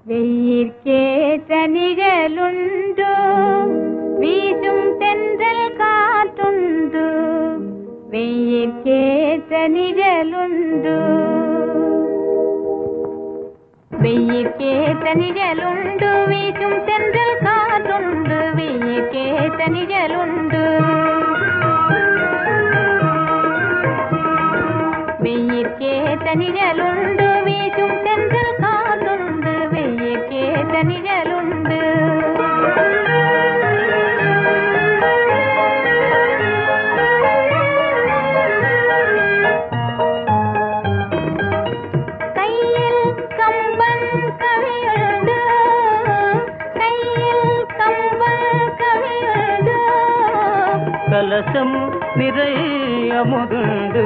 வெயிற்கேற்ற நிழலுண்டு வீசும் தென்றல் காற்றுண்டு வெயிற்கேற்ற நிழலுண்டு வெயிற்கேற்ற நிழலுண்டு வீசும் தென்றல் காற்றுண்டு வெயிற்கேற்ற நிழலுண்டு வெயிற்கேற்ற நிழலுண்டு வீசும் தென்றல் காற்றுண்டு வெயிற்கேற்ற நிழலுண்டு கையில் கம்பன் கவியுண்டு கையில் கம்பன் கவியுண்டு கலசம் நிறை அமுதுண்டு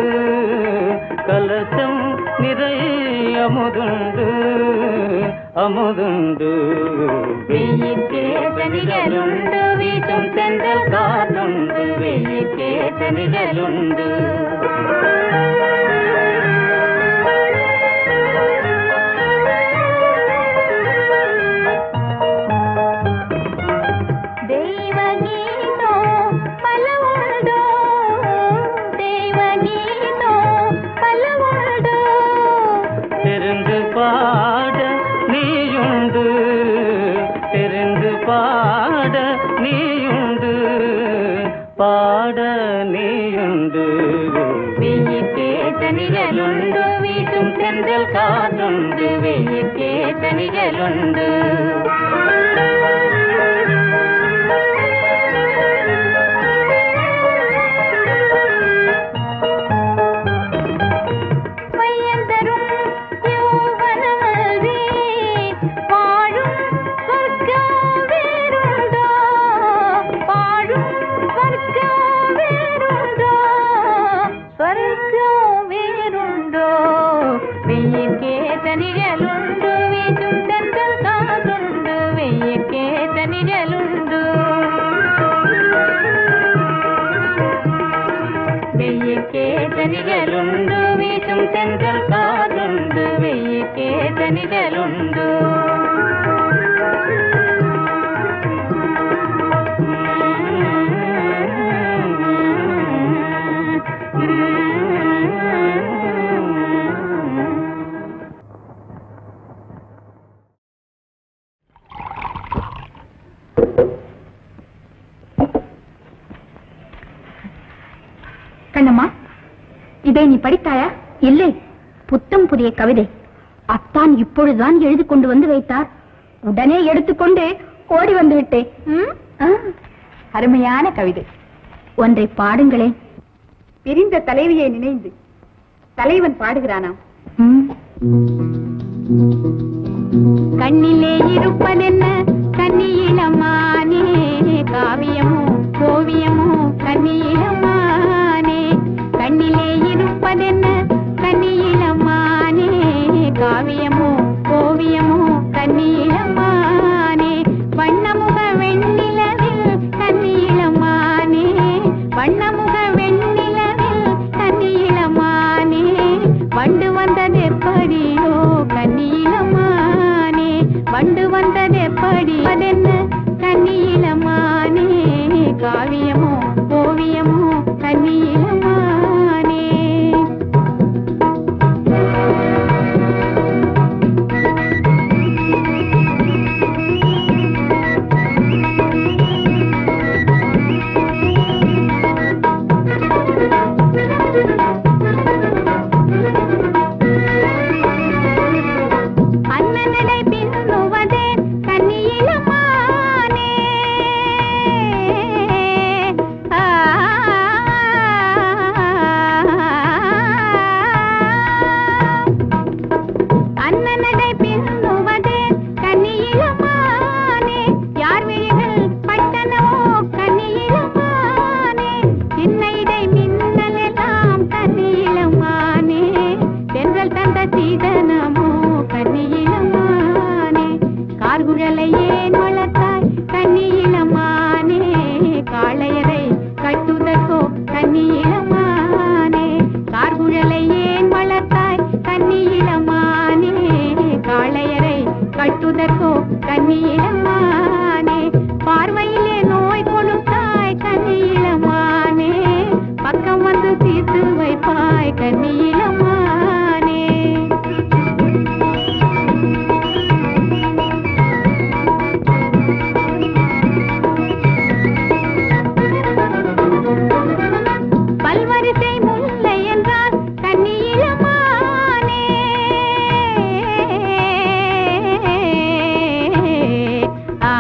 கலசம் நிறை அமுதுண்டு அமுதுண்டு வெயிற்கேற்ற நிழலுண்டு வீசும் தென்றல் காற்றுண்டு வெயிற்கேற்ற நிழலுண்டு தெய்வகீதோ பல உண்டோ தெய்வகீதோ பல உண்டோ தெரிந்து பாட நீயுண்டு தெரிந்து பாட நீயுண்டு பாட நீயுண்டு வெயிற்கேற்ற நிழலுண்டு வீசும் தென்றல் காற்றுண்டு வெயிற்கேற்ற நிழலுண்டு பையந்தரும் யௌவனமல்வே வாழும் சொர்க்கம் வேறுண்டோ வாழும் சொர்க்கம் வேறுண்டோ சொர்க்கம் வேறுண்டோ வெயிற்கேற்ற நிழலுண்டு வீசும் தென்றல் காற்றுண்டு வெயிற்கேற்ற நிழலுண்டு வெயிற்கேற்ற நிழலுண்டு வீசும் தென்றல் காதுண்டு வெயிற்கேற்ற நிழலுண்டு கண்ணம்மா இதை நீ படித்தாயா இல்லை புத்தம் புதிய கவிதை அத்தான் இப்பொழுதுதான் எழுதி கொண்டு வந்து வைத்தார் உடனே எடுத்துக்கொண்டு ஓடி வந்து விட்டேன் ம்? ஆ, அருமையான கவிதை ஒன்றை பாடுங்களேன் பிரிந்த தலைவியை நினைந்து தலைவன் பாடுகிறானாம் கண்ணிலே இருப்பதென்ன கன்னியிலமானே காவியமோ ஓவியமோ கன்னியிலமானே கண்ணிலே இருப்பதென்ன கன்னியிலமானே காவியமோ ஓவியமோ கன்னியிலமானே வண்ணமுக வெண்ணிலவில் கன்னியிலமானே வண்ணமுக வெண்ணிலவில் கன்னியிலமானே வண்டு வந்தது எப்படியோ கன்னியிலமானே வண்டு வந்தது எப்படி அதென்ன கன்னியிலமானே காவியமோ ஓவியமோ கன்னியிலமானே அண்ணனடை பின்னுவதே கன்னியிலமானே ஆ அண்ணனடை பின்னுவதே கன்னியிலமானே யார் விழிகள் பட்டனவோ கன்னியிலமானே சின்ன இடை மின்னலெல்லாம் கன்னியிலமானே தென்றல் தந்த சீதனமோ கன்னியிலமானே கார்குழலை ஏன் வளர்த்தாய் கன்னியிலமானே காளையரை கட்டுதற்கோ கன்னியிலமானே கார்குழலை ஏன் வளர்த்தாய் கன்னியிலமானே காளையரை கட்டுதற்கோ கண்ணியிலமானே பார்வையிலே நோய் கொடுத்தாய் கண்ணியிலமானே பக்கம் வந்து தீர்த்து வைப்பாய் கண்ணியிலமானே பல்வரிசை முல்லை என்றால் கண்ணியிலமானே ஆ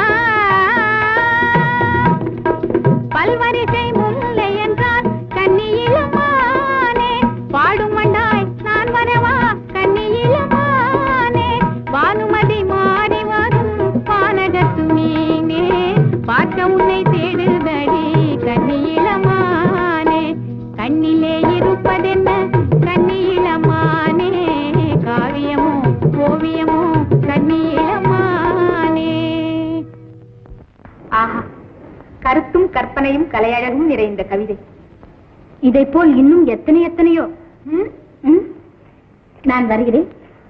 பல்வரிசை முல்லை என்றால் கண்ணியிலமானே பாடும் மண்டாய் நான் வரவா கண்ணியிலமானே வானுமதி மாறி வரும் பானகத்து மீனே பார்க்க உன்னை தேடுதடி கண்ணியிலமானே கண்ணிலே இருப்பதென்ன கண்ணியிலமானே காவியமோ ஓவியமோ கண்ணியிலமானே ஆஹா கருத்தும் கற்பனையும் கலையழகும் நிறைந்த கவிதை இதை போல் இன்னும் எத்தனை எத்தனையோ ம், ம். நான் வருகிறேன்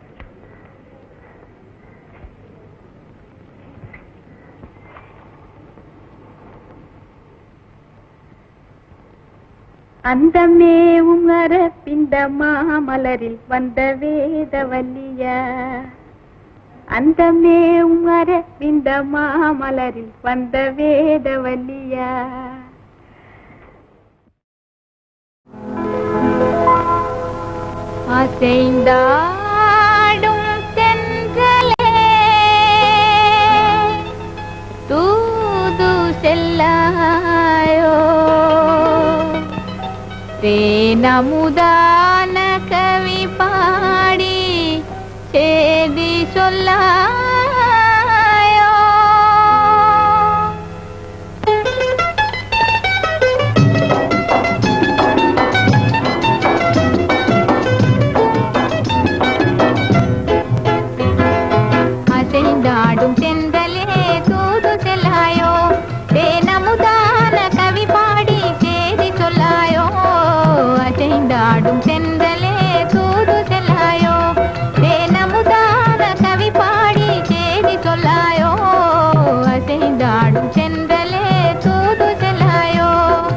அந்த மேவும் அரப்பிந்த மாமலரில் வந்த வேதவல்லியா அந்த மேவும் அரப்பிந்த மாமலரில் வந்த வேதவல்லியா அசைந்தாடும் தென்றலே தூது செல்லாயோ தேனமுதான கவி பாடி சேதி சொல்லாயோ அசைந்தாடும் தென்றலே தூது செல்லாயோ தேனமுதான கவி பாடி சேதி சொல்லாயோ அசைந்தாடும் தென்றலே தூது செல்லாயோ தேனமுதான கவி பாடி சேதி சொல்லாயோ அசைந்தாடும் தென்றலே தூது செல்லாயோ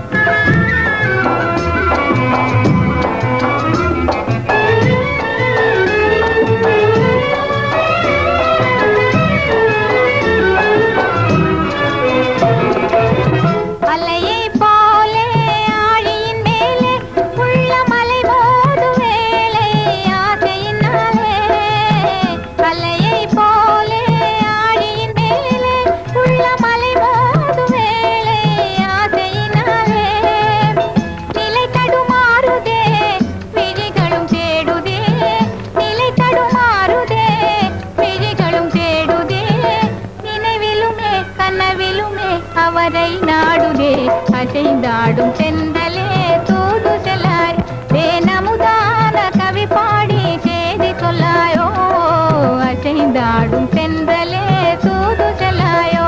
அலையை போலே ஆழியின் மேலே உள்ள மலை மோது வேளை ஆசையினாலே அலையை போலே ஆழியின் மேலே உள்ள மலை மோது வேளை ஆசையினாலே நிலை தடுமாறுதே விழிகளும் தேடுதே நிலை தடுமாறுதே விழிகளும் தேடுதே நினைவிலுமே கனவிலுமே அவரை நாடுதே அசைந்தாடும் செந்தலே தூது செல்லாய் தேனமுதான கவி பாடி செய்தி சொல்லாயோ அசைந்தாடும் செந்தலே தூது செல்லாயோ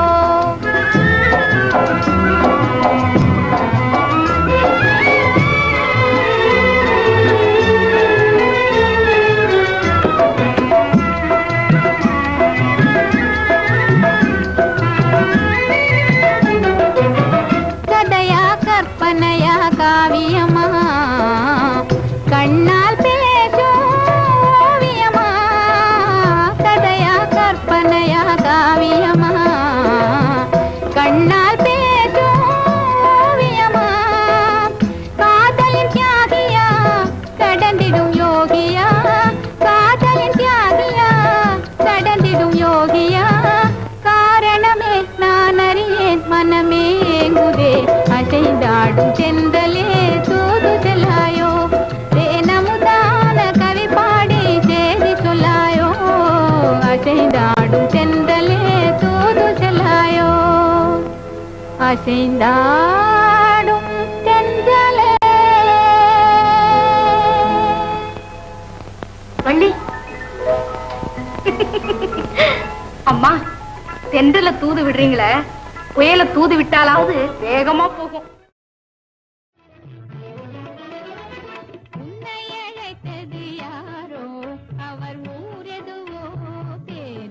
கதையா கற்பனையா காவியமா கண்ணால் பேசும் ஓவியமா கதையா கற்பனையா காவியமா கண்ணால் பேசும் ஓவியமா காதலின் தியாகியா கடந்திடும் யோகியா காதலின் தியாகியா கடந்திடும் யோகியா காரணமே நான் அறியேன் மனமே ஏங்குதே அசைந்தாடும் செந்தலே தூது செல்லாயோ தேனமுதான கவி பாடி சேதி சொல்லாயோ அசைந்தாடும் செந்தலே தூது செல்லாயோ அசைந்தாடும் தென்றலே வள்ளி அம்மா தென்றல தூது விடுறீங்களே புயல தூது விட்டாலாவது வேகமா போகும் உன்னை அழைத்தது யாரோ அவர் ஊரெதுவோ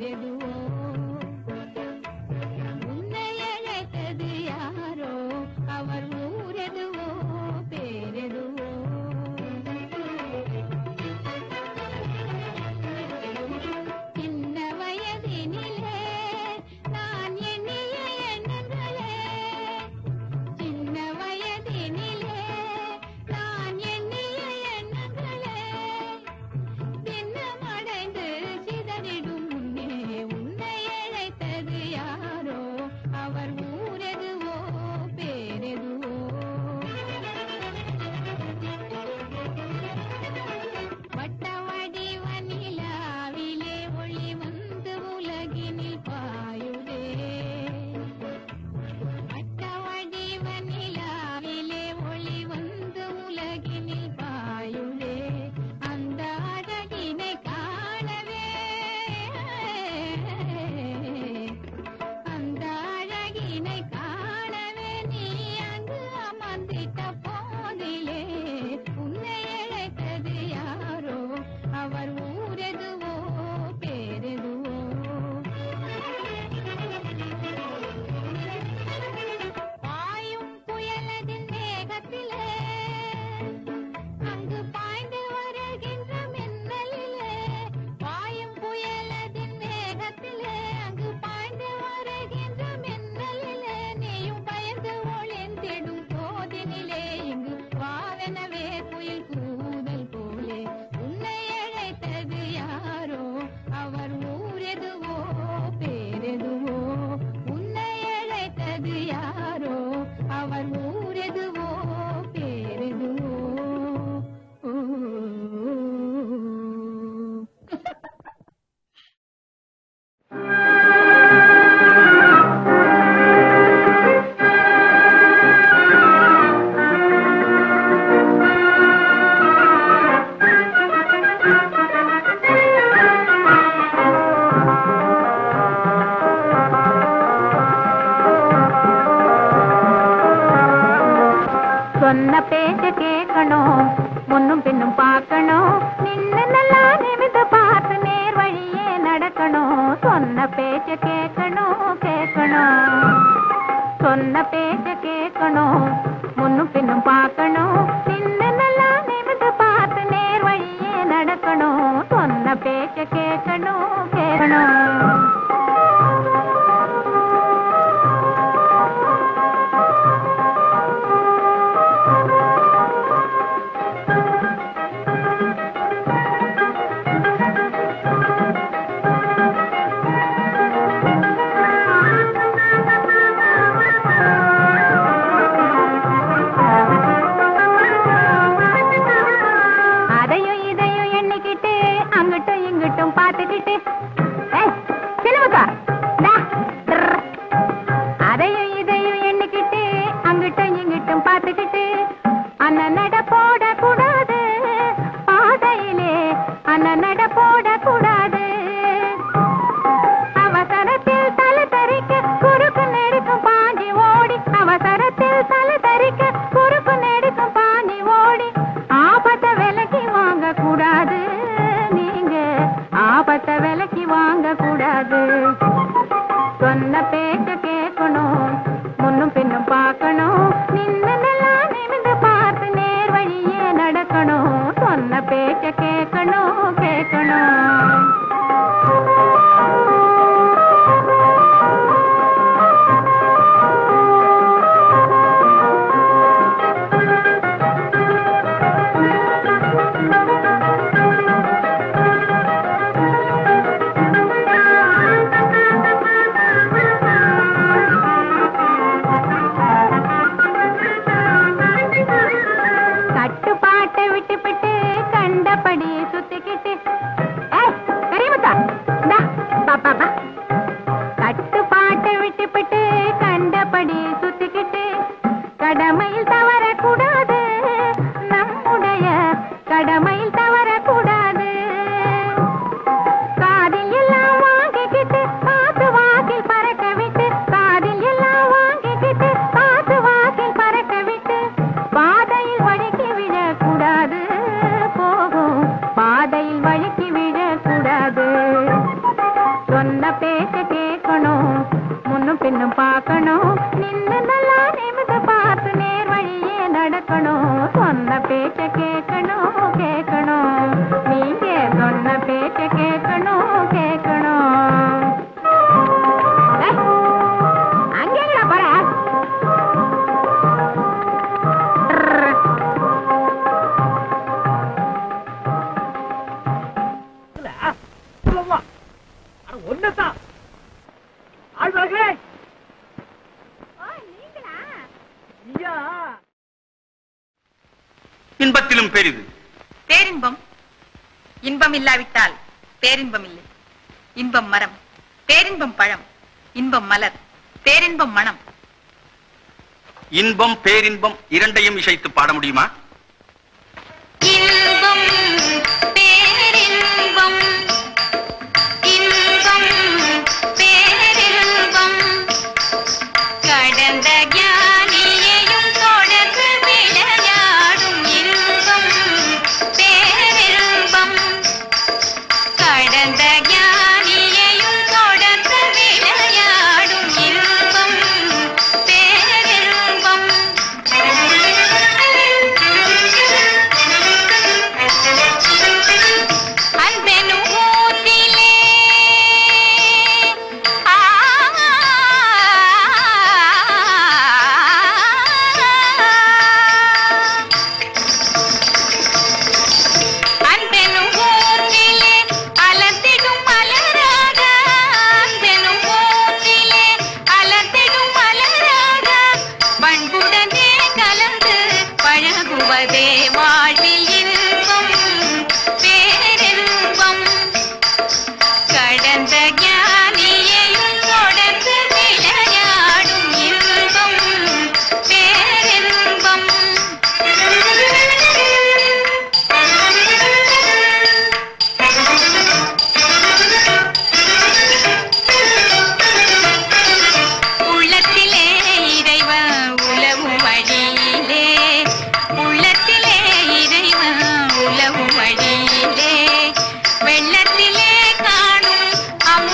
நடக்கணும் சொன்ன பேச்ச கேட்கணும் கேட்கணும் சொன்ன பேச்ச கேட்கணும் முன்னும் பின்னும் பார்க்கணும் நின்னு நல்லா நிமிந்து பார்த்து நேர் வழியே நடக்கணும் சொன்ன பேச்ச கேட்கணும் கேட்கணும் அதையும் இதையும் எண்ணிக்கிட்டு அங்கிட்டும் இங்கிட்டும் பார்த்துக்கிட்டு ஏய், சிலுவுக்கா, இந்தா, திர்ர். அதையும் இதையும் எண்ணிக்கிட்டு அங்கிட்டும் இங்கிட்டும் பார்த்துக்கிட்டு அண்ணன் நட போடக்கூடாது பாதையிலே அண்ணன் நட போடக்கூடாது அவசரத்தில் தலை தரிக்க குறுக்கு நெடுக்கும் பாஞ்சி ஓடி அவசரத்தில் தலை தரிக்க குறுக்கு நெடுக்கும் பாஞ்சி ஓடி ஆபத்த விலைக்கு வாங்க கூடாது நீங்க ஆபத்த விலைக்கு வாங்க கூடாது சொன்ன பேச்ச கேட்கணும் முன்னும் பின்னும் பார்க்கணும் நின்னு நல்லா நிமிந்து பார்த்து நேர் வழியே நடக்கணும் சொன்ன பேச்ச கேட்கணும் கேட்கணும் கட்டுப்பாட்டை விட்டுப்பிட்டு கண்டபடி சுத்திக்கிட்டு ஏய், பெரியமுத்தா, இந்தா, பா, பா, பா. கட்டுப்பாட்டை விட்டுப்பிட்டு கண்டபடி சுத்திக்கிட்டு கடமையில் தவறக்கூடாது நம்முடைய கடமையில் தவறக்கூடாது காதில் எல்லாம் வாங்கிக்கிட்டு காத்து வாக்கில் பறக்க விட்டு காதில் எல்லாம் வாங்கிக்கிட்டு காத்து வாக்கில் பறக்க விட்டு பாதையில் வழுக்கி விழக்கூடாது போகும் பாதையில் வழுக்கி விழக்கூடாது சொன்ன பேச்ச கேட்கணும் முன்னும் பின்னும் பார்க்கணும் நின்னு நல்லா நிமிந்து பார்த்து நேர் வழியே நடக்கணும் சொன்ன பேச்ச கேட்கணும் கேட்கணும் நீங்க சொன்ன பேச்ச கேட்கணும் கேட்கணும் ஏய், அங்க எங்கடா போற ட்ரு. ஒன்னதான் ஆழ்வார்களே ஐயா இன்பத்திலும் பெரிது பேரின்பம் இன்பம் இல்லாவிட்டால் பேரின்பம் இல்லை இன்பம் மரம் பேரின்பம் பழம் இன்பம் மலர் பேரின்பம் மனம் இன்பம் பேரின்பம் இரண்டையும் இசைத்து பாட முடியுமா இன்பம் பேரின்பம் இன்பம் பேரின்பம் கடந்த ஞானியையும் தொடர்ந்து விளையாடும் இன்பம் பேரின்பம் கடந்த ஞானியையும் தொடர்ந்து விளையாடும் இன்பம் பேரின்பம் அன்பெனும் ஊற்றிலே ஆ அன்பெனும் ஊற்றிலே அலர்த்திடும் மலராக அன்பெனும் ஊற்றிலே அலர்த்திடும் மலராக பண்புடனே கலந்து பழகுவதே வாழ்வில் இன்பம் பேரின்பம் கடந்த ஞானியையும் தொடர்ந்து விளையாடும் இன்பம் பேரின்பம் உள்ளத்திலே இறைவன் உலவும் வழியிலே உள்ளத்திலே இறைவன் உலவும் வழியிலே வெள்ளத்திலே காணும்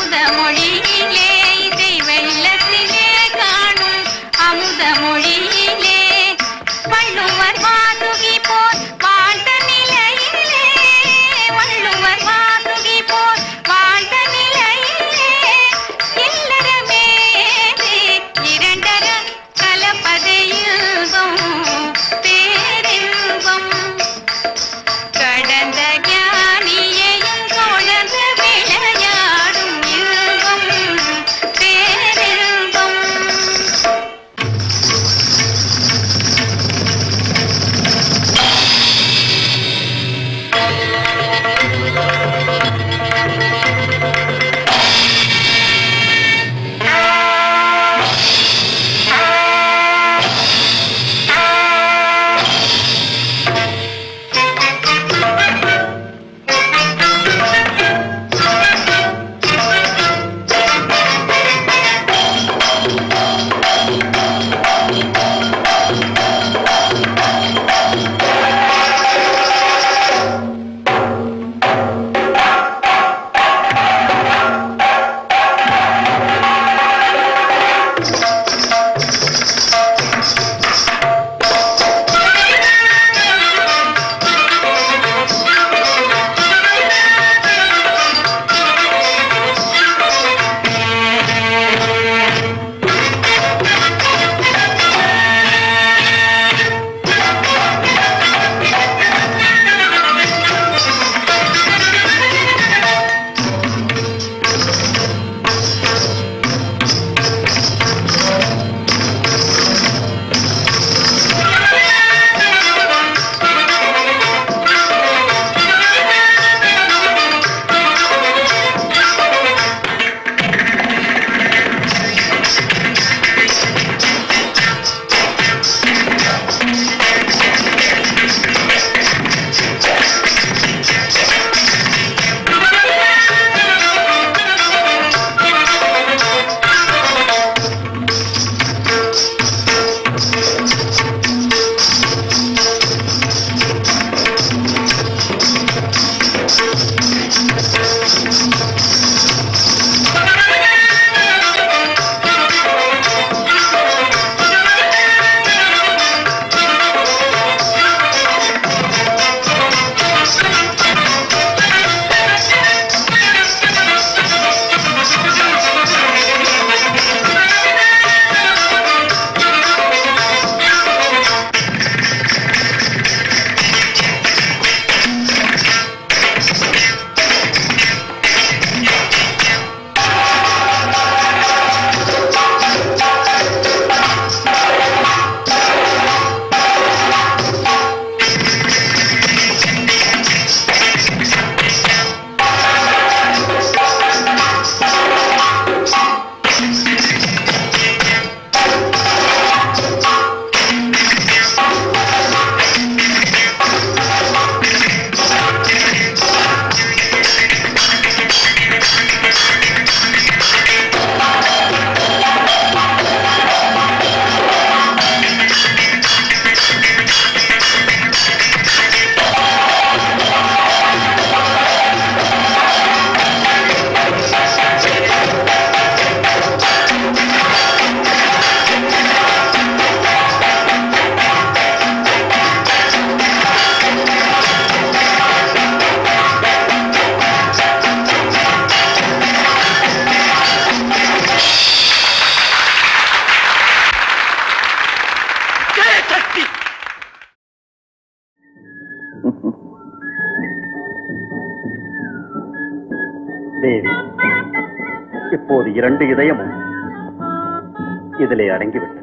இப்போது இரண்டு இதயமும் இதிலே அடங்கிவிட்டது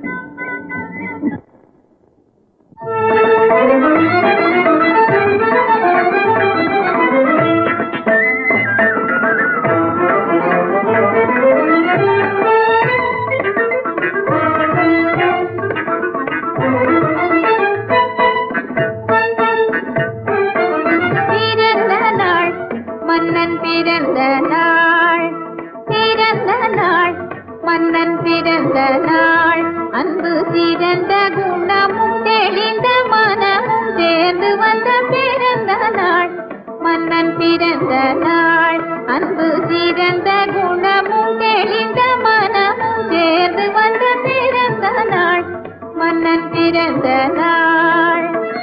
பிறந்த நாள் மன்னன் பிறந்த நாள் பிறந்த நாள் மன்னன் பிறந்த நாள் அன்பு சிறந்த குணமும் தெளிந்த மனமும் சேர்ந்து வந்த பிறந்த நாள் மன்னன் பிறந்த நாள் அன்பு சிறந்த குணமும் தெளிந்த மனமும் சேர்ந்து வந்த பிறந்த நாள் மன்னன் பிறந்த நாள்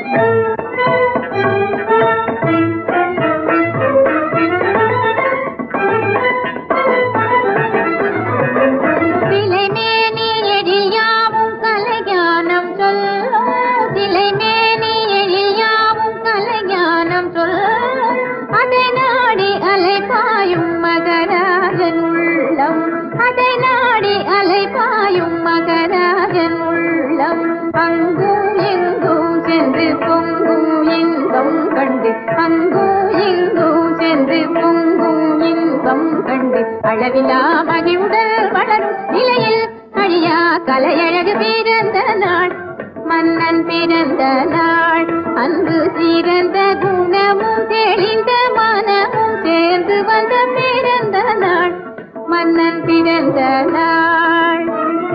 சிலைமேனி எழியாவும் கலைஞானம் சொல்லும் சிலைமேனி எழியாவும் கலைஞானம் சொல்லும் அதை நாடி அலைபாயும் மகராஜன் உள்ளம் அதை நாடி அலைபாயும் மகராஜன் உள்ளம் அங்கும் எங்கும் சென்று பொங்கும் இன்பம் கண்டு அங்கும் எங்கும் சென்று பொங்கும் இன்பம் கண்டு அளவிலா மகிழ்வுடல் வளரும் நிலையில் அழியா கலையழகு பிறந்த நாள் மன்னன் பிறந்த நாள் அன்பு சிறந்த குணமும் தெளிந்த மனமும் சேர்ந்து வந்த பிறந்த நாள் மன்னன் பிறந்த நாள்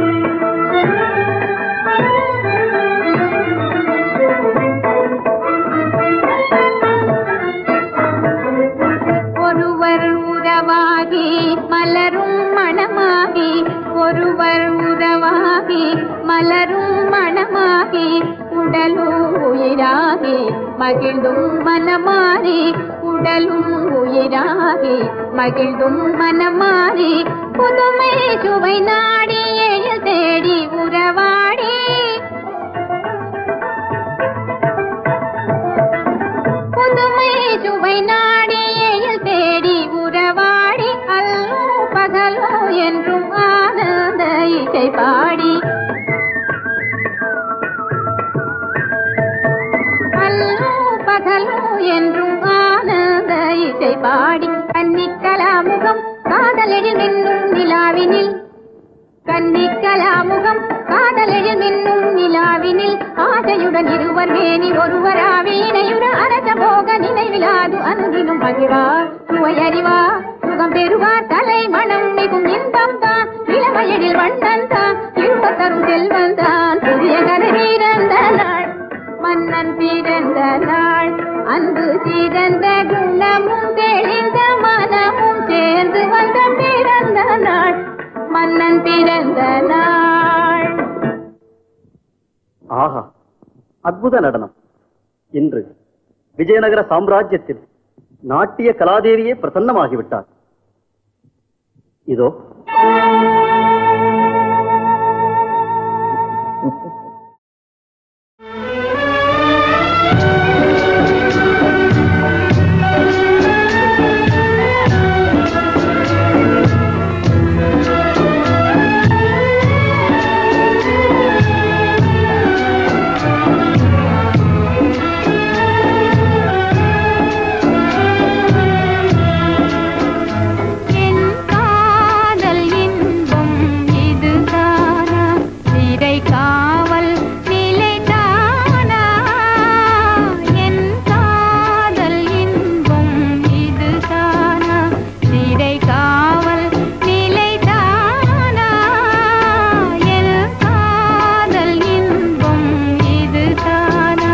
ஒருவர் உறவாகி மலரும் மணமாகி ஒருவர் உறவாகி மலரும் மணமாகி உடலும் உயிராகி மகிழ்ந்தும் மனமாறி உடலும் உயிராகி மகிழ்ந்தும் மனமாறி புதுமை சுவை நாடி எழில் தேடி உறவாடி புதுமை சுவை நாடி எழில் தேடி உறவாடி அல்லோ பகலோ என்றும் ஆனந்த இசை பாடி அல்லோ பகலோ என்றும் ஆனந்த இசை பாடி கன்னிக்கலாமுகம் காதலெழில் மின்னும் நிலாவினில் கன்னிக்கலாமுகம் காதலெழில் மின்னும் நிலாவினில் ஆசையுடன் இருவர் மேனி ஒருவராவி இணையுற அரச போக நினைவிலாது அன்றினும் மகிழ்வார் சுவையறிவார் சுகம் பெறுவார் தலை மனம் மிகும் இன்பம் தான் இளமையடில் வண்ணன் தான் இருவர் தரும் செல்வன் தான் புதிய கதை பிறந்த நாள் மன்னன் பிறந்த நாள் அன்பு சிறந்த குணமும் தெளிந்த மனமும் சேர்ந்து வந்த பிறந்த நாள் மன்னன் பிறந்த நாள் ஆஹா அற்புத நடனம் இன்று விஜயநகர சாம்ராஜ்யத்தில் நாட்டிய கலாதேவியே பிரசன்னமாகிவிட்டார் இதோ என் காதல் இன்பம் இதுதானா சிறை காவல் நிலைதானா என் காதல் இன்பம் இதுதானா சிறை காவல் நிலைதானா என் காதல் இன்பம் இதுதானா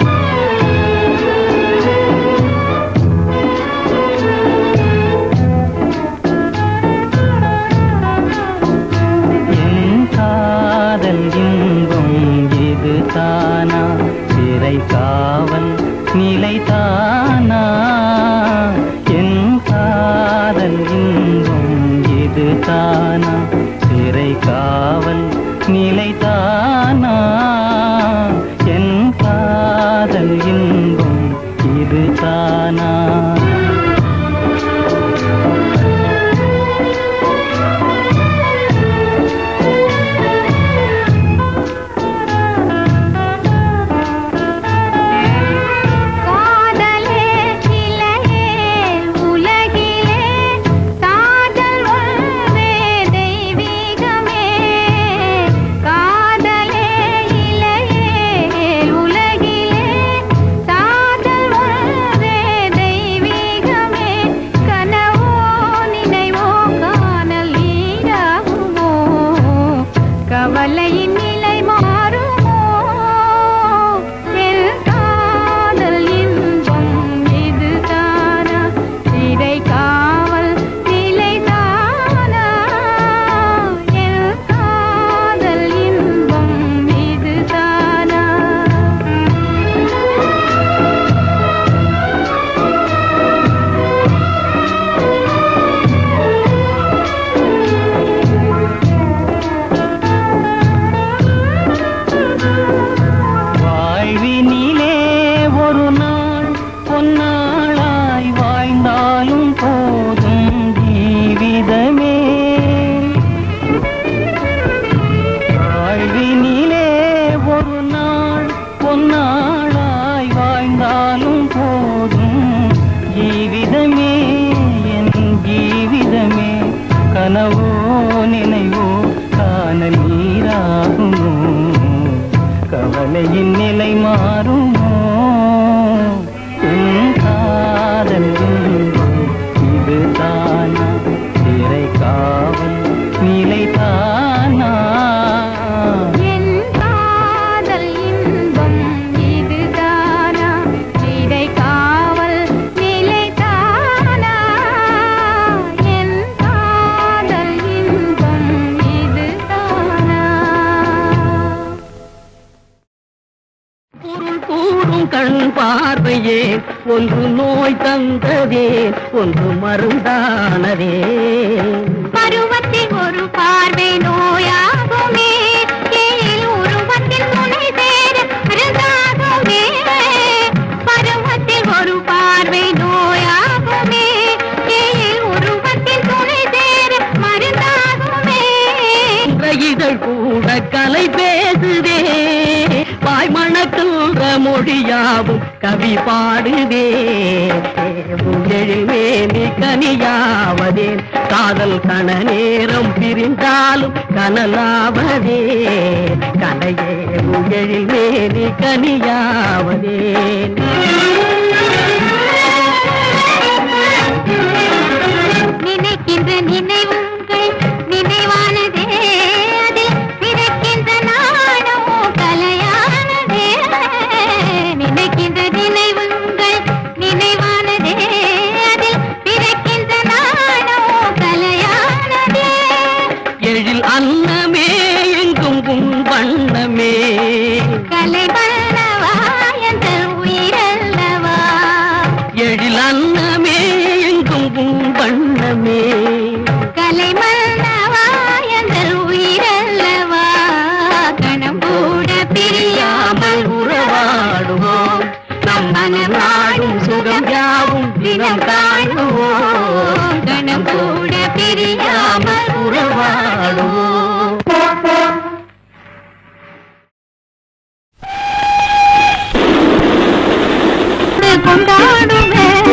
என் காதல் இன்பம் இது தானா சிறை காவல் நிலை தானா என் காதல் இன்பம் இது தானா சிறை காவல் நிலை தானா என் காதல் இன்பம் இது தானா கனவோ நினைவோ காணல் நீராகுமோ கவலையின் நிலை மாறுமோ உன் காதல் இன்பம் இதுதானா சிறை காவல் நிலைதானா என் காதல் இன்பம் இதுதானா இதை காவல் நிலைதானா என் காதல் இன்பம் இதுதானா பொருள் கூடும் கண் பார்வையே ஒன்று நோய் தந்ததே ஒன்று மருந்தானதே பருவத்தில் ஒரு பார்வை நோயாகுமே கீழ் உருவத்தில் துணை சேர மருந்தாகுமே பருவத்தில் ஒரு பார்வை நோயாகுமே கீழ் உருவத்தில் துணை சேர மருந்தாகுமே என்ற இதழ் கூட கலை பேசுதே வாய் மணக்கின்ற மொழியாவும் கவி பாடுதே எழில் மேனி கனியாவதே காதல் கண நேரம் பிரிந்தாலும் கனலாவதே கலையே எழில் மேனி கனியாவதே நினைக்கின்ற நினைவுங்கள் நினைவானதே அதில் பிறக்கின்ற நாணம் கலையானதே நினைக்கின்ற நினைவுங்கள் நினைவானதே அதில் பிறக்கின்ற நாணம் கலையானதே எழில் அன்னமே எங்கும் உன் வண்ணமே கலை வல்லவா என்ற உயிரல்லவா எழில் அன்னமே எங்கும் உன் வண்ணமே கலை மன்னவா என்ற உயிரல்லவா கணம் கூட பிரியாமல் உறவாடுவோம் நம் மனம் நாடும் சுகம் யாவும் தினம் காணுவோம் கணம் கூட பிரியாமல் உறவாடுவோம் கொண்டாடுவேன்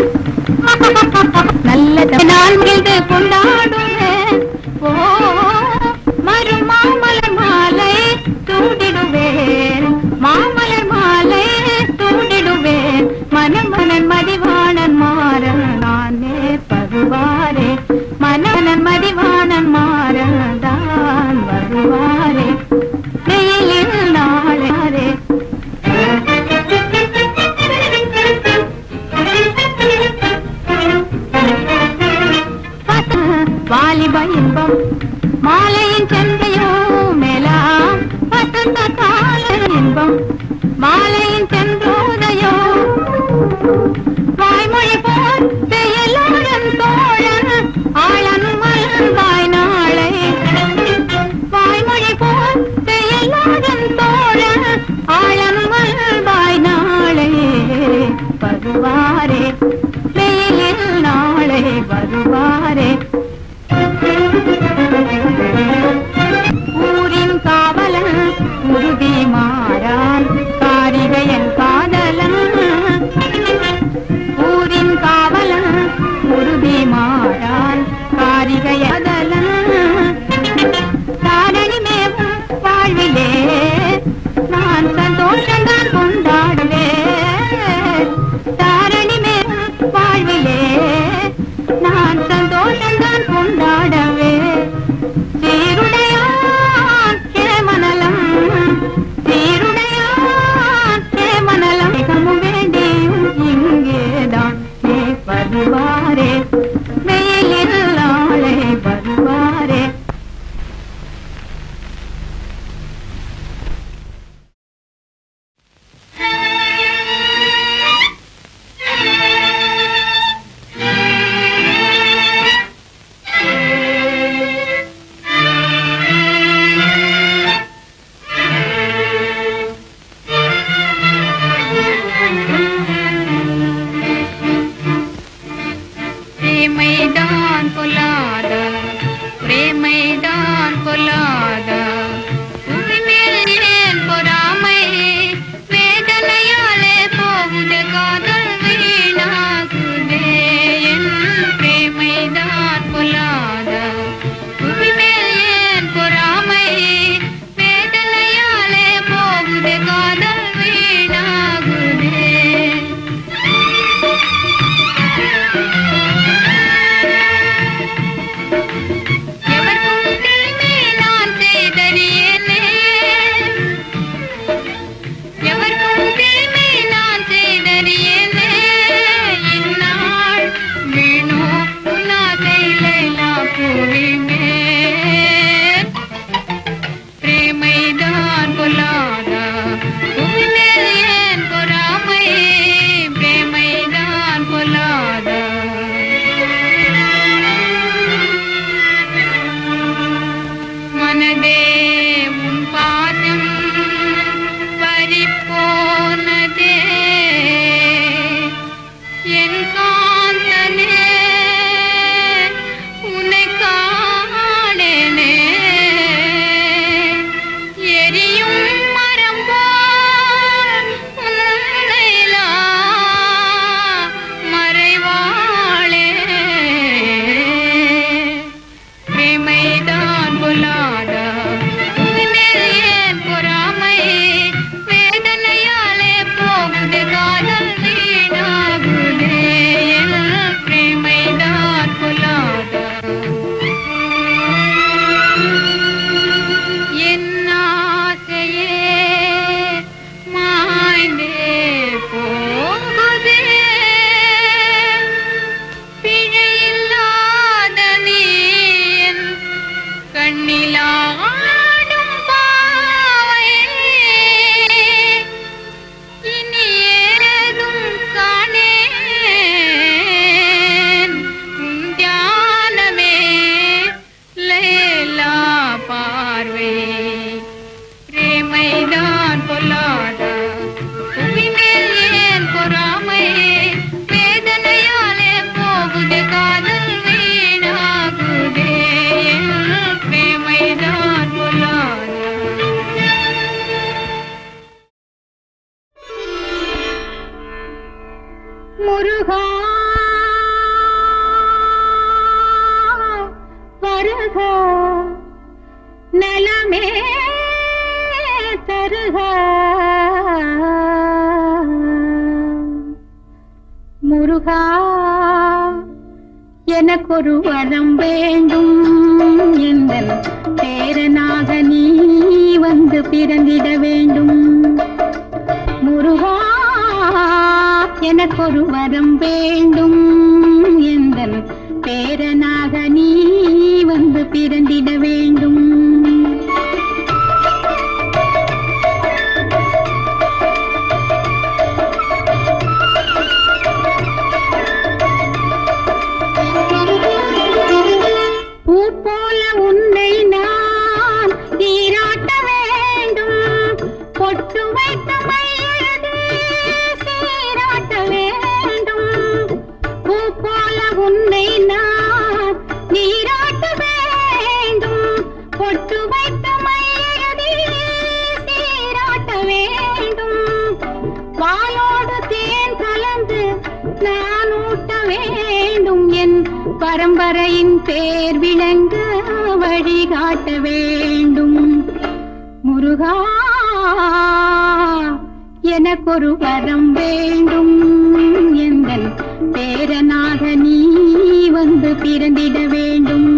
நல்ல நாள் மீது கொண்டாடுவேன் ஓ மறு மாமலர் மாலை தூண்டிடுவேன் மாமலர் மாலை தூண்டிடுவேன் மனமனன் மதிவாணன் மாறன் நானே பருவாரே மனமனன் மதிவாணன் மாறன் தான் வருவாரே வெயிலில் நாளே வாலிப இன்பம் மாலையின் செந்தையோ மேலாம் வசந்த கால இன்பம் மாலையின் சென்றோதையோ வாய்மொழி போல் செயலுடன் தோழன் ஆளனும் மலர்வாய் நாளை வாய்மொழி போல் செயலுடன் தோழன் ஆளனும் மலர்வாய் நாளை வருவாரே வெயிலில் நாளை வருவாரே ஊரின் காவலன் உறுதி மாறான் காரிகையன் காதலன் ஊரின் காவலன் உறுதி மாறான் காரிகையதலன் தாரணி மேவும் வாழ்விலே நான் சந்தோஷந்தான் கொண்டாடுவேன் தாரணி மேவும் வாழ்விலே நான் சந்தோஷந்தான் கொண்டாடவே சீருடையான் கேமனலம் சீருடையான் கேமனலம் மிகவும் வேண்டியும் இங்கேதான் நீ வருவாரே வெயிலில் நாளை வருவாரே பிரேமைதான் பொல்லாத பிரேமைதான் பொல்லாத உரிமையில் ஏன் பொறாமை வேதனையாலே போகுது காதல் வீணாகுதே என் பிரேமைதான் பொல்லாத பறிபோனதே உன் பாதம் பறிபோனதே என் காந்தனே உன்னை காணேனே எரியும் மரம் போல் உன்னைலா மறைவாளே பிரேமைதான் பொல்லாதா உன்மேல் ஏன் பொறாமை வேதனையாலே போகுது காதல் வீணாகுதே என் பிரேமைதான் பொல்லாதா என் ஆசையே மாய்ந்தே போகுதே பிழையில்லாத நீ என் கண்ணிலாடும் பாவை இனி ஏதும் காணேன் உன் தியானமே லேலா பார்வை பிரேமைதான் பொல்லாதா புவிமேல் ஏன் பொறாமை வேதனையாலே போகுது காதல் வீணாகுதே என் பிரேமைதான் பொல்லாதா முருகா வருக நலமே தருக முருகா எனக்கொரு வரம் வேண்டும் எந்தன் பேரனாக நீ வந்து பிறந்திட வேண்டும் முருகா எனக்கொரு வரம் வேண்டும் எந்தன் பேரனாக நீ வந்து பிறந்திட வேண்டும் பூ போல உன்னை நான் நீராட்ட வேண்டும் பொட்டு வைத்த மையடி சீராட்ட வேண்டும் பூ போல உன்னை நான் நீராட்ட வேண்டும் பொட்டு வைத்த மையடி சீராட்ட வேண்டும் பாலோடு தேன் கலந்து நான் ஊட்ட வேண்டும் என் பரம்பரையின் பேர் விளங்க வழிகாட்ட வேண்டும் முருகா எனக்கொரு வரம் வேண்டும் எந்தன் பேரனாக நீ வந்து பிறந்திட வேண்டும்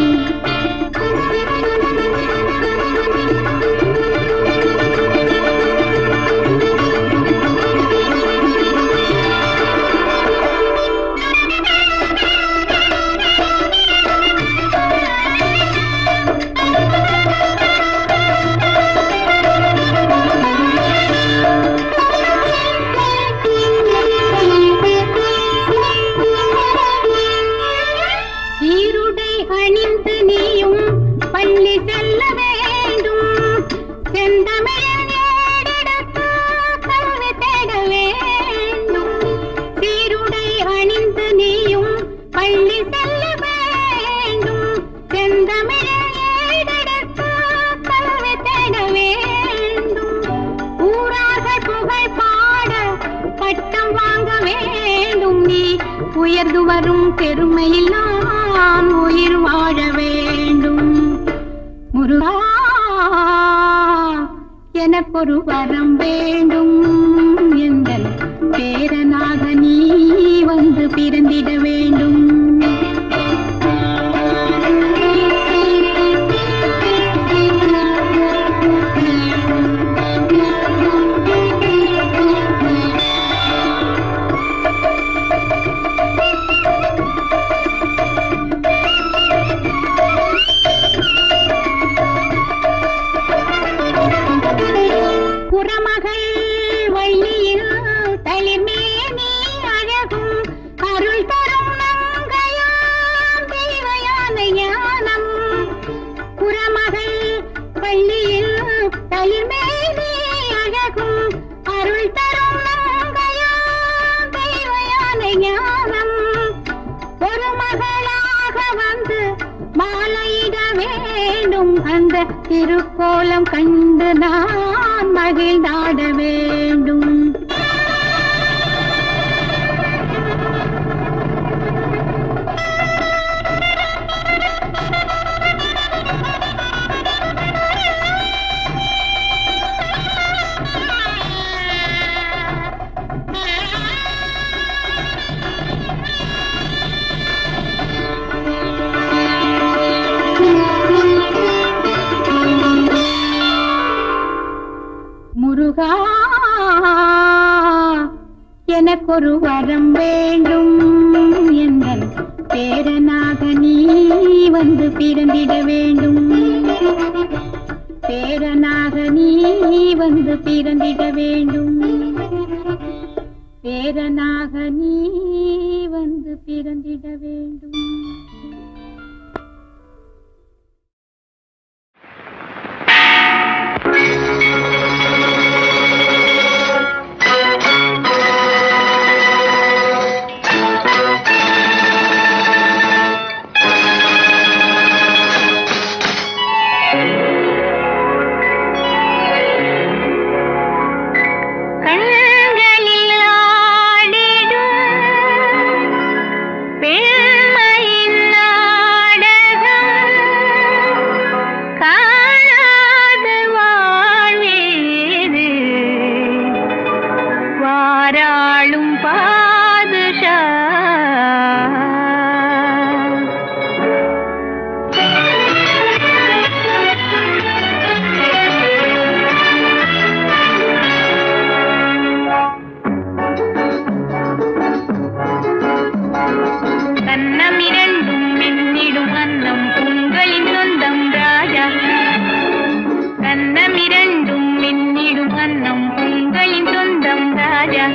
சீருடை அணிந்து நீயும் பள்ளி செல்ல வேண்டும் செந்தமிழன் ஏடெடுத்து கல்வி தேட வேண்டும் சீருடை அணிந்து நீயும் பள்ளி செல்ல வேண்டும் செந்தமிழன் ஏடெடுத்து கல்வி தேட வேண்டும் ஊரார்கள் புகழ் பாட பட்டம் வாங்க வேண்டும் நீ உயர்ந்து வரும் பெருமையில் நான் உயிர் வாழ வேண்டும் முருகா எனக்கொரு வரம் வேண்டும் எங்கள் பேரனாக நீ வந்து பிறந்திட வேண்டும் புறமகள் வள்ளியில் தளிர்மேனி அழகும் அருள் தரும் வேண்டும் அந்த திருக்கோலம் கண்டு நான் மகிழ்ந்தாட வேண்டும் முருகா எனக்கொரு வரம் வேண்டும் எங்கள் பேரனாக நீ வந்து பிறந்திட வேண்டும் பேரனாக நீ வந்து பிறந்திட வேண்டும் பேரனாக நீ வந்து பிறந்திட வேண்டும் கண்களில் ஆடிடும் பெண்மையின் நாடகம் காணாத வாழ்வேது வாராளும் பாதுஷா கண்ணம் இரண்டும் மின்னிடும் அன்னம் உங்களின் சொந்தம் ராஜா கண்ணம் இரண்டும் மின்னிடும் அன்னம் உங்களின் சொந்தம் ராஜா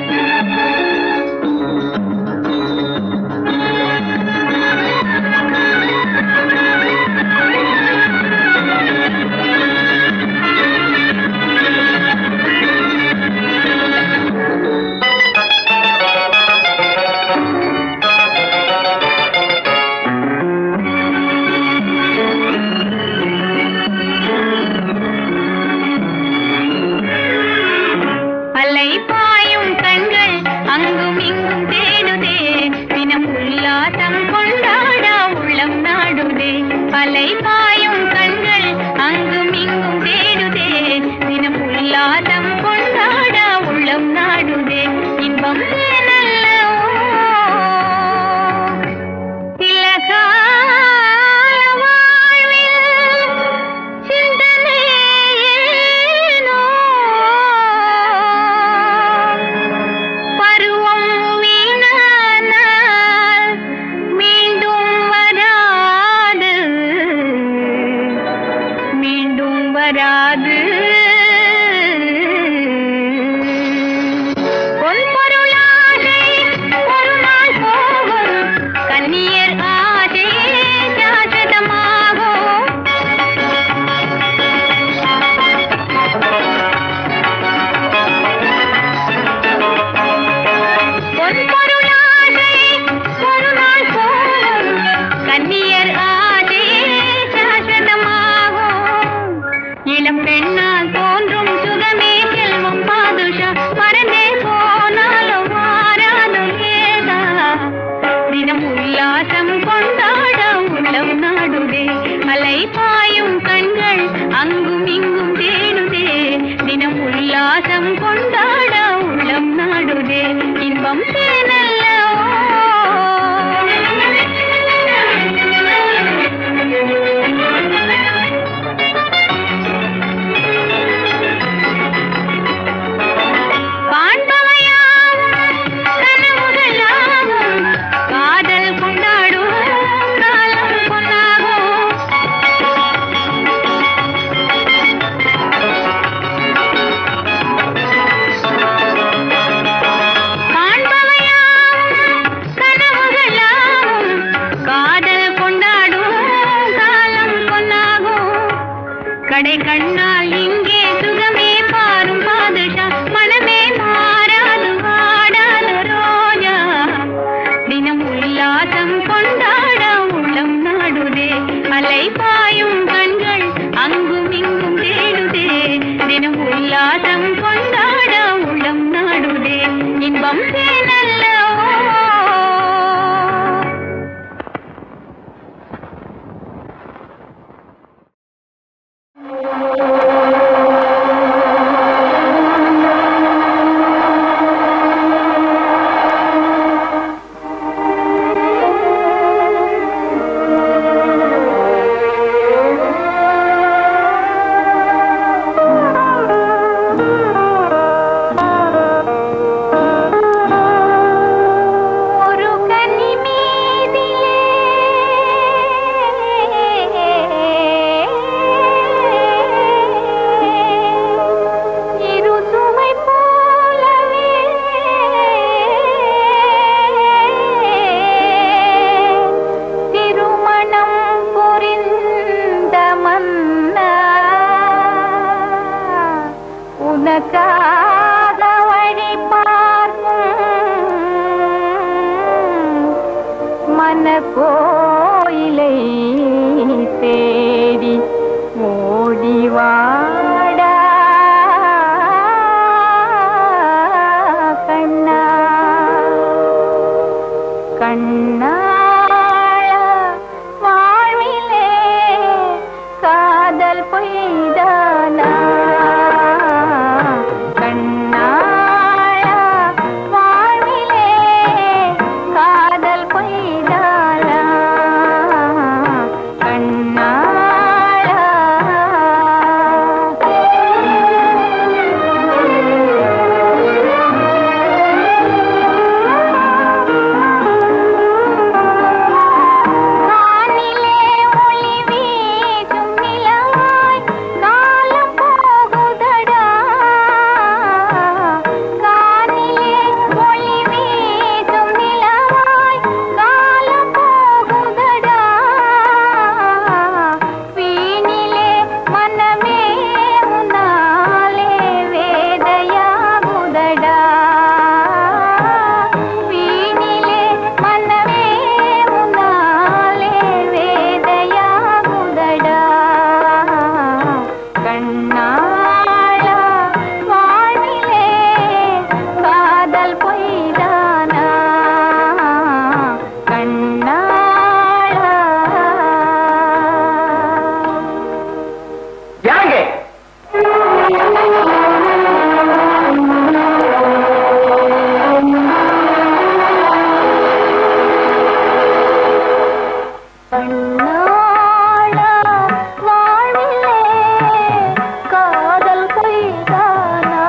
அலை பாயும் கண்கள் அங்கும் இங்கும் தேடுதே தினம் உல்லாசம் கொண்டாட உள்ளம் நாடுதே அலை பாயும் கண்கள் அங்கும் இங்கும் தேடுதே தினம் உல்லாசம் கொண்டாட உள்ளம் நாடுதே இன்பம் நல்லவோ இலகால வாழ்வில் சிந்தனையேனோ பருவம் வீணானால் மீண்டும் வராது மீண்டும் வராது பொன் பொருளாசை ஒரு நாள் போகும் கண்ணியர் ஆசை சாசதமாகும் பொன் பொருளாசை ஒரு நாள் போகும் கண்ணியர் ஆசை சாஸ்வதமாகும் இளம் பெண்ணால் தோன்றும் சுகமே செல்வம் பாதுஷா மறந்தே போனாலும் மாறாது ஏதா தினம் உல்லாசம் கொண்டாட உள்ளம் நாடுதே அலை பாயும் கண்கள் அங்கும் இங்கும் தேடுதே தினம் உல்லாசம் கொண்டாட உள்ளம் நாடுதே இன்பம் தேனல்லவோ காண்பவையாவும் கனவுகளாவும் காதல் கொண்டாடும் காலம் பொன்னாகும் காண்பவையாவும் கனவுகளாவும் காதல் கொண்டாடும் காலம் பொன்னாகும் கடை கண்ணால் இங்கே சுகமே பாரும் பாதுஷா மனமே மாறாது வாடாது ரோஜா தினம் உல்லாசம் கொண்டாட உள்ளம் நாடுதே அலை பாய் பாயும் கண்கள் அங்கும் இங்கும் தேடுதே தினம் உல்லாசம் கொண்டாட உள்ளம் நாடுதே இன்பம் தேனல்லவோ ஒரு கன்னி மீதிலே இரு சுமை போலவே திருமணம் புரிந்த மன்னா உனக்காக வழி பார்க்கும் மன கோயிலை தேடி ஓடி வாடா கண்ணா கண்ணாள வாழ்விலே காதல் பொய்தானா கண்ணாள வாழ்விலே காதல் பொய்தானா கானிலே ஒளி வீசும் நிலவாய் காலம் போகுதடா கானிலே ஒளி வீசும் நிலவாய் காலம் போகுதடா வீணிலே மனமே உன்னாலே வேதையாகுதடா வீணிலே மனமே உன்னாலே வேதையாகுதடா கண்ணாளா வாழ்விலே காதல் பொய்தானா கண்ணாளா யாங்க கண்ணாளா வாழ்விலே காதல் பொய்தானா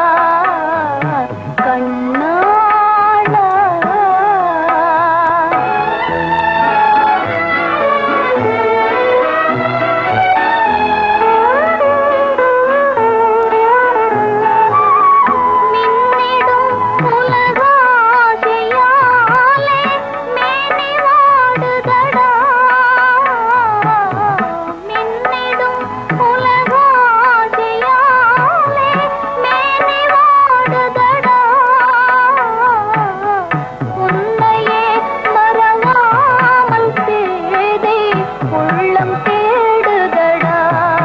கண்ணாளா மின்னிடும் உலகாசையாலே மேனி வாடுதடா மின்னிடும் உலகாசையாலே மேனி வாடுதடா உன்னையே மறவாமல் தேடி உள்ளம் தேடுதடா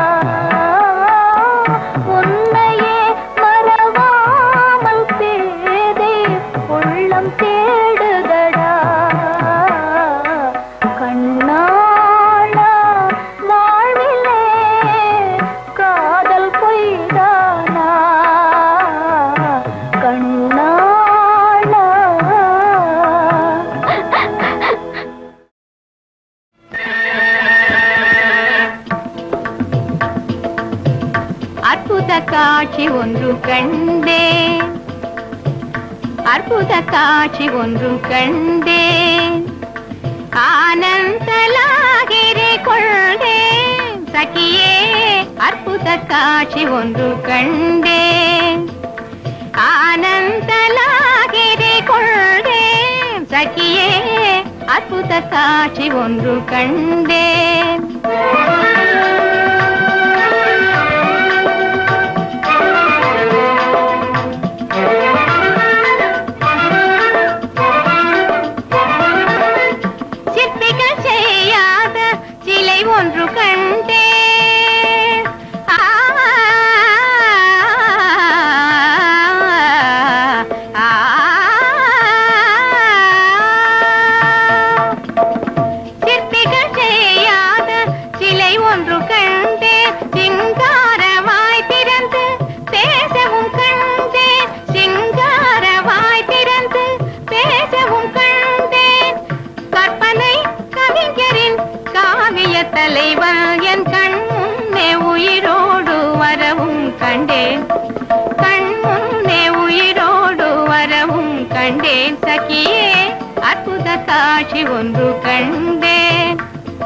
உன்னையே மறவாமல் தேடி உள்ளம் தேடுதடா கண்ணாளா வாழ்விலே காதல் பொய்தானா கண்ணாளா அற்புத காட்சி ஒன்று கண்டேன் அற்புத காட்சி ஒன்று கண்டேன் ஆனந்தலாகிரி கொள்கேன் சகியே அற்புத காட்சி ஒன்று கண்டேன் ஆனந்தலாகிரி கொள்கேன் சகியே அற்புத காட்சி ஒன்று கண்டேன் சிற்பிகள் செய்யாத சிலை ஒன்று கண்டேன் கண்டேன் சிங்காரமாய் திறந்து பேசவும் கண்டேன் சிங்காரமாய் திறந்து பேசவும் கண்டேன் கற்பனை கவிஞரின் காவிய தலைவன் என் கண் முன்னே உயிரோடு வரவும் கண்டேன் கண் முன்னே உயிரோடு வரவும் கண்டேன் சகியே அற்புத காட்சி ஒன்று கண்டேன்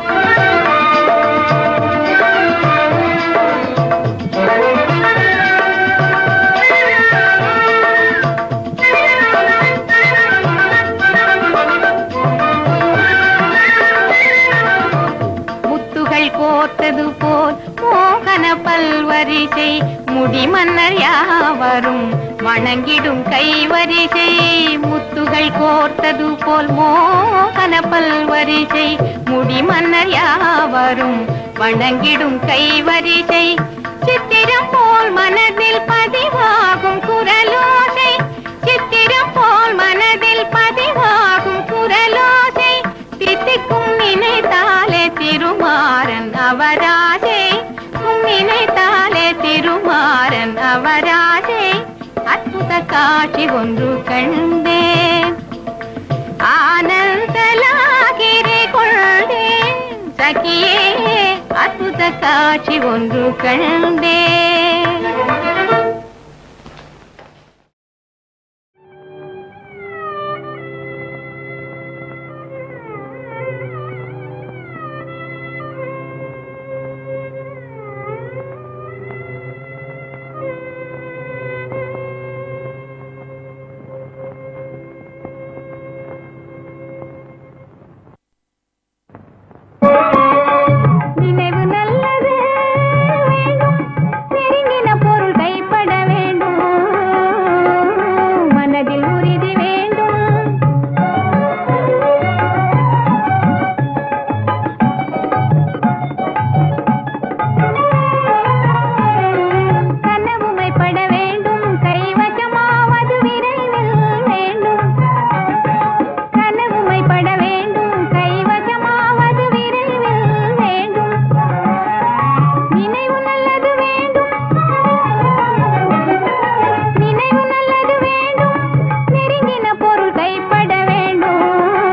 முத்துகள் கோர்த்தது போல் மோகன பல்வரிசை முடிமன்னர் யாவரும் வணங்கிடும் கைவரிசை முத்துகள் கோர்த்தது போல் மோகன பல்வரிசை முடிமன்னர் யாவரும் வணங்கிடும் கைவரிசை சித்திரம் போல் மனதில் பதிவாகும் குரலோசை சித்திரம் போல் மனதில் பதிவாகும் குரலோசை தித்திக்கும் நினைத்தாலே திருமாறன் அவராசை உம் நினைத்தாலே திருமாறன் அவராசை அற்புத காட்சி ஒன்று கண்டேன் ஆனந்தலாகிரை கொண்டேன் சகியே அற்புத காட்சி ஒன்று கண்டேன் நினைவு நல்லது வேண்டும் நெருங்கின பொருள் கைப்பட வேண்டும் மனதில் உறுதி வேண்டும் கனவுமைப்பட வேண்டும் கைவசமாவது விரைவில் வேண்டும் கனவுமைப்பட வேண்டும் கைவசமாவது விரைவில் வேண்டும் நினைவு நல்லது வேண்டும் நினைவு நல்லது வேண்டும் நெருங்கின பொருள் கைப்பட வேண்டும்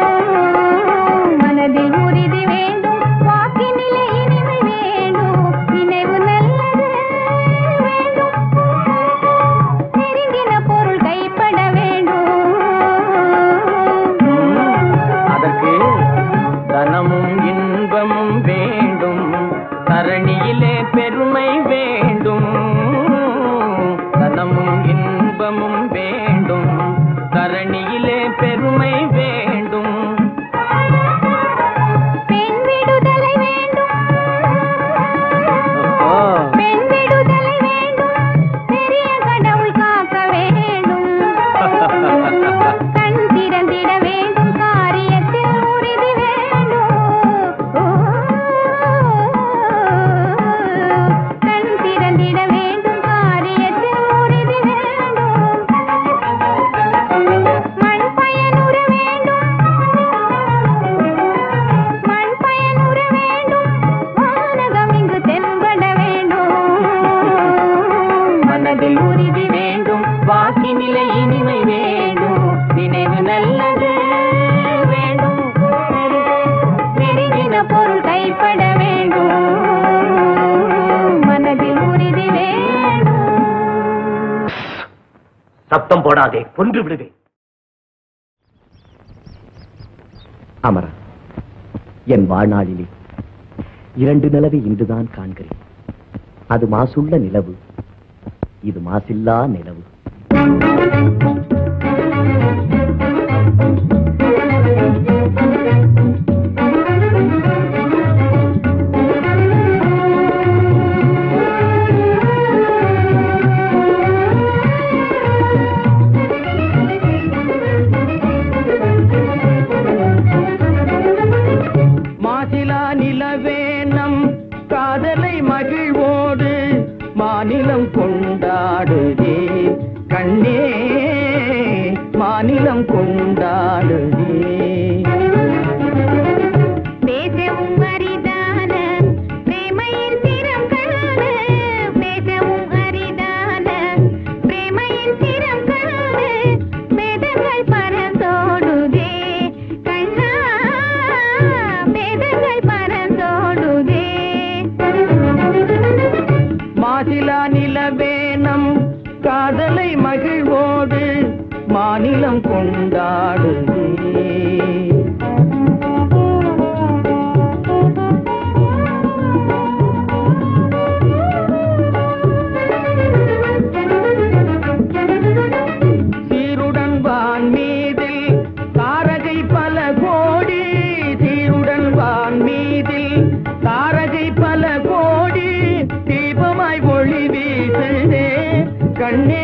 மனதில் உறுதி வேண்டும் வாக்கினிலே இனிமை வேண்டும் நினைவு நல்லது வேண்டும் நெருங்கின பொருள் கைப்பட வேண்டும் அதற்கு தனமும் இன்பமும் வேண்டும் தரணியிலே பெருமை வேண்டும் தனமும் இன்பமும் வேண்டும் தரணியிலே பெருமை வேண்டும் பெண் விடுதலை வேண்டும் பெண் விடுதலை வேண்டும் பெரிய கடவுள் காக்க வேண்டும் கண் திறந்திட வேண்டும் காரியத்தில் உறுதி வேண்டும் கண் திறந்திட வேண்டும் காரியத்தில் உறுதி வேண்டும் மண் பயனுற வேண்டும் மண் பயனுற வேண்டும் வானகம் இங்கு தென்பட வேண்டும் மனதில் உறுதி வேண்டும் வாக்கினிலை இனிமை வேண்டும் நினைவு நல்லது வேண்டும் நெருங்கின பொருள் கைப்பட வேண்டும் மனதில் உறுதி வேண்டும் சத்தம் போடாதே கொன்று விடுவேன் அமரா என் வாழ்நாளிலே இரண்டு நிலவை இன்றுதான் காண்கிறேன் அது மாசுள்ள நிலவு இது மாசில்லா நிலவு மாசிலா நிலவேனம் காதலை மகிழ்வோடு மாநிலம் கொண்டாடுதே கண்ணே மாநிலம் கொண்டாடுதே பேசவும் அரிதான பிரேமையின் மாநிலம் கொண்டாடுதே சீருடன் வான் மீதில் தாரகை பல கோடி சீருடன் வான் மீதில் தாரகை பல கோடி தீபமாய் ஒளி வீசுதே கண்ணே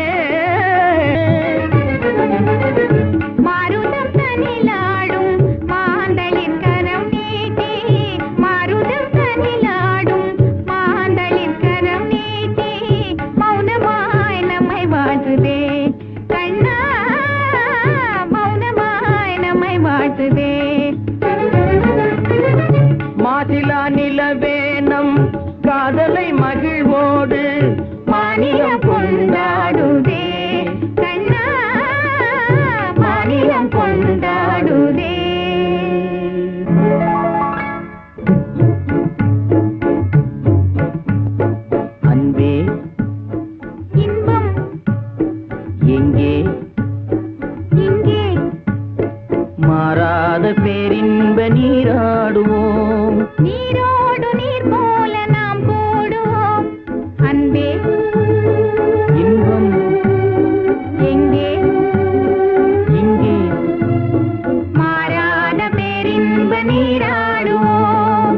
மாருதம் தனிலாடும் மாந்தளிர் கரம் நீட்டி மாருதம் தனிலாடும் மாந்தளிர் கரம் நீட்டி மௌனமாய் நம்மை வாழ்த்துதே கண்ணா மௌனமாய் நம்மை வாழ்த்துதே மாசிலா நிலவேனம் காதலை மகிழ்வோடு மாநிலம் கொண்டாடுதே கண்ணா மாநிலம் கொண்டாடுதே அன்பே இன்பம் எங்கே இங்கே மாறாத பேரின்ப நீராடுவோம் நீரோடு நீர் போல நாம் கூடுவோம் அன்பே இன்பம் எங்கே இங்கே மாறாத பேரின்ப நீராடுவோம்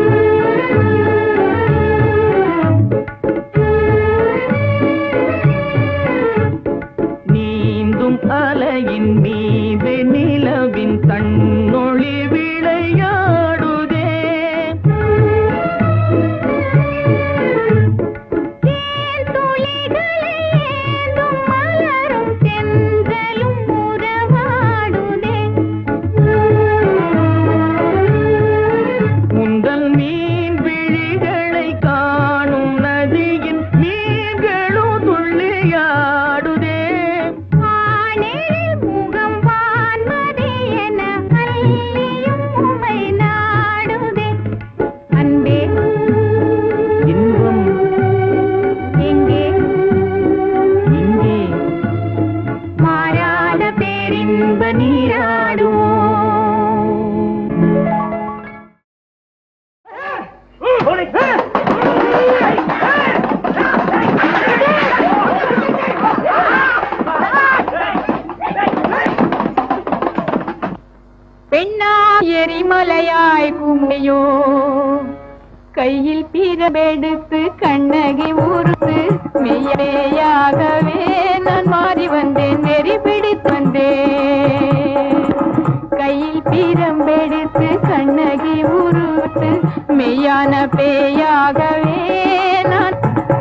நீந்தும் அலையின் மீது நிலவின் தன்னொளி விளையாடுதே தேன் துளிகளை ஏந்தும் மலரும் தென்றலும் உறவாடுதே உந்தல் மீன் விழிகளை காணும் நதியின் மீன்களும் துள்ளியாடுதே வானில் முகம் வான்மதி என அள்ளியும் உமை நாடுதே அன்பே இன்பம் எங்கே இங்கே மாறாத பேரின்ப நீராடுவோம் பெண்ணா எரிமலையாய் கும்மையோ கையில் பிரபெடுத்து கண்ணகி உருத்து மெய்யேயாகவே நான் மாறி வந்தேன் நெறி பிடித்து வந்தேன் கையில் பிரம்பெடுத்து கண்ணகி உருத்து மெய்யான பேயாகவே நான்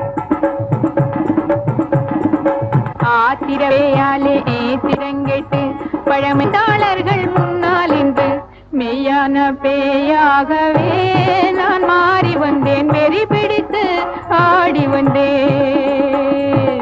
ஆத்திரவையாலே ஏத்திரங்கெட்டு பழமைத்தாளர்கள் முன்னால் இன்று மெய்யான பேயாகவே நான் மாறி வந்தேன் வெறி பிடித்து ஆடி வந்தேன்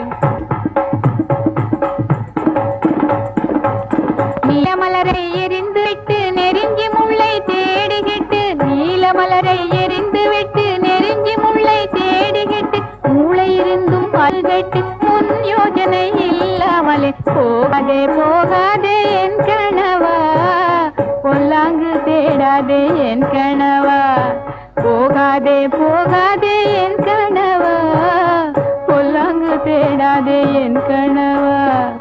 நீலமலரை எரிந்து விட்டு நெருங்கி முல்லை தேடுகிட்டு நீலமலரை எரிந்து விட்டு நெருங்கி முல்லை தேடுகிட்டு மூளை இருந்தும் பல்கட்டு முன் யோஜனை இல்லாமலே போகாதே போகாதே என் கணவா பொல்லாங்கு தேடாதே என் கணவா போகாதே போகாதே என் கணவா பொல்லாங்கு தேடாதே என் கணவா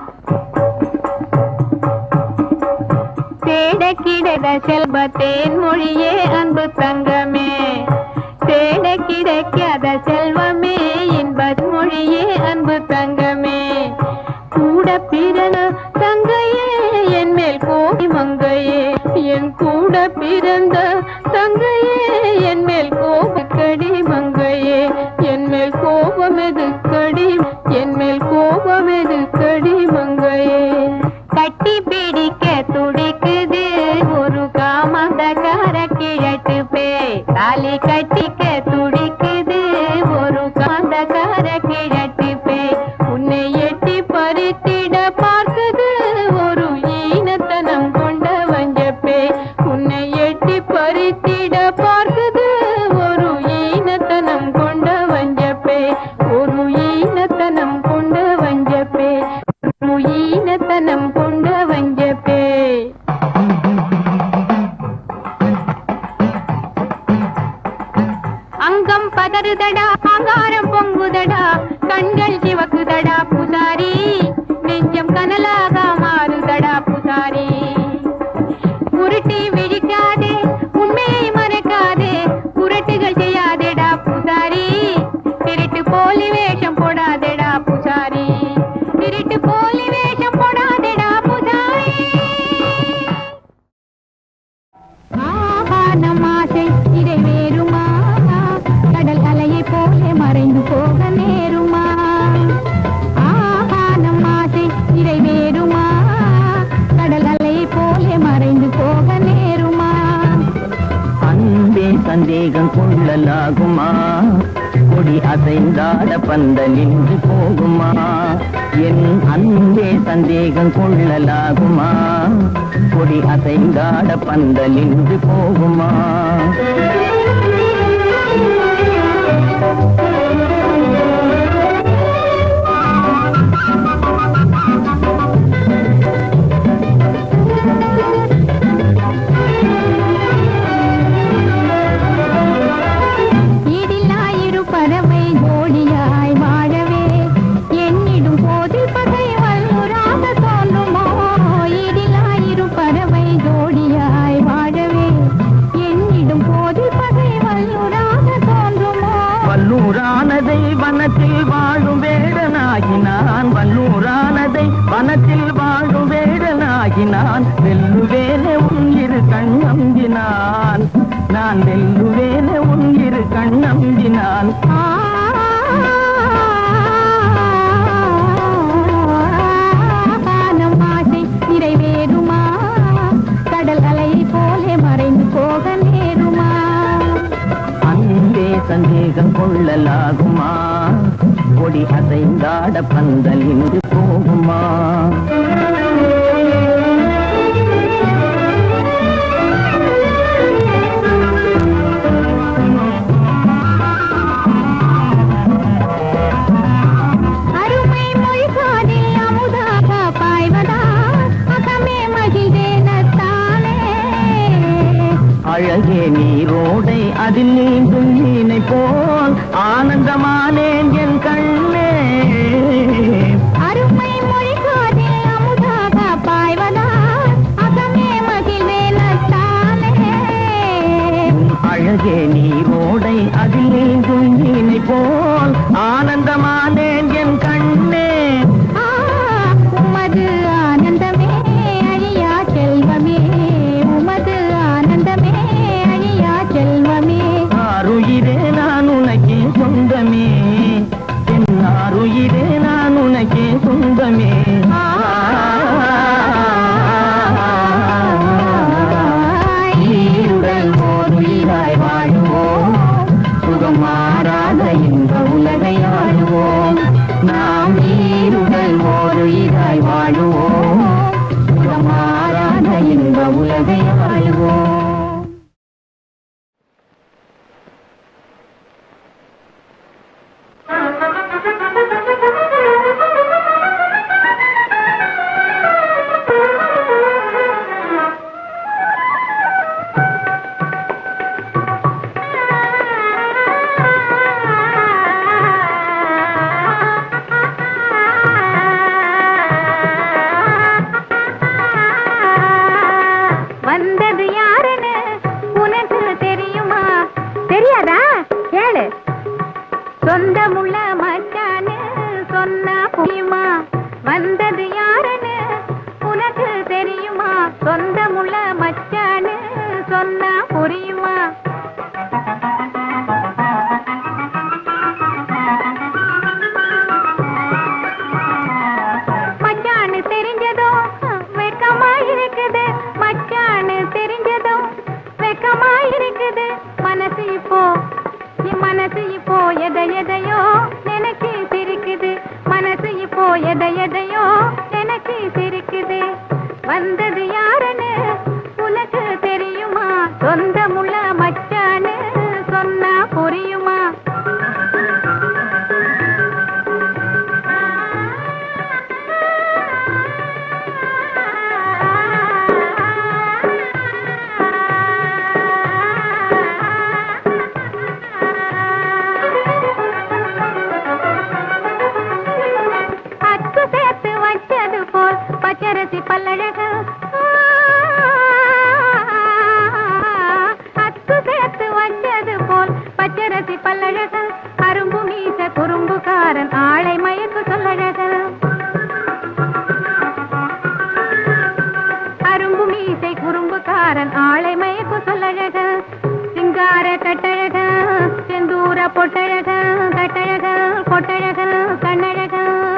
தேட கிடைத செல்வத்தேன் மொழியே அன்பு தங்கமே தேட கிடைக்காத செல்வமே இன்பத் மொழியே அன்பு தங்கமே கூட பிறன தங்கையே என் மேல் கோபி மங்கையே என் கூட பிறந்த தங்கையே என் மேல் கோபக்கடி மங்கையே என் மேல் கோபம் எதுக்கடி என் மேல் கோபம் எதுக்கடி மங்கையே கட்டி பிடிக்க துடிக்குது ஒரு காமந்தக்கார கிழட்டு பே தாலி கட்டிக்க துடிக்குது ஒரு காந்தக்கார கிழட்டு பே உன்னை எட்டி பறித்திட பார்க்குது ஒரு ஈனத்தனம் கொண்ட வஞ்சப்பே உன்னை எட்டி பறித்திட சிங்காரம் பொங்குதடா கண்கள் சிவக்குதடா புசாரி நெஞ்சம் கனலாக மாறுதடா புசாரி உருட்டி விழிக்காதே உண்மையை மறைக்காதே உருட்டுகள் செய்யாதேடா புசாரி திருட்டு போலி வேஷம் போடாதேடா புசாரி திருட்டு போலி வேஷம் போடாதேடா புசாரி ஆஹா நம் ஆசை இதை வேறுமா கடல் அலையை போல மறைந்து போக நேருமா ஆஹா நம் ஆசை இதை வேறுமா கடல் அலையை போல மறைந்து போக நேருமா அன்பே சந்தேகம் கொள்ளலாகுமா கொடி அசைந்தாட பந்தல் நின்று போகுமா என் அன்பே சந்தேகம் கொள்ளலாகுமா கொடி அசைந்தாட பந்தல் நின்று போகுமா ஈடில்லாயிரு பறவை ஜோடியாய் வாழவே எண்ணிடும் போதில் பகை வல்லுராக தோன்றுமோ ஈடில்லாயிரு பறவை ஜோடியாய் வாழவே எண்ணிடும் போதில் பகை வல்லுராக தோன்றுமோ வல்லூரானதை வனத்தில் வாழும் வேடனாகினான் வல்லூரானதை வனத்தில் வாழும் வேடனாகினான் வெல்லுவேனே உன் இரு கண்ணம்பினான் நான் வெல்லுவேனே உன் இரு கண்ணம்பினான் ஆனம் ஆசை நிறைவேறுமா கடல் அலையை போலே மறைந்து போக நேருமா அன்பே சந்தேகம் கொள்ளலாகுமா கொடி அசைந்தாட பந்தல் இன்று போகுமா அருமை மொழி காதில் அமுதாக பாய்வதா அகமே மகிழ்ந்தேனத்தானே அழகே நீரோடை அதில் நீந்தும் மீனை போல் ஆனந்தமானேன் என் கண்ணே அருமை மொழி காதில் அமுதாக பாய்வதா அகமே மகிழ்ந்தேனத்தானே உன் அழகே நீரோடை அதில் நீந்தும் மீனை போல் ஆனந்தமானேன் என் கண்ணே ஆ, உமது ஆனந்தமே அழியா செல்வமே உமது ஆனந்தமே அழியா செல்வமே ஆறுயிரே நான் உனக்கே சொந்தமே என் ஆறுயிரே நான் உனக்கே சொந்தமே ஈருடல் ஓர் உயிராய் வாழுவோம் சுகம் மாறாத இந்த உலகை ஆளுவோம் நாம் ஈருடல் ஓர் உயிராய் வாழுவோம் சுகம் மாறாத இந்த உலகை ஆளுவோம் வந்தது யாருன்னு உனக்கு தெரியுமா தெரியாதா கேளு சொந்தமுள்ள மச்சான்னு சொன்னா புரியுமா வந்தது யாருன்னு உனக்கு தெரியுமா சொந்தமுள்ள மச்சான்னு சொன்னா புரியுமா மச்சான்னு தெரிஞ்சதோ வெக்கமா இருக்குது மச்சான்னு தெரிஞ்சதோ வெக்கமா இருக்குது மனசு இப்போ என் மனசு இப்போ எதை எதையோ எனக்கு சிரிக்குது மனசு இப்போ எதை எதையோ எனக்கு சிரிக்குது வந்தது யாருன்னு உனக்கு தெரியுமா சொந்தமுள்ள மச்சான்னு சொன்னா புரியுமா பச்சரசி பல்லழக அத்து சேர்த்து வச்சது போல் பச்சரசி பல்லழக அரும்பு மீச குறும்புக்காரன் ஆளை மயக்கு சொல்லழக அரும்பு மீசை குறும்புக்காரன் ஆளை மயக்கு சொல்லழக சிங்கார கட்டழக செந்தூர பொட்டழக கட்டழக பொட்டழக கண்ணழக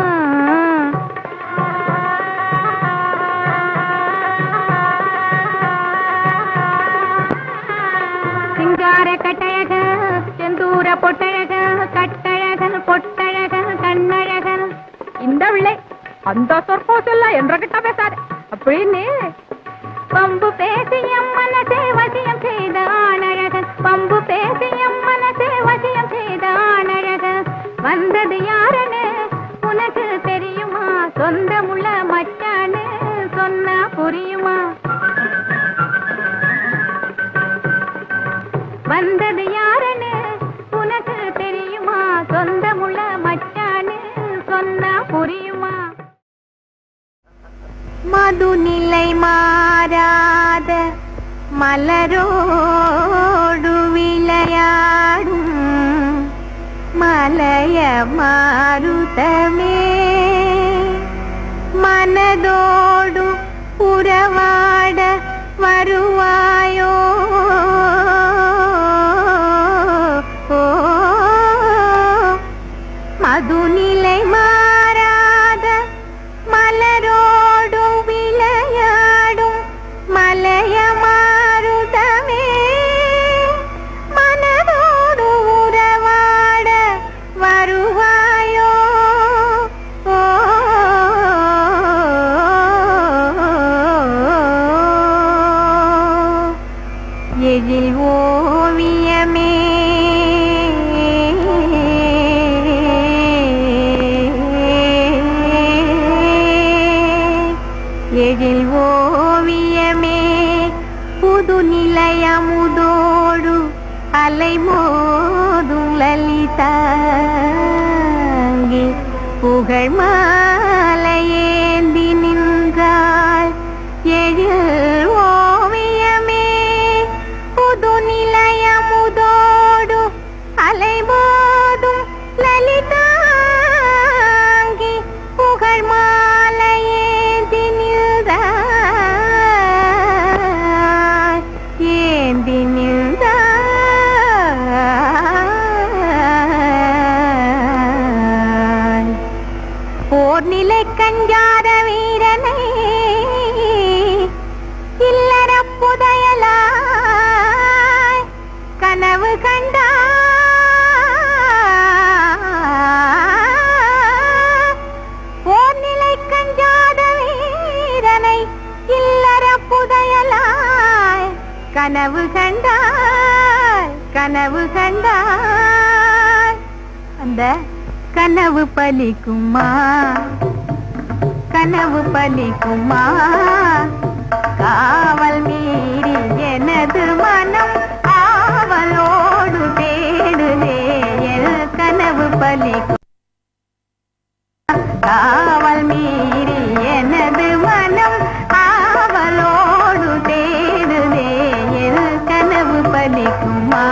சிங்கார கட்டழக செந்தூர பொட்டழக கட்டழகன் பொட்டழகன் கண்ணழகன் இந்த பிள்ளை அந்த சொற்போசெல்லாம் என்ற கிட்ட பேசாத அப்படின்னு பம்பு பேசி எம் மனசே வசியம் செய்த ஆணழகன் பம்பு பேசி எம் மனசே வசியம் செய்த ஆணழகன் வந்தது யாருன்னு உனக்கு தெரியுமா சொந்தமுள்ள மச்சான்னு சொன்னா புரியுமா வந்தது யாருன்னு உனக்கு தெரியுமா சொந்தமுள்ள மச்சான்னு சொன்னா புரியுமா மதுநிலை மாறாத மலரோடு விளையாடும் மலைய மாருதமே மனதோடு உறவாட வருவாயோ மதுநிலை மாறாத மலரோடு விளையாடும் மலைய மாருதமே மனதோடு உறவாட வருவாயோ ஓ எழில் ஓவியமே எழில் ஓவியமே புது நிலையமுதோடு அலைமோதும் லலிதாங்கி புகழ் மாலையேந்தி நின்றாள் எழில் ஓவியமே புது நிலையமுதோடு அலைமோதும் லலிதாங்கி புகழ் மாலையேந்தி நின்றாள் ஏந்தி நின்றாள் போர் நிலை கஞ்சாத வீரனை இல்லற புதையலாய் கனவு கண்டார் போர் நிலை கஞ்சாத வீரனை இல்லற புதையலாய் கனவு கண்டாய் கனவு கண்டாய் அந்த கனவு பலிக்குமா கனவு பலிக்குமா காவல் மீறி எனது மனம் ஆவலோடு தேடுதே என் கனவு பலிக்கும் காவல் மீறி எனது மனம் ஆவலோடு தேடுதே என் கனவு பலிக்குமா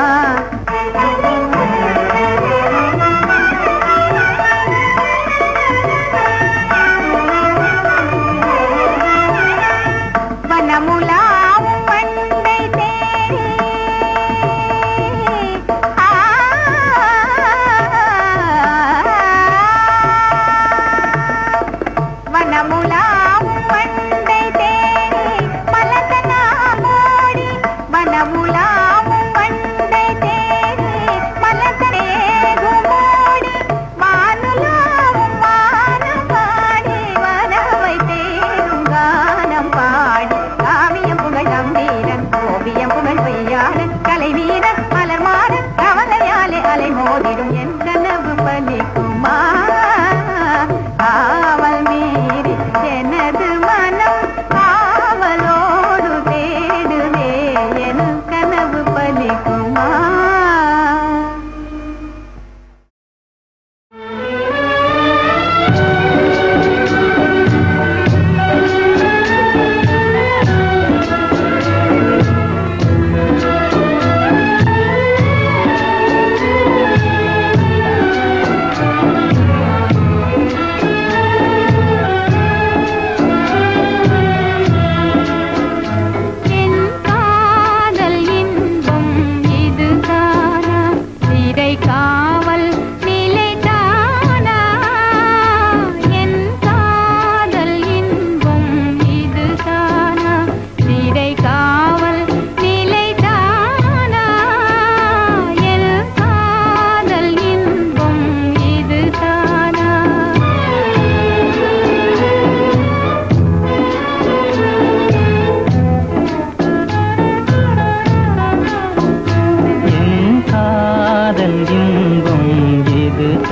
வனமுலாவும் வண்டை தேடி ஆ வன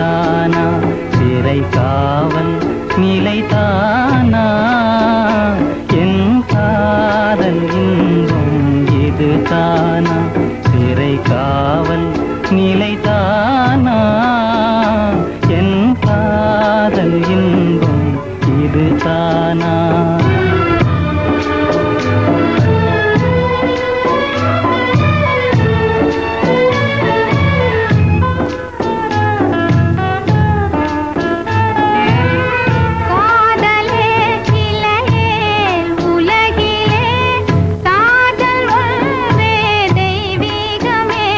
தானா சிறை காவல் நிலைதானா என் காதல் இன்பம் இது தானா சிறை காவல் நிலைதானா என் காதல் இன்பம் இது தானா காதலே இலையே உலகிலே காதல் ஒன்றே தெய்வீகமே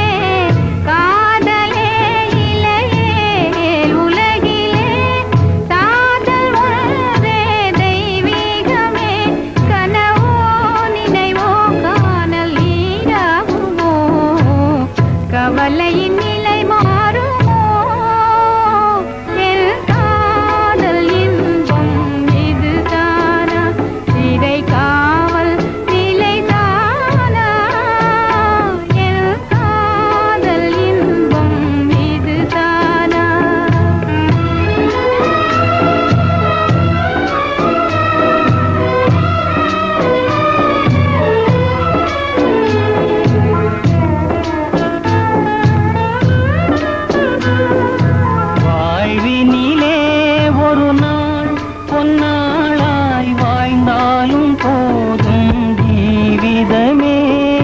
காதலே இலையே உலகிலே காதல் ஒன்றே தெய்வீகமே கனவோ நினைவோ காணல் நீராகுமோ கவலையின் நிலை மாறுமோ என் காதல் இன்பம் இதுதானா சிறை காவல் நிலைதானா என் காதல் இன்பம் இதுதானா வாழ்வினிலே ஒரு நாள் பொன்னாளாய் வாழ்ந்தாலும் போதும் ஜீவிதமே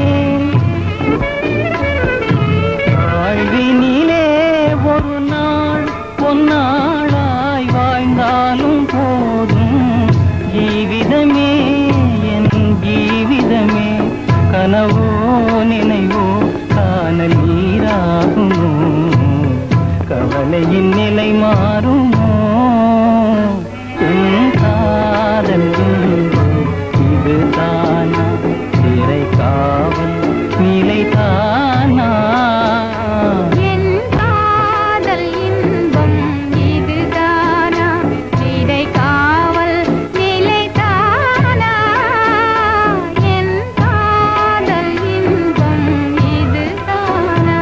வாழ்வினிலே ஒரு நாள் பொன்னாளாய் வாழ்ந்தாலும் போதும் ஜீவிதமே என் ஜீவிதமே கனவோ நினைவோ காணல் நீராகுமோ கவலையின் நிலை மாறுமோ என் காதல் இன்பம் இதுதானா சிறை காவல் நிலைதானா என் காதல் இன்பம் இதுதானா சிறை காவல் நிலைதானா என் காதல் இன்பம் இதுதானா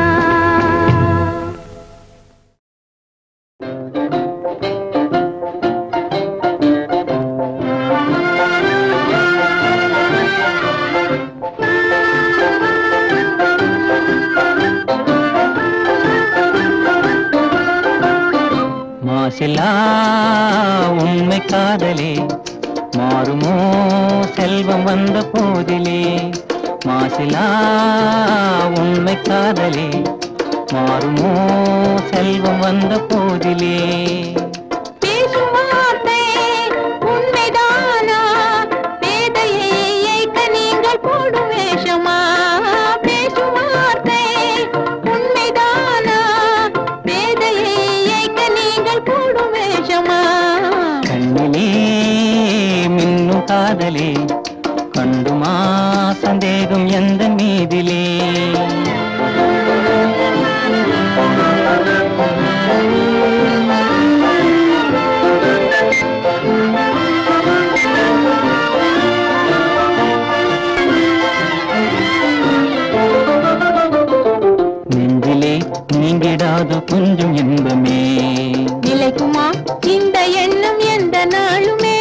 மாசிலா உண்மை காதலே மாறுமோ செல்வம் வந்த போதிலே மாசிலா உண்மை காதலே மாறுமோ செல்வம் வந்த போதிலே பேசும் வார்த்தை உண்மைதானா பேதையை ஏய்க்க நீங்கள் போடும் வேஷமா பேசும் வார்த்தை உண்மைதானா பேதையை ஏய்க்க நீங்கள் போடும் வேஷமா கண்ணிலே மின்னும் காதலே கண்டுமா சந்தேகம் எந்த மீதிலே நெஞ்சிலே நீங்கிடாத கொஞ்சம் இன்பமே நிலைக்குமா இந்த எண்ணம் எந்த நாளுமே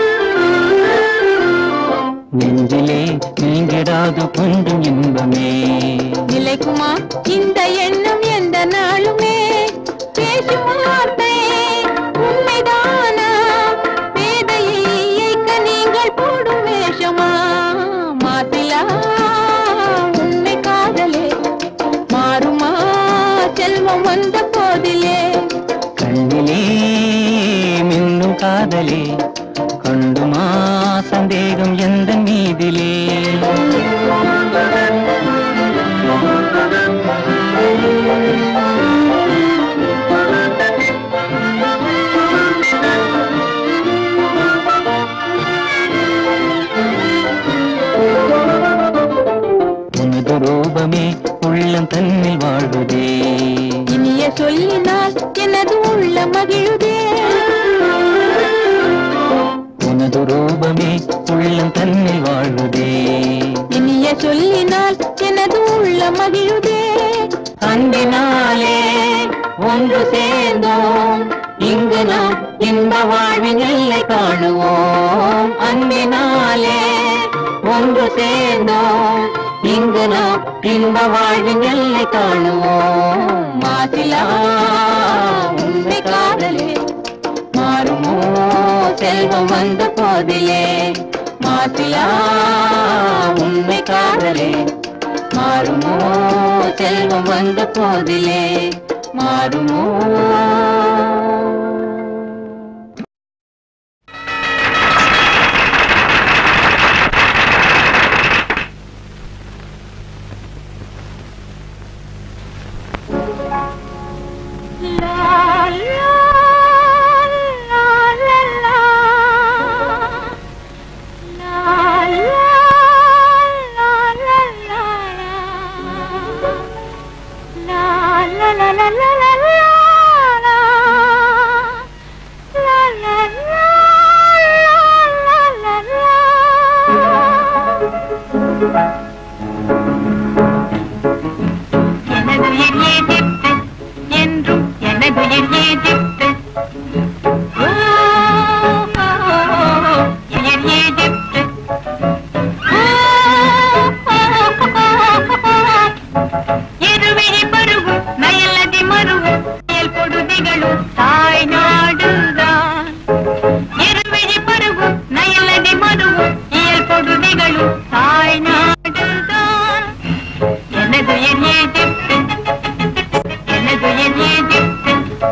நெஞ்சிலே நீங்கிடாத கொஞ்சம் இன்பமே நிலைக்குமா இந்த எண்ணம் எந்த நாளுமே பேசும் வார்த்தை உண்மைதானா பேதையை ஏய்க்க நீங்கள் போடும் வேஷமா மாத்திலா உண்மை காதலே மாறுமா செல்வம் வந்த போதிலே கண்ணிலே மின்னும் காதலே கண்டுமா சந்தேகம் எந்த மீதிலே உனது ரூபமே உள்ளம் தன்னில் வாழ்வதே இனிய சொல்லினால் எனது உள்ள மகிழுதே சேர்ந்தோம் இங்கு நாம் இன்ப வாழ்வின் எல்லை காணுவோம் அன்பினாலே ஒன்று சேர்ந்தோம் இங்கு நாம் இன்ப வாழ்வின் எல்லை காணுவோம் மாசிலா உண்மை காதலே மாறுமோ செல்வம் வந்த போதிலே மாசிலா உண்மை காதலே மாறுமோ செல்வம் வந்த போதிலே மாறுமோ எனதுயிர் ஏஜிப்து என்றும் எனதுயிர் ஏஜிப்து ஓ, ஓ, உயிர் ஏஜிப்து ஓ, ஓ, இருவிழி பருவும் நயலதி மருவும் செயல் பொடுதிகளும் தாய் நாடுதான் இருவிழி பருவும் நயலதி மருவும் இயல் பொடுதிகளும் தாய் நாடுதான் எனது என் ஏஜிப்து எனது என் ஏஜிப்து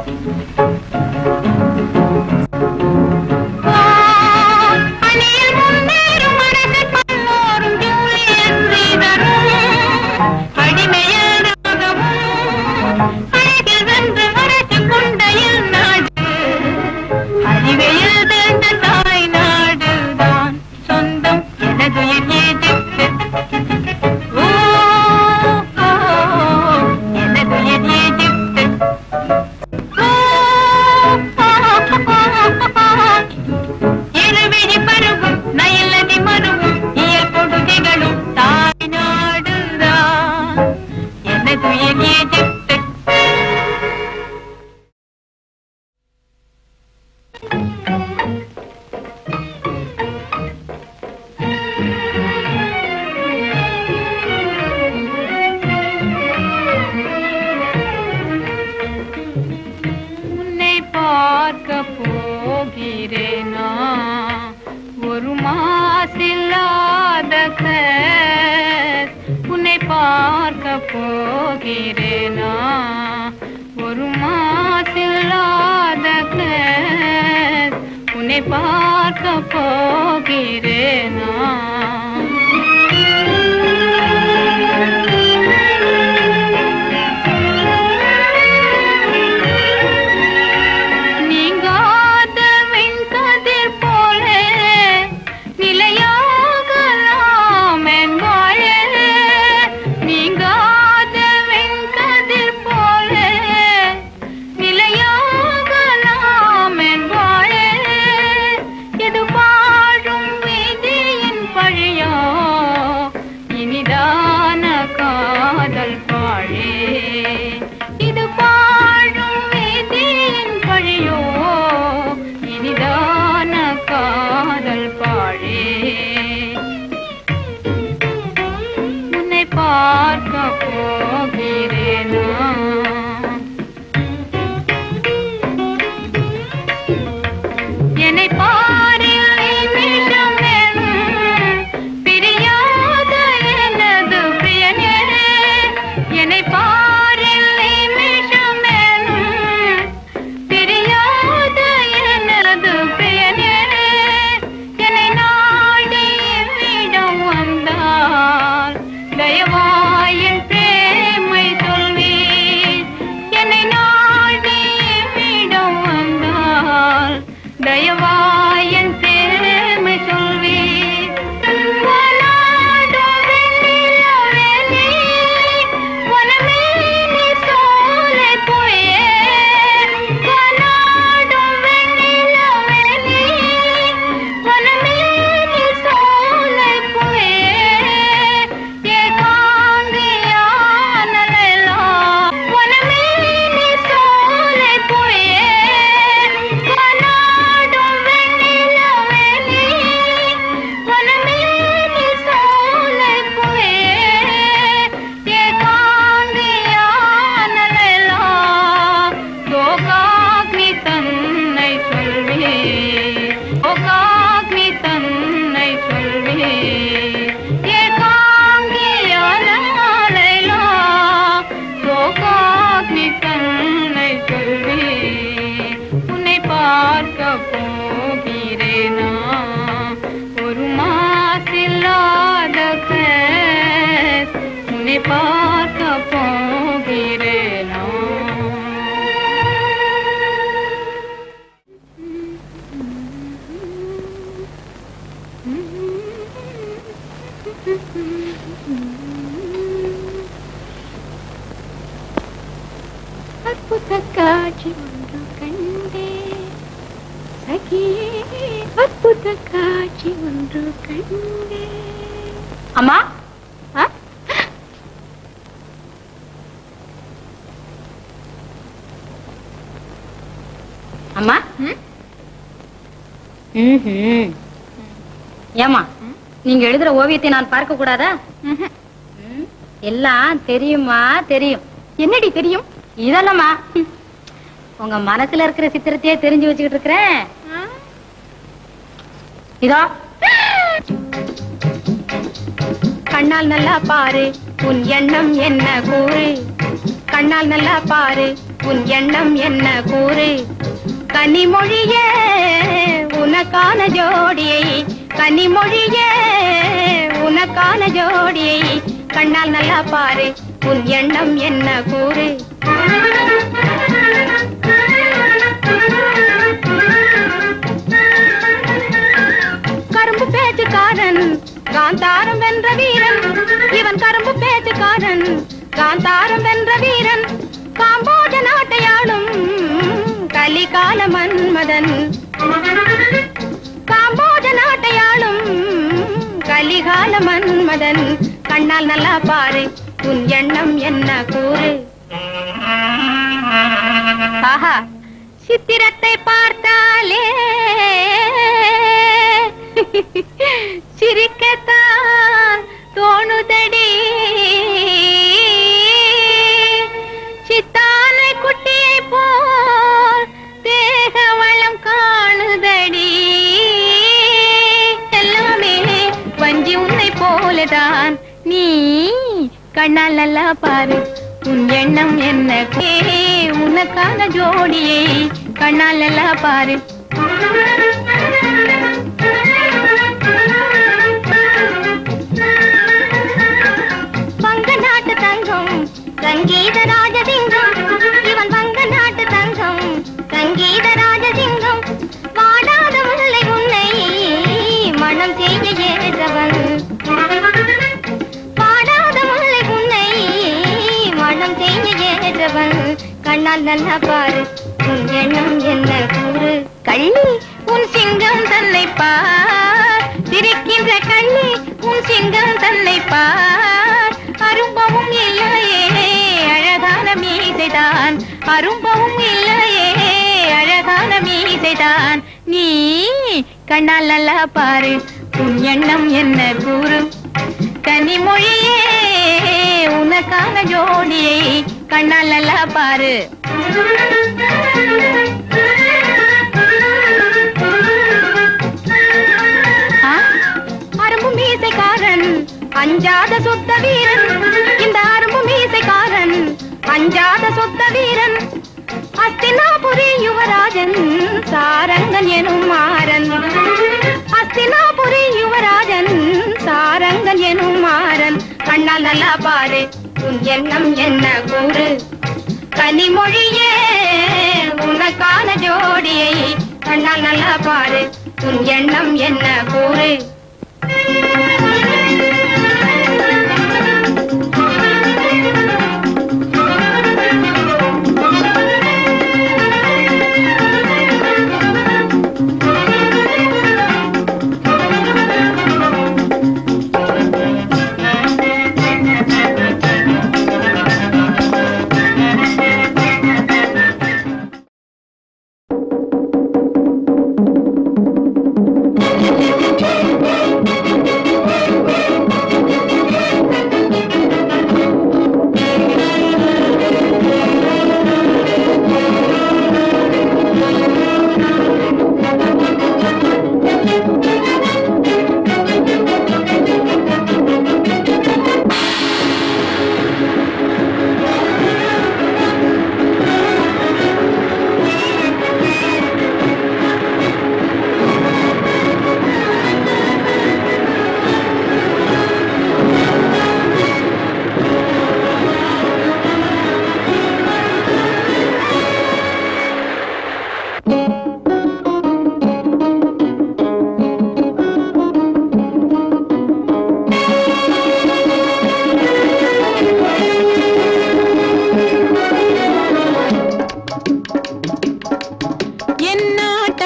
ஆ, அணியில் முன்னேறும் அரசு பல்லோரும் ஜூலியஸ் சீதரும் அடிமையில் ராகவும் அழகில் வென்று மறைச்சு கொண்ட என் நாடு அறிவையில் தேர்ந்த தாய் நாடுதான் சொந்தம் எனது என் ஏஜிப்து ஓ, ஓ, எனது என் ஏஜிப்து ஓ, இருவிழி பருவும் நயலதி மருவும் இயல் பொடுகைகளும் தாய் நாடுதான் எனது என் ஏஜிப்து உன்னை பார்க்க போகிறேனா ஒரு மாசில்லாத கர். உன்னை பார்க்க போகிறேனா ஒரு மாசில்லாத கர். உன்னை பார்க்க போகிறேனா நீங்காத வெண்கதிர் போல நிலையாகலாம் என் வாழே நீங்காத வெண்கதிர் போல நிலையாகலாம் என் வாழே இது வாழும் விதியின் பழி போகிறேனா ஒரு மாசில்லாத கிளாஸ் உன்னை பார்க்க போகிறேனா அற்புத காட்சி ஒன்று கண்டே சகியே அற்புத காட்சி ஒன்று கண்டே அம்மா ஆ? அம்மா ம்ஹும். ஏம்மா நீங்க எழுதுற ஓவியத்தை நான் பார்க்க கூடாதா ம், எல்லாம் தெரியுமா தெரியும் என்னடி தெரியும் இதெல்லாமா ம். உங்க மனசுல இருக்கிற சித்திரத்தையே தெரிஞ்சு வச்சுக்கிட்டு இருக்கிறேன் இதோ கண்ணால் நல்லா பாரு உன் எண்ணம் என்ன கூறு கண்ணால் நல்லா பாரு உன் எண்ணம் என்ன கூறு கனிமொழியே உனக்கான ஜோடியை கனிமொழியே உனக்கான ஜோடியை கண்ணால் நல்லா பாரு உன் எண்ணம் என்ன கூறு கரும்பு பேச்சுக்காரன் காந்தாரம் வென்ற வீரன் இவன் கரும்பு பேச்சுக்காரன் காந்தாரம் வென்ற வீரன் காம்போஜ நாட்டையாளும் கலிகால மன்மதன் காம்போஜ நாட்டையாளும் கலிகால மன்மதன் கண்ணால் நல்லா பாரு உன் எண்ணம் என்ன கூறு ஆஹா சித்திரத்தை பார்த்தாலே சிரிக்கத்தான் தோணுதடி சித்தானை குட்டியை போல் தேக வளம் காணுதடி எல்லாமே வஞ்சி உன்னை போலதான் நீ கண்ணால் நல்லா பாரு உன் எண்ணம் என்ன ஏ, உனக்கான ஜோடியை கண்ணால் நல்லா பாரு வங்க நாட்டு தங்கம் சங்கீத ராஜசிங்கம் இவன் வங்க நாட்டு தங்கம் சங்கீத ராஜசிங்கம் வாடாத முல்லை உன்னை மனம் செய்ய ஏற்றவன் வாடாத முல்லை உன்னை மனம் செய்ய ஏற்றவன் கண்ணால் நல்லா பாரு உன் எண்ணம் என்ன கூறு கள்ளி உன் சிங்கம் தன்னை பார் சிரிக்கின்ற கள்ளி உன் சிங்கம் தன்னை பார் அரும்பவும் இல்லையே அழகான மீசைதான் அரும்பவும் இல்லையே அழகான மீசைதான் நீ கண்ணால் நல்லா பாரு உன் எண்ணம் என்ன கூறு கனிமொழியே உனக்கான ஜோடியை கண்ணால் நல்லா பாரு ஆ? அரும்பு மீசைக்காரன் அஞ்சாத சுத்த வீரன் இந்த அரும்பு மீசைக்காரன் அஞ்சாத சுத்த வீரன் அஸ்தினாபுரி யுவராஜன் சாரங்கன் எனும் மாறன் அஸ்தினாபுரி யுவராஜன் சாரங்கன் எனும் மாறன் கண்ணால் நல்லா பாரு உன் எண்ணம் என்ன கூறு கனிமொழியே உனக்கான ஜோடியை கண்ணால் நல்லா பாரு உன் எண்ணம் என்ன கூறு Thank you.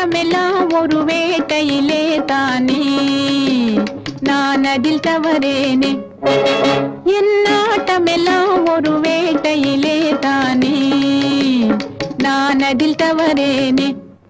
ஆட்டமெல்லாம் ஒரு வேட்டையிலே தானே நான் அதில் தவறேனே என் ஆட்டமெல்லாம் ஒரு வேட்டையிலே தானே நான் அதில் தவறேனே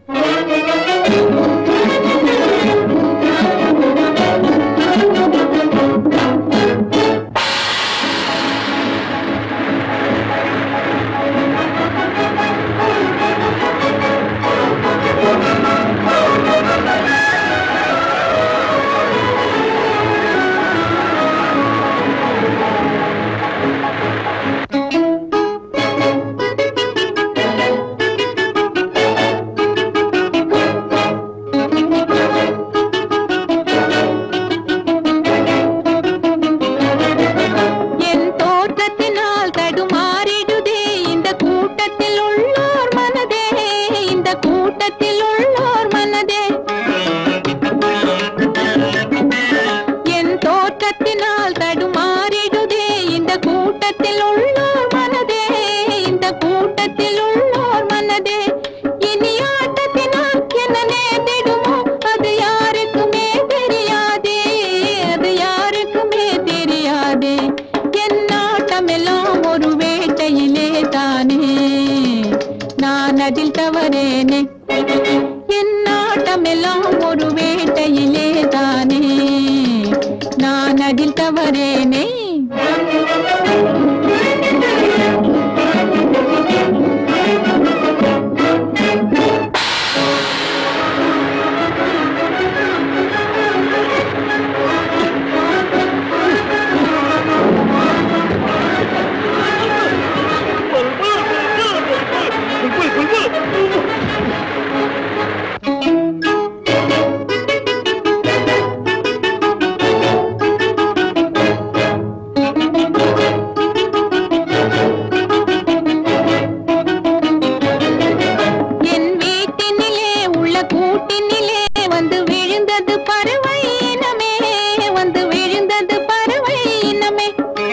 என் தோற்றத்தினால் தடுமாறிடுதே இந்த கூட்டத்தில் உள்ளோர் மனதே இந்த கூட்டத்தில் உள்ளோர் மனதே என் தோற்றத்தினால் தடுமாறிடுதே இந்த கூட்டத்தில் உள்ளோர் மனதே இந்த கூட்டத்தில் உள்ளோர் மனதே இனி ஆட்டத்தினால் என்ன நேர்ந்திடுமோ அது யாருக்குமே தெரியாதே அது யாருக்குமே தெரியாதே என் ஆட்டமெல்லாம் ஒரு வேட்டையிலே தானே நான் அதில் தவறேனே என் ஆட்டமெல்லாம் ஒரு வேட்டையிலே தானே நான் அதில் தவறேனே என் வீட்டினிலே உள்ள கூட்டினிலே வந்து விழுந்தது பறவை இனமே வந்து விழுந்தது பறவை இனமே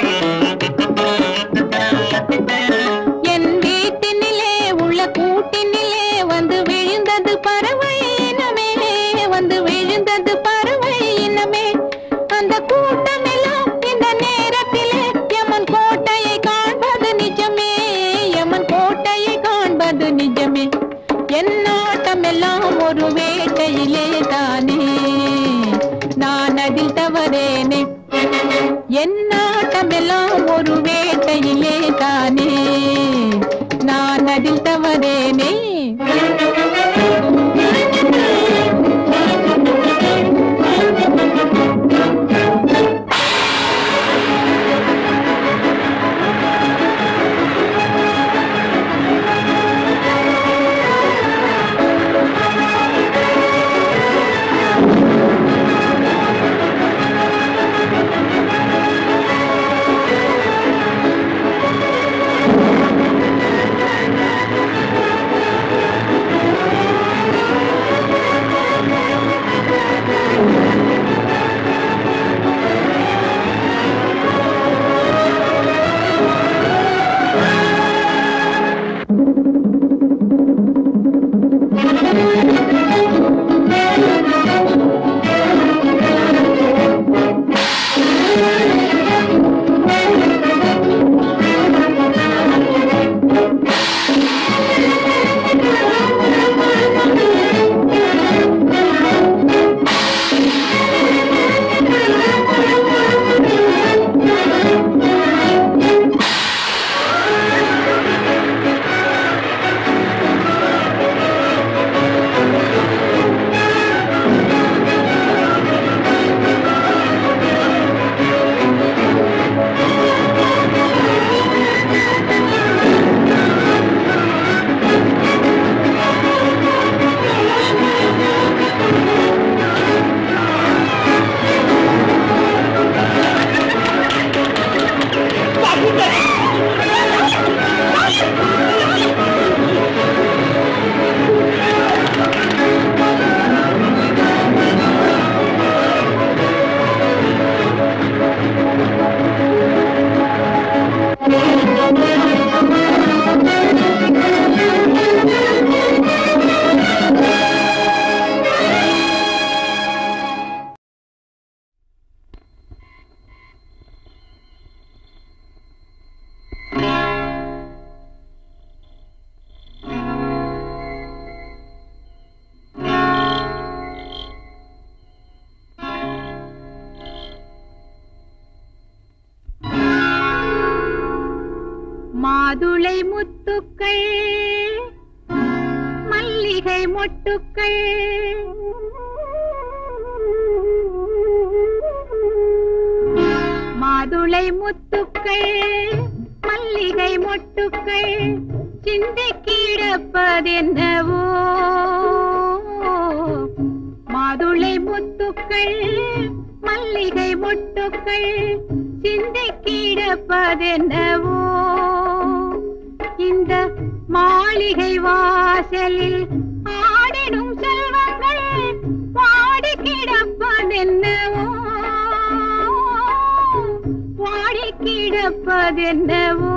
என் வீட்டினிலே உள்ள கூட்டினிலே வந்து விழுந்தது பறவை இனமே வந்து விழுந்தது பறவை இனமே அந்த கூட்டமெல்லாம் இந்த நேரத்திலே யமன் கோட்டையை காண்பது நிஜமே யமன் கோட்டையை காண்பது நிஜமே என் நாட்டமெல்லாம் ஒரு வேட்டையிலே தானே நான் அதில் தவறேனே என் நாட்டமெல்லாம் ஒரு வேட்டையிலே தானே நான் அதில் தவறேனே மாதுளை முத்துக்கள் மல்லிகை மொட்டுக்கள் மாதுளை முத்துக்கள் மல்லிகை மொட்டுக்கள் சிந்தை கிடப்பதென்னவோ மாதுளை முத்துக்கள் மல்லிகை மொட்டுக்கள் சிந்தை கிடப்பதென்னவோ இந்த மாளிகை வாசலில் ஆடிடும் செல்வங்கள் பாடி கிடப்பதென்னவோ பாடி கிடப்பதென்னவோ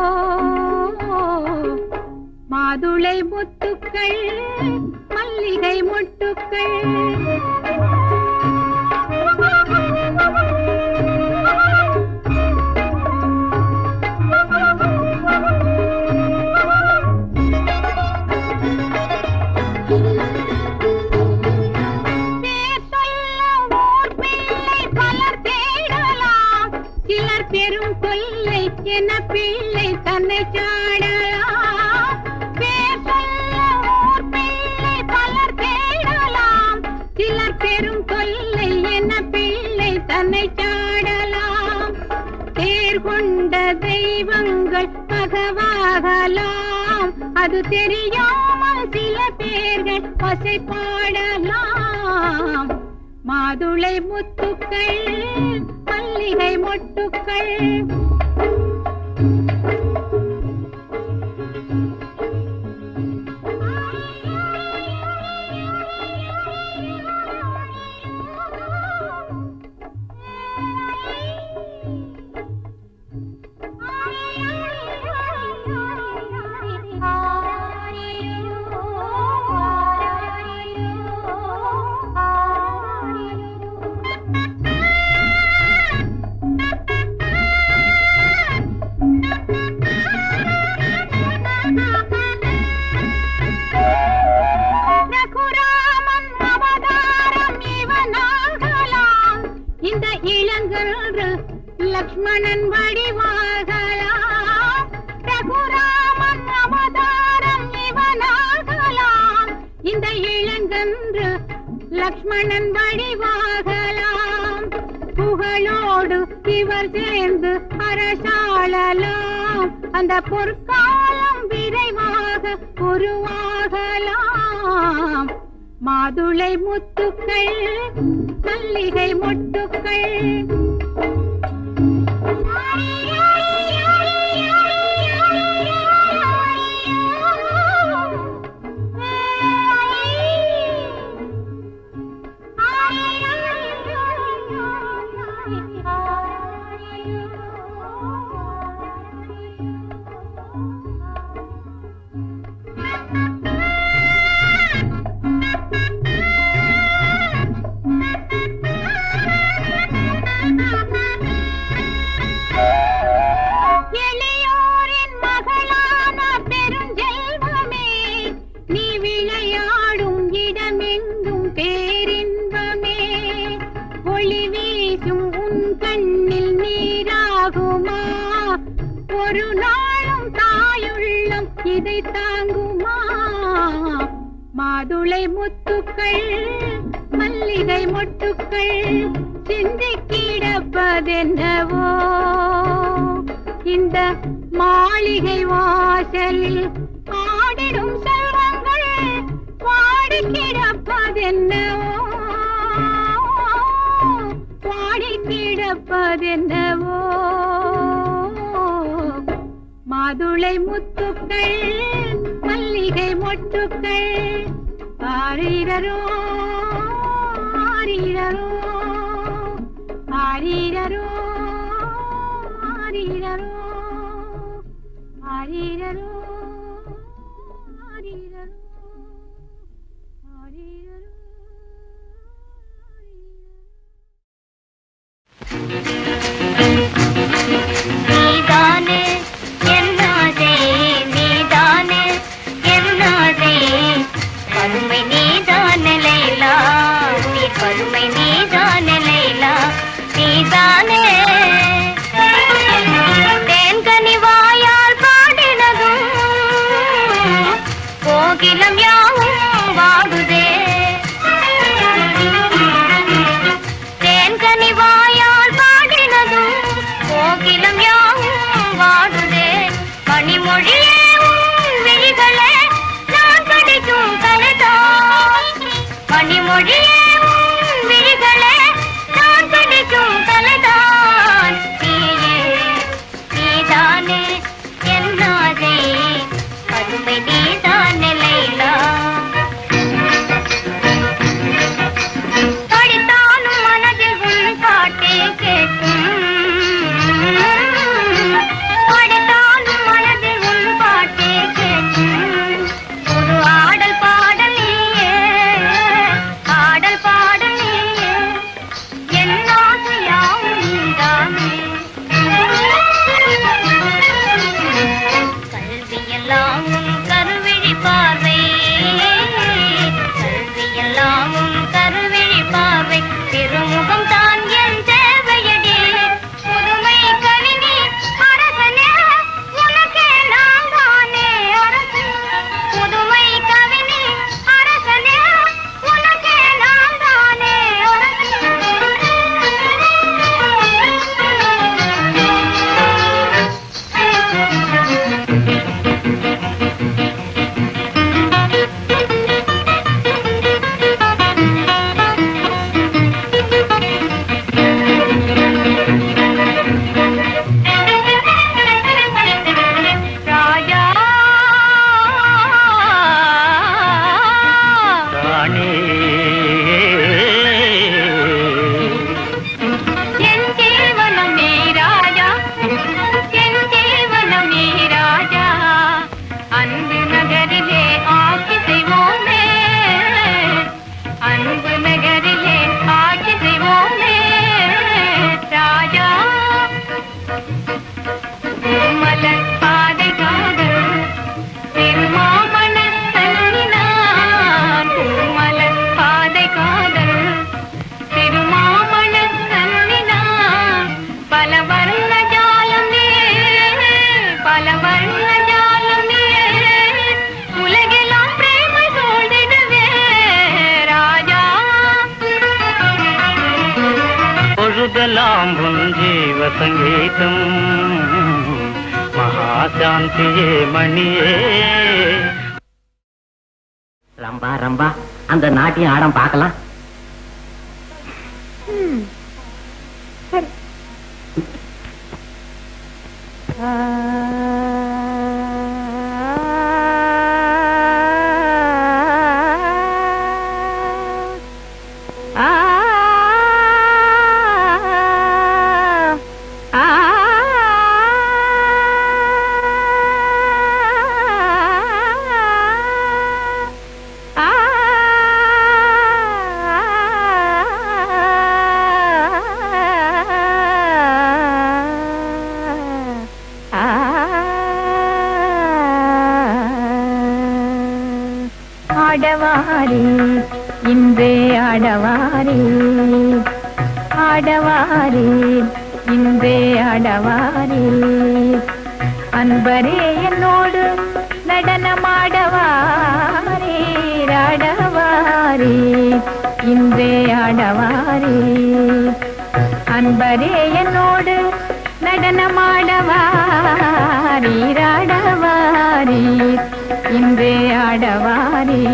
மாதுளை முத்துக்கள் மல்லிகை மொட்டுக்கள் பேர் சொல்ல ஓர் பிள்ளை பலர் தேடலாம் சிலர் பெரும் கொல்லை என பிள்ளை தன்னை சாடலாம் பேர் சொல்ல ஓர் பிள்ளை பலர் தேடலாம் சிலர் பெரும் கொல்லை என பிள்ளை தன்னை சாடலாம் தேர் கொண்ட தெய்வங்கள் பகவாகலாம் அது தெரியாமல் சில பேர்கள் பசை பாடலாம் மாதுளை முத்துக்கள் மல்லிகை மொட்டுக்கள் ரகுராமன் அவதாரம் இவனாகலாம் இந்த இளங்கன்று லக்ஷ்மணன் வடிவாகலாம் ரகுராமன் அவதாரம் இவனாகலாம் இந்த இளங்கன்று லக்ஷ்மணன் வடிவாகலாம் புகழோடு இவர் சேர்ந்து அரசாளலாம் அந்த பொற்காலம் விரைவாக உருவாகலாம் மாதுளை முத்துக்கள் மல்லிகை மொட்டுக்கள் எளியோரின் மகளான பெருஞ்செல்வமே நீ விளையாடும் இடமெங்கும் பேரின்பமே ஒளி வீசும் உன் கண்ணில் நீராகுமா ஒரு நாளும் தாயுள்ளம் இதை தாங்குமா மாதுளை முத்துக்கள் மல்லிகை மொட்டுக்கள் சிந்தி கிடப்பதென்னவோ இந்த மாளிகை வாசலில் ஆடிடும் செல்வங்கள் பாடி கிடப்பதென்னவோ பாடி கிடப்பதென்னவோ மாதுளை முத்துக்கள் மல்லிகை மொட்டுக்கள் ஆரீரரோ ஆரீரரோ ஆரீரரோ ஆரீரரோ ஆரீரரோ ஆரீரரோ ஆரீரரோ நீதானே என்னாதே நீதானே என்னாதே பருமை நீதானே லைலா நீ பருமை நீதானே லைலா நீதானே தேன்கனி வாயால் பாடி ఇదెല്ലാം జీవ సంగీతం మహాశాంతియే మణియే ரம்பா ரம்பா அந்த நாட்டியம் ஆடம் பார்க்கலாம் சரி ஆடவாரி இன்றே ஆடவாரி ஆடவாரி இன்றே ஆடவாரி அன்பரே என்னோடு நடனமாடவாரி ஆடவாரி இன்றே ஆடவாரி அன்பரே என்னோடு நடனமாடவாரி ஆடவாரி இன்றே ஆடவாரி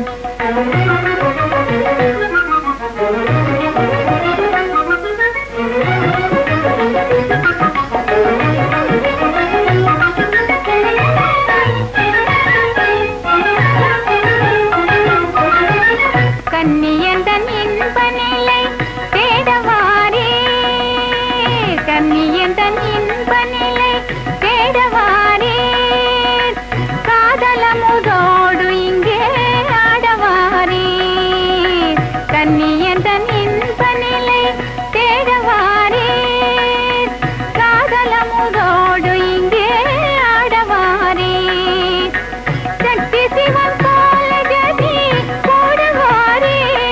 கன்னியந்தன் இன்ப நிலை தேடவாரே கன்னியந்தன் இன்ப நிலை தேடவாரே காதலமுதோடு இங்கே ஆடவாரே கன்னியந்தன் இன்ப நிலை தேடவாரே காதலமுதோடு இங்கே ஆடவாரே சக்தி சிவன் போல ஜதி போடுவாரே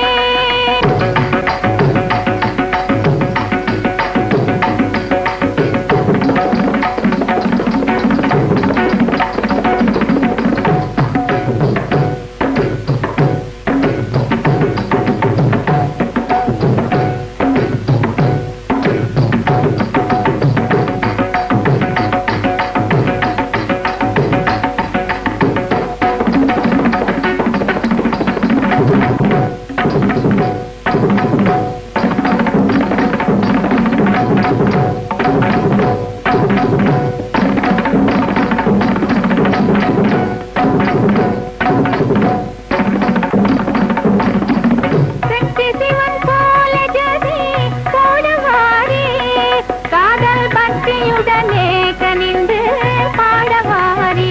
சக்தி சிவன் போல ஜதி போடுவாரே காதல் பக்தியுடனே கனிந்து பாடவாரே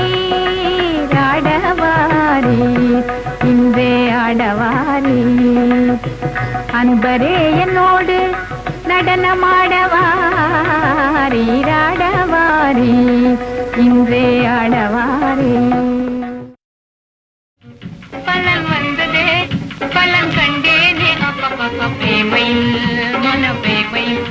ஆடவாரே இன்றே ஆடவாரே அன்பரே என்னோடு நடனமாடவாரே ஆடவாரே இன்றே ஆடவாரே பலன் வந்ததே பலன் கண்டேனே அப்பப்ப பிரேமையில் மன பிரேமையில்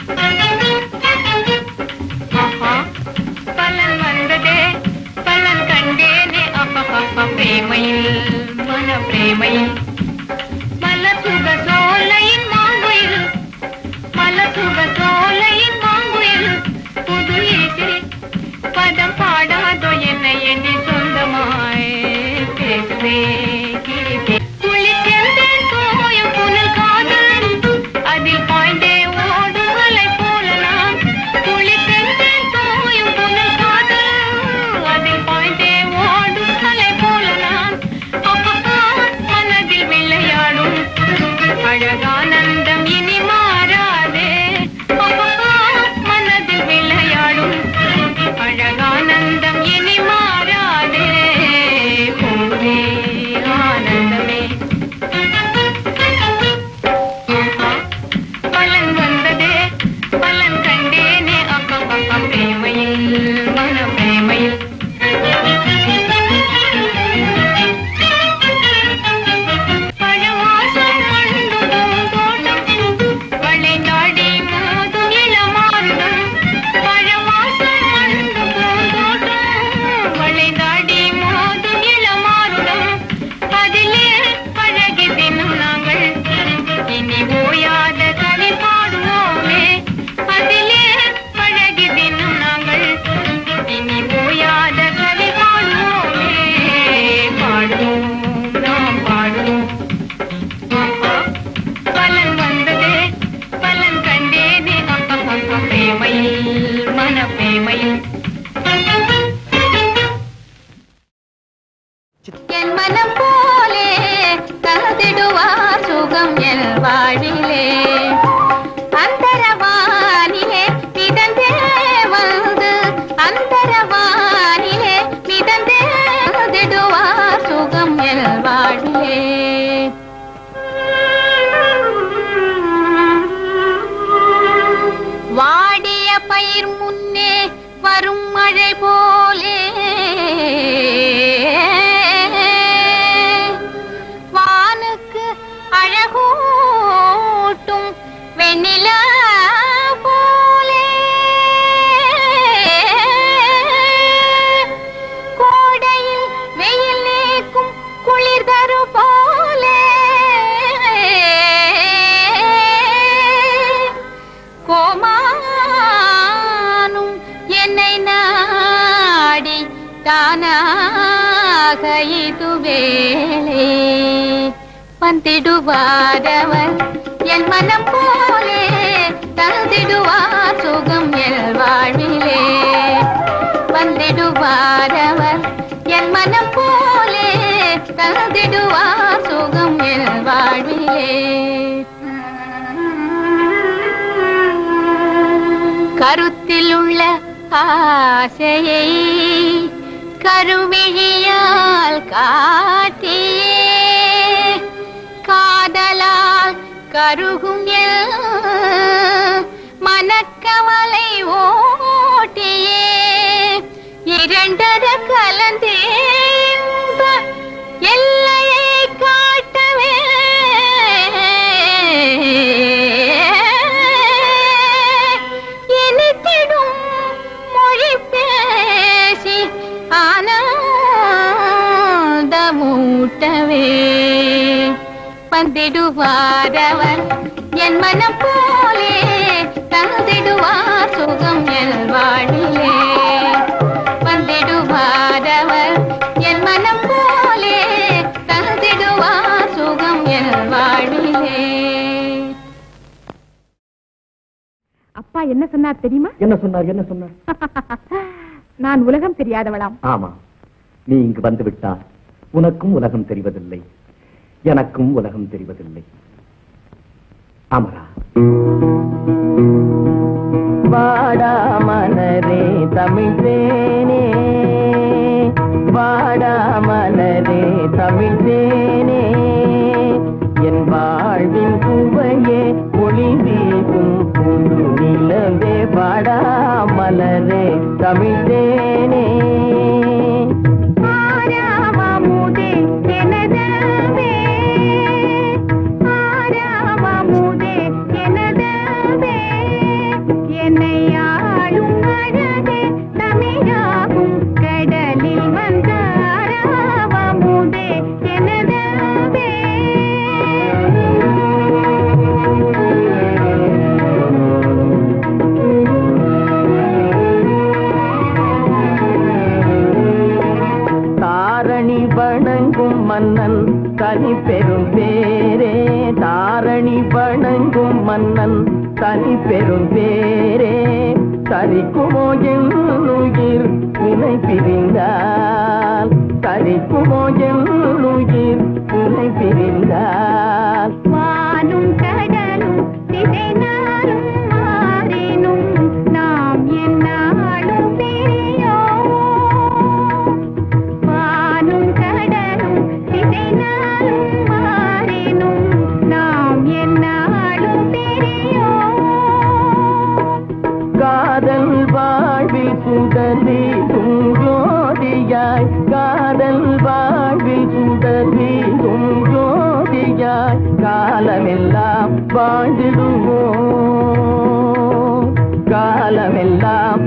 ஆஹா. பலன் வந்ததே பலன் கண்டேனே அப்பப்ப பிரேமையில் மன பிரேமையில் மலசுக சோலையின் மாங்குயில் மலசுக சோலையின் மாங்குயில் புது இசை பதம் பாடாதோ என்ன எண்ணி சொந்தமாய் பேசுவே கிழிப்பே குளித்தெழுந்தேன் தோயும் புனல் காதல் அதில் பாய்ந்தே ஓடும் அலை போல நான் குளித்தெழுந்தேன் தோயும் புனல் காதல் அதில் பாய்ந்தே ஓடும் அலை போல நான் அப்பப்பா மனதில் விளையாடும் அழகானந்தம் இனி மாறாதே அப்பப்பா மனதில் விளையாடும் அழகானந்தம் இனி மாறாதே பூவே ஆனந்தமே ஆஹா, பலன் வந்ததே பலன் கண்டேனே அப்பப்பப்ப பிரேமையில் மன பிரேமையில் பழவாசம் மண்டும் பூந்தோட்டம் வளைநாடி மோதும் இளமாருடம் பழவாசம் மண்டும் பூந்தோட்டம் வளைநாடி மோதும் இளமாருடம் அதிலே பயிர் முன்னே வரும் மழை போலே வானுக்கு அழகூட்டும் வெண்ணிலா போலே கோடையில் வெயில் நீக்கும் குளிர் தரு போலே கோமானும் என்னை நாடி தானாக இது வேளே வந்திடுவாரவர் என் மனம் போலே தந்திடுவார் சுகம் என் வாழ்விலே வந்திடுவாரவர் என் மனம் போலே தந்திடுவார் சுகம் என் வாழ்விலே கருத்தில் உள்ள ஆசையை கருவிழியால் காட்டியே காதலால் கருகும் என் மனக்கவலை ஓட்டியே இரண்டர கலந்தேன்ப எல்லையை காட்டவே இனித்திடும் மொழி பேசி ஆனந்தமூட்டவே வந்திடுவாரவர் என் மனம் போலே தந்திடுவார் சுகம் என் வாழிலே வந்திடுவாரவர் என் மனம் போலே தந்திடுவார் சுகம் என் வாழிலே அப்பா என்ன சொன்னார் தெரியுமா என்ன சொன்னார் என்ன சொன்னார் நான் உலகம் தெரியாதவளாம் ஆமா நீ இங்கு வந்து விட்டால் உனக்கும் உலகம் தெரிவதில்லை எனக்கும் உலகம் தெரிவதில்லை அமரா வாடா மலரே தமிழ்தேனே வாடா மலரே தமிழ்தேனே என் வாழ்வின் சுவையே ஒளி வீசும் புது நிலவே வாடா மலரே தமிழ்தேனே ஆராவமுதே எனதவே ஆராவமுதே எனதவே என்னை ஆளும் அழகே தமிழாகும் கடலில் வந்த ஆராவமுதே எனதவே தாரணி வணங்கும் மன்னன் தனி பெரும் பேரே தாரணி வணங்கும் மன்னன் தனி பெரும் பேரே தரிக்குமோ என் உயிர் இணை பிரிந்தால் தரிக்குமோ என் உயிர் இணை பிரிந்தால் வானும் கடலும் திசை நாளும் மாறினும் நாம் என்னாலும் பிரியோம் வானும் கடலும் திசை நாளும் மாறினும் நாம் என்னாலும் பிரியோம் காதல் வாழ்வில் சுடரி ஜோதியாய் காதல் வாழ்வில் சுடரி ஜோதியாய் காலமெல்லாம் வாழ்ந்திடுவோம் காலமெல்லாம்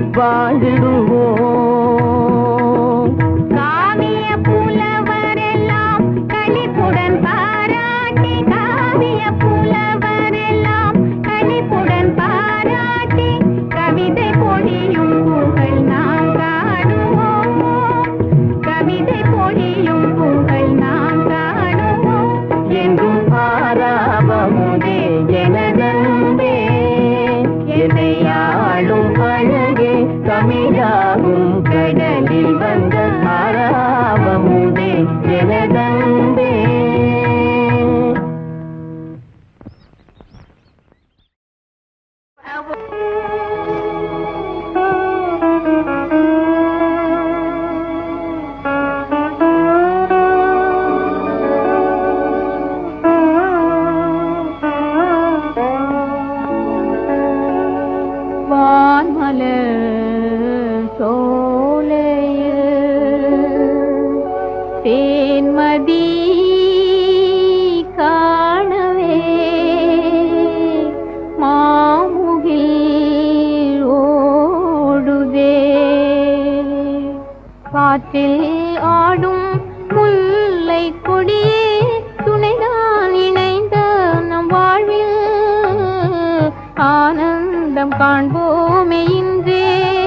வாழ்ந்திடுவோம் காவிய புலவரெல்லாம் களிப்புடன் பாராட்டி காவிய புலவரெல்லாம் களிப்புடன் பாராட்டி கவிதை பொழியும் புகழ் நாம் காணுவோம் கவிதை பொழியும் புகழ் நாம் காணுவோம் என்றும் ஆராவமுதே எனதன்பே என்னை ஆளும் அழகே தமிழாகும் கடலில் வந்த ஆராவமுதே எனதன்பே ஆனந்தம் காண்போமே இன்றே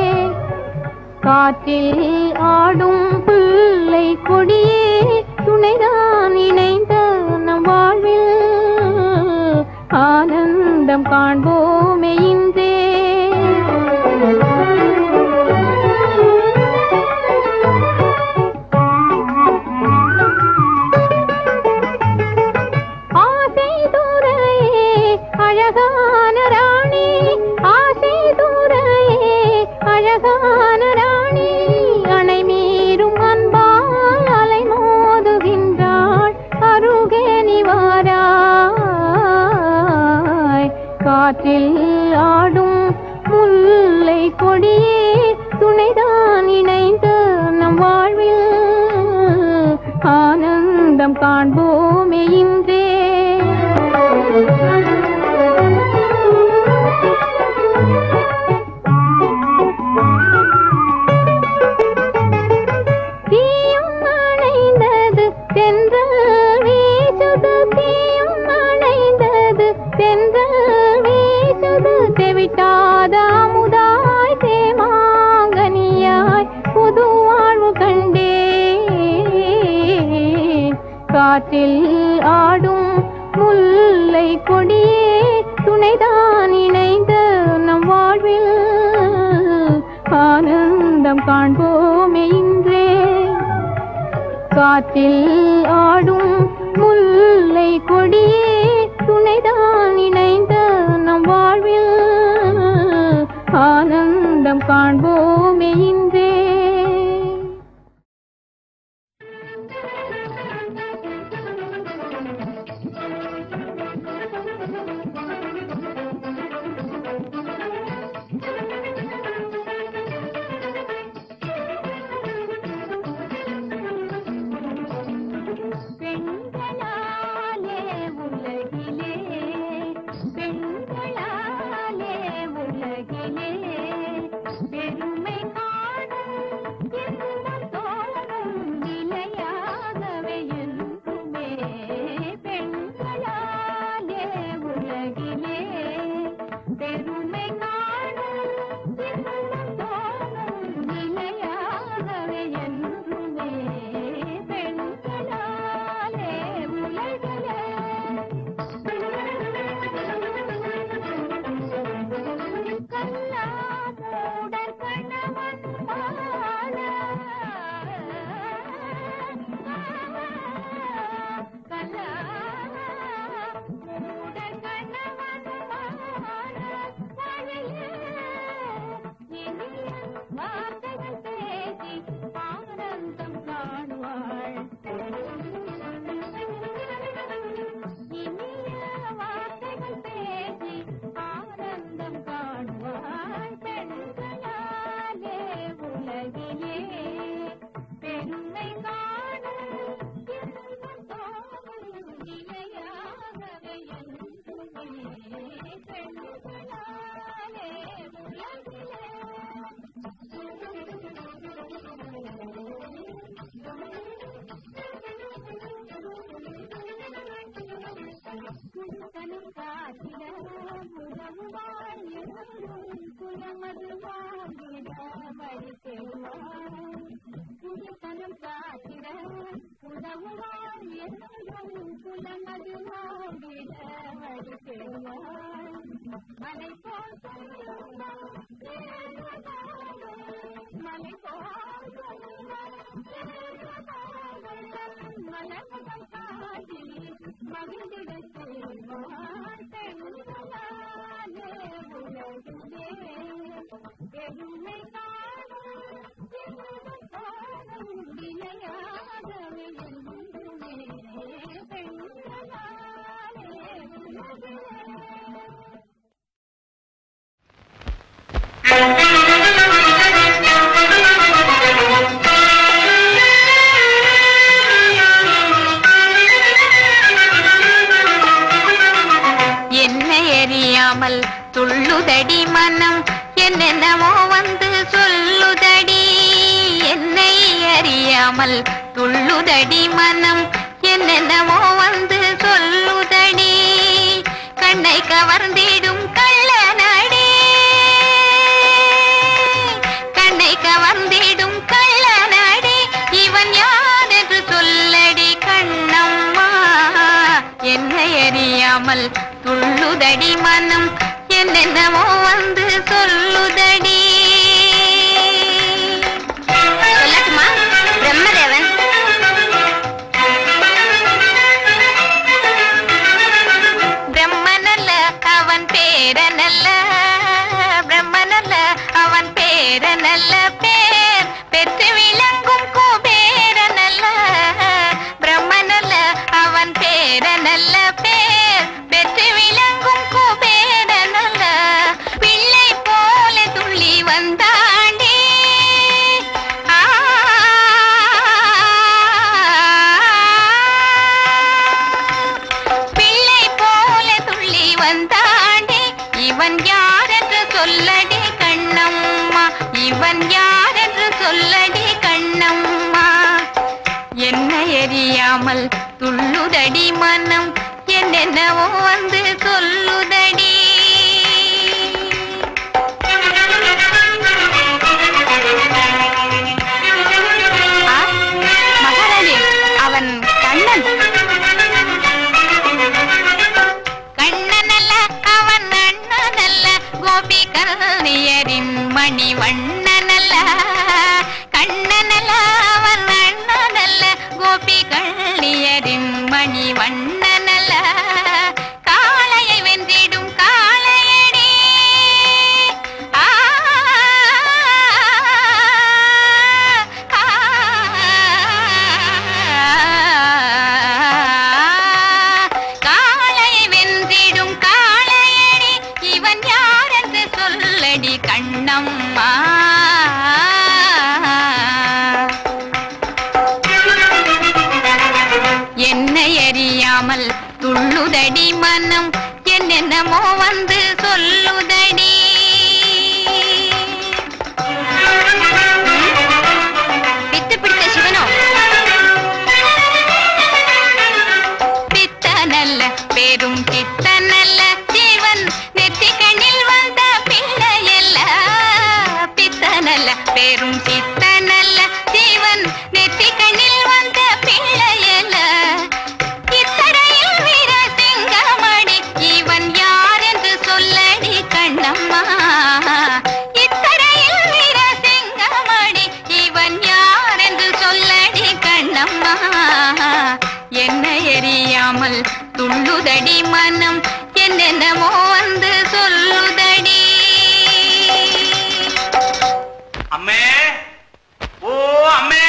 காற்றில் ஆடும் பிள்ளை கொடியே துணைதான் இணைந்த நம் வாழ்வில் ஆனந்தம் காண்போமே இன்றே ஆசை தூரையே அழகான ராணி ஆசை தூரையே அழகான ராணி அணை மீறும் அன்பால் அலை மோதுகின்றாள் அருகே நிவாராய் காற்றில் ஆடும் முல்லை கொடியே துணைதான் இணைந்த நம் வாழ்வில் ஆனந்தம் காண்போமே இன்றே தீயும் அணைந்தது தென்றல் வீசுது தீயும் அணைந்தது தென்றல் வீசுது தெவிட்டாத அமுதாய் தேமாங்கனியாய் புது வாழ்வு கண்டே காற்றில் ஆடும் முல்லை கொடியே துணைதான் இணைந்த நம் வாழ்வில் ஆனந்தம் காண்போமே இன்றே காற்றில் ஆடும் முல்லை கொடியே துணைதான் இணைந்த நம் வாழ்வில் ஆனந்தம் காண்போமே இன்றே பெண்களாலே உலகிலே பெண்களாலே உலகிலே பெருமை காணும் இன்பம் தோணும் நிலையாகவே என்றுமே பெண்களாலே உலகிலே பெருமை காணும் இன்பம் தோணும் நிலையாகவே என்றுமே பெண்களாலே உலகிலே கல்லாமூடர் கணவன் வாழ கல்லாமூடர் கணவன் வாழ வாழையே இனிய வார்த்தைகள் பேசி ஆனந்தம் காணுவாள் இனிய வார்த்தைகள் பேசி ஆனந்தம் காணுவாள் பெண்களாலே உலகிலே பெருமை காணும் இன்பம் தோணும் நிலையாகவே என்றுமே பெண்களாலே குழுக்கனும் காத்திட உதவுவாள் எவரும் குலமது வாங்கிட வழி பெறுவாள் குழுக்கனும் காத்திட உதவுவாள் எவரும் குலமது வாங்கிட வழி பெறுவாள் மலை போல் சொல்லுவாள் மலை போல் சொல்லுவாள் மலர்முகம் காட்டி மகிழ்ந்திட செய்வாள் பெண்களாலே உலகிலே பெருமை காணும் இன்பம் காணும் நிலையாகவே என்றுமே பெண்களாலே உலகிலே என்னை அறியாமல் துள்ளுதடி மனம் என்னென்னமோ வந்து சொல்லுதடி என்னை அறியாமல் துள்ளுதடி மனம் என்னென்னமோ வந்து சொல்லுதடி கண்ணை கவர்ந்திடும் கள்ள என்னை அறியாமல் துள்ளுதடி மனம் என்னென்னமோ வந்து சொல்லுதடி சொல்லட்டுமா பிரம்மதேவன் பிரம்மனல்ல அவன் பேரனல்ல பிரம்மனல்ல அவன் பேரனல்ல பேர் பெற்று விளங்கும் குபேரனல்ல பிரம்மனல்ல அவன் பேரனல்ல பேர் பெற்று விளங்கும் குபேரனல்ல பிள்ளை போல துள்ளி வந்தாண்டி ஆ பிள்ளை போல துள்ளி வந்தாண்டே இவன் யாரென்று சொல்லடி கண்ணம்மா இவன் யாரென்று சொல்லடி கண்ணம்மா என்ன எரியாமல் துள்ளுதடி மனம் என்னென்னவோ வந்து சொல்லுதடி ஆ, மகாராணி அவன் கண்ணன் கண்ணனல்ல அவன் அண்ணனல்ல கோபி கருணியரின் மணி வண்ணனல்ல கண்ணனல்ல அவன் அண்ணனல்ல கோபி கண்ணியரின் மணி வண்ணனல்ல காளையை வென்றிடும் காளையடி ஆ காளையை வென்றிடும் காளையடி இவன் யாரென்று சொல்லடி கண்ணம்மா என்னை அறியாமல் துள்ளுதடி மனம் என்னென்னமோ வந்து சொல்லுதடி பித்து பிடித்த சிவனோ பித்தனல்ல பெரும் பித்தனல்ல ஜீவன் நெற்றி கண்ணில் வந்த பிள்ளையல்ல பித்தனல்ல பெரும் பித்தனல்ல ஜீவன் நெற்றி கண்ணில் வந்த பிள்ளையல்ல இத்தரையில் வீர சிங்கமடி இவன் யார் என்று சொல்லடி கண்ணம்மா இத்தரையில் வீர சிங்கமடி இவன் யார் என்று சொல்லடி கண்ணம்மா என்ன எரியாமல் துள்ளுதடி மனம் என்னென்னமோ வந்து சொல்லுதடி அம்மே ஓ அம்மே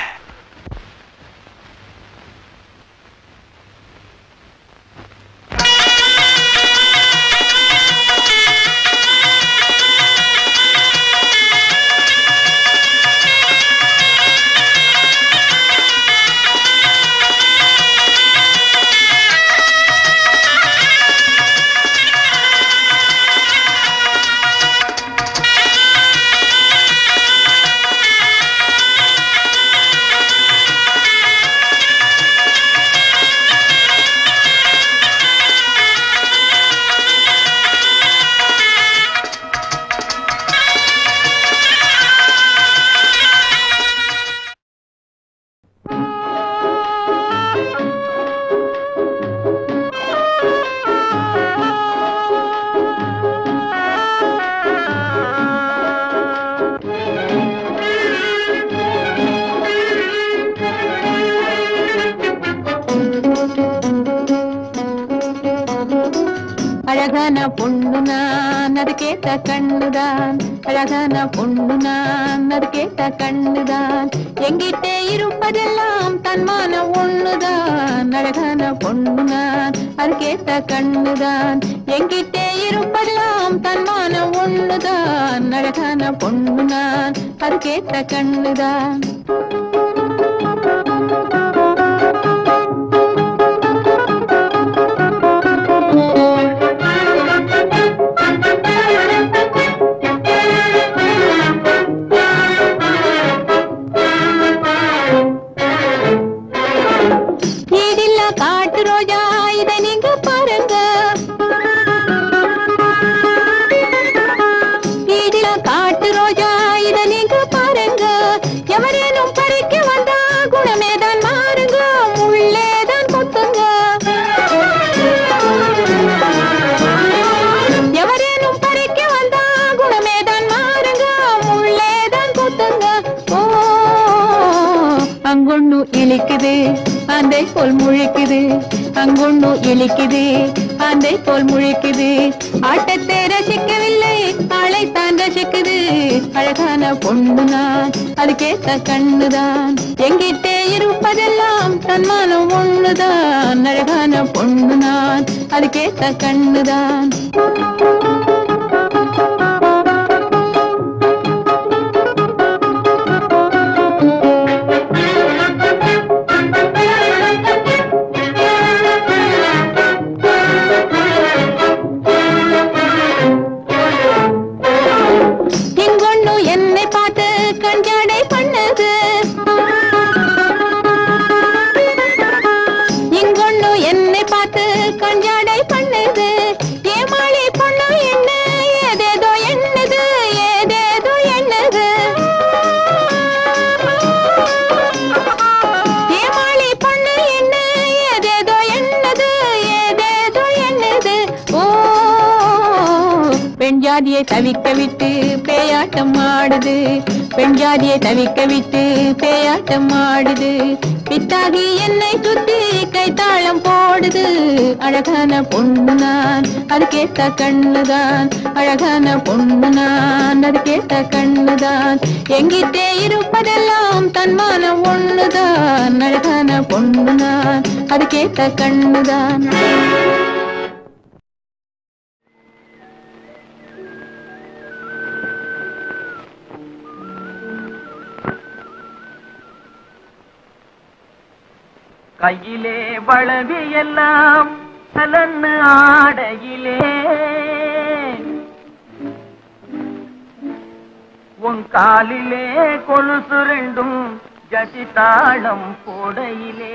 அழகான பொண்ணு நான் அது கேட்ட கண்ணுதான் அழகான பொண்ணு நான் அது கேட்ட கண்ணுதான் எங்கிட்டே இருப்பதெல்லாம் தன்மான ஒண்ணுதான் அழகான பொண்ணு நான் அது கேட்ட கண்ணுதான் எங்கிட்டே இருப்பதெல்லாம் தன்மான ஒண்ணுதான் அழகான பொண்ணு நான் அது கேட்ட கண்ணுதான் ஈடில்லா காட்டு ரோஜா இதை நீங்க பாருங்க ஈடில்லா காட்டு ரோஜா இதை நீங்க பாருங்க எவரேனும் பறி ஆந்தை போல் முழிக்குது அங்கொண்ணு இழிக்குது ஆந்தை போல் முழிக்குது ஆட்டத்தை ரசிக்கவில்லை ஆளைத்தான் ரசிக்குது அழகான பொண்ணு நான் அதுக்கேத்த கண்ணுதான் எங்கிட்டே இருப்பதெல்லாம் தன்மானம் ஒண்ணுதான் அழகான பொண்ணு நான் அதுக்கேத்த கண்ணுதான் இங்கொண்ணு என்னை பார்த்து கண்ஜாடை பண்ணது இங்கொண்ணு என்னை பார்த்து கண்ஜாடை பண்ணது ஏமாளி பொண்ணு என்ன ஏதேதோ என்னது ஏதேதோ என்னது ஏமாளி பொண்ணு என்ன ஏதேதோ என்னது ஏதேதோ என்னது ஓ பெண் ஜாதியை தவிக்க விட்டு பேயாட்டம் ஆடுது பெண் ஜாதியை தவிக்க விட்டு பேயாட்டம் ஆடுது பித்தாகி என்னை சுத்தி கைத்தாளம் போடுது அழகான பொண்ணு நான் அதுக்கேத்த கண்ணுதான் அழகான பொண்ணு நான் அதுக்கேத்த கண்ணுதான் எங்கிட்டே இருப்பதெல்லாம் தன்மானம் ஒண்ணுதான் அழகான பொண்ணு நான் அதுக்கேத்த கண்ணுதான் கையிலே வளவி எல்லாம் கலன்னு ஆடையிலே உன் காலிலே கொலுசு ரெண்டும் ஜட்டி தாளம் போடையிலே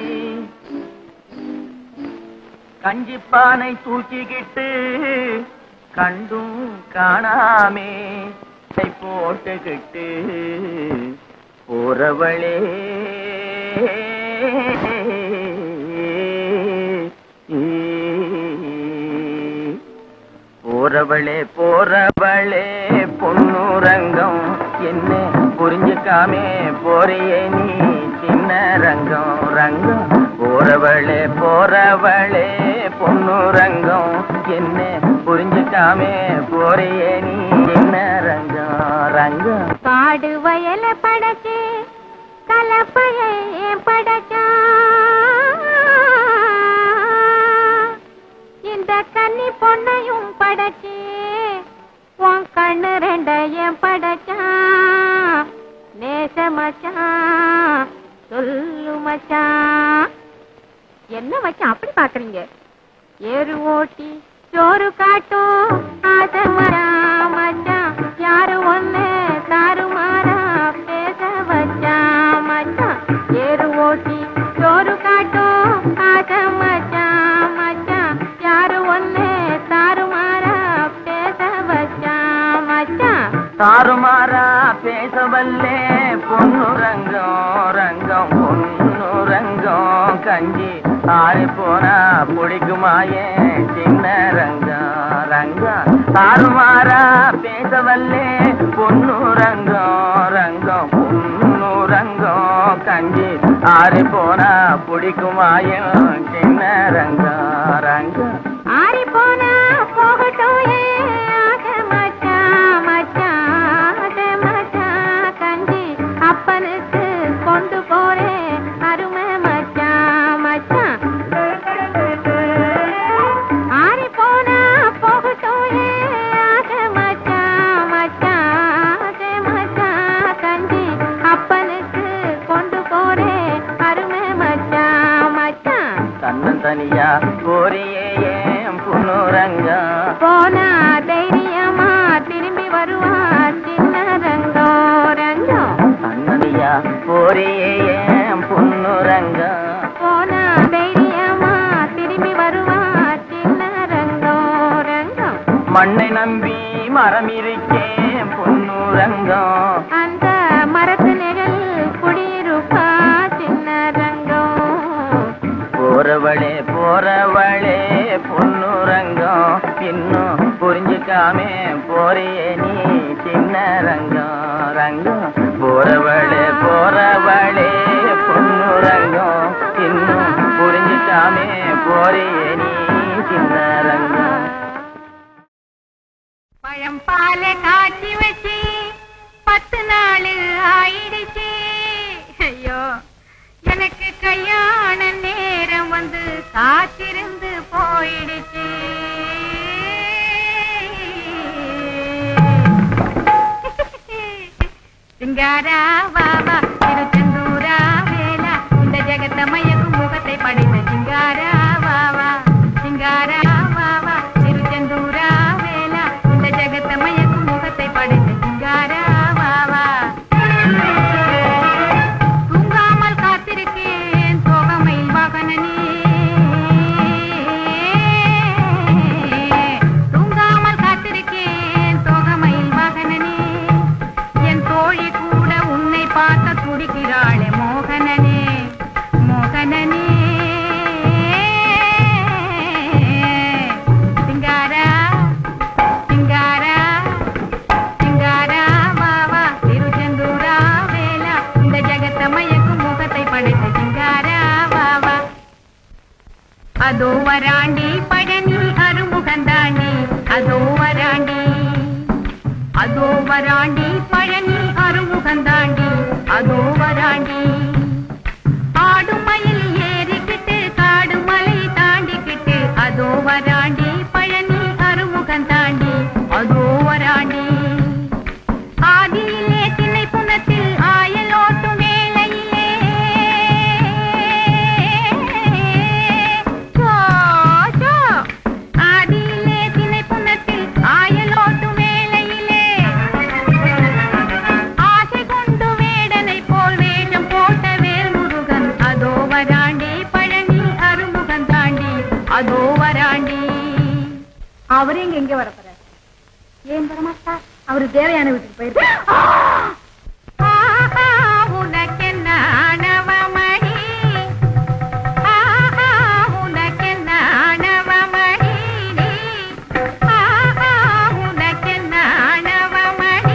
கஞ்சிப்பானை தூக்கிக்கிட்டு கண்டும் காணாமே கை போட்டுக்கிட்டு போறவளே போறவளே போறவளே பொண்ணுரங்கம் என்ன புரிஞ்சுக்காமே போறியே நீ சின்ன ரங்கம் ரங்கம் போறவளே போறவளே பொண்ணுரங்கம் என்ன புரிஞ்சுக்காமே போறியே நீ சின்ன ரங்கம் ரங்கம் காடு வயல படைச்சு கலப்பைய படைச்சா இந்த கன்னி பொண்ணையும் படைச்சு உன் கண்ணு ரெண்டையும் படைச்சா நேச மச்சான் சொல்லு மச்சான் என்ன மச்சான் அப்படி பாக்குறீங்க ஏறு ஓட்டி சோறு காட்டும் ஆசை வரா மச்சான் யாரு ஒண்ணு தாறுமாறா பேச வச்சா மச்சான் ஏறு ஓட்டி சோறு காட்டும் ஆசை மச்சான் மச்சான் யாரு ஒண்ணு தாறுமாறா பேச வச்சா மச்சான் தாறுமாறா பேசவல்லே பொண்ணு ரங்கம் ரங்கம் பொண்ணு ரங்கம் கஞ்சி ஆறி போனா பிடிக்குமாயே சின்ன ரங்கம் ரங்கம் தாறுமாறா பேசவல்லே பொண்ணு ரங்கம் ரங்கம் பொண்ணு ரங்கம் கஞ்சி ஆறி போனா பிடிக்குமாயே சின்ன ரங்கம் ரங்கம் ஆறி போனா போகட்டும் ஏ ஆசை மச்சான் மச்சான் ஆசை மச்சான் கஞ்சி அப்பனுக்கு கொண்டு போறேன் அருமை மச்சான் மச்சான் ஆறி போனா போகட்டும் ஏ ஆசை மச்சான் மச்சான் ஆசை மச்சான் கஞ்சி அப்பனுக்கு கொண்டு போறேன் அருமை மச்சான் மச்சான் தன்னந்தனியா போறியே ஏன் புண்ணுரங்கம் போனா தைரியமா திரும்பி வருவா சின்ன ரங்கம் ரங்கம் தன்னனியா போறியே ஏன் புண்ணுரங்கம் போனா தைரியமா திரும்பி வருவா சின்ன ரங்கம் ரங்கம் மண்ணை நம்பி மரம் இருக்கேன் பொன்னுரங்கம் அந்த மரத்து நிழல் குடியிருப்பா சின்ன ரங்கம் போறவளே போறவளே பொன்னுரங்கம் இன்னும் புரிஞ்சுக்காமே போறியே நீ சின்ன ரங்கம் ரங்கம் போறவளே போறவளே பொன்னுரங்கம் இன்னும் போறியே நீ சின்ன ரங்கம் பழம் பால காய்ச்சி வச்சு பத்து நாள் ஆயிடுச்சு ஐயோ எனக்கு கல்யாண நேரம் வந்து காத்திருந்து போயிடுச்சு சிங்காரா வாவா திருச்செந்தூரா வேலா இந்த ஜெகத்த மயக்கும் முகத்தை படைத்த சிங்காரா வாவா சிங்காரா வாவா திருச்செந்தூரா வேலா இந்த ஜெகத்த மயக்கும் முகத்தை படைத்த சிங்காரா வாவா தூங்காமல் காத்திருக்கேன் சோகமயில் வாகனனே தூங்காமல் காத்திருக்கேன் சோகமயில் வாகனனே என் தோழி கூட உன்னை பார்க்க துடிக்கிறாளே மோகனனே மோகனனே சிங்காரா சிங்காரா சிங்காரா வாவா திருச்செந்தூரா வேலா இந்த ஜெகத்த மயக்கும் முகத்தை படைத்த சிங்காரா வாவா அதோ வராண்டி பழனி அருமுகந்தாண்டி அதோ வராண்டி அதோ வராண்டி பழனி அருமுகந்தாண்டி அதோ வராண்டி ஆடும் மயில் ஏறிக்கிட்டு காடு மலை தாண்டிக்கிட்டு அதோ வராண்டி பழனி அருமுகந்தாண்டி அதோ வராண்டி ஆதியிலே திண்ணை புனத்தில் ஆயலோட்டும் வேளையிலே சோ, சோ. ஆதியிலே திண்ணை புனத்தில் ஆயலோட்டும் வேளையிலே ஆசை கொண்டு வேடனை போல் வேஷம் போட்ட வேல் முருகன் அதோ வராண்டி பழனி அருமுகன் தாண்டி அதோ வராண்டி அவரே இங்க எங்க வர போறாரு ஏன் வரமாட்டா அவரு தேவையான வீட்டுக்கு போயிருக்காரு ஆஹா, உனக்கென்ன ஆணவமணி ஆஹா, உனக்கென்ன ஆணவமணி ஆஹா, உனக்கென்ன ஆணவமணி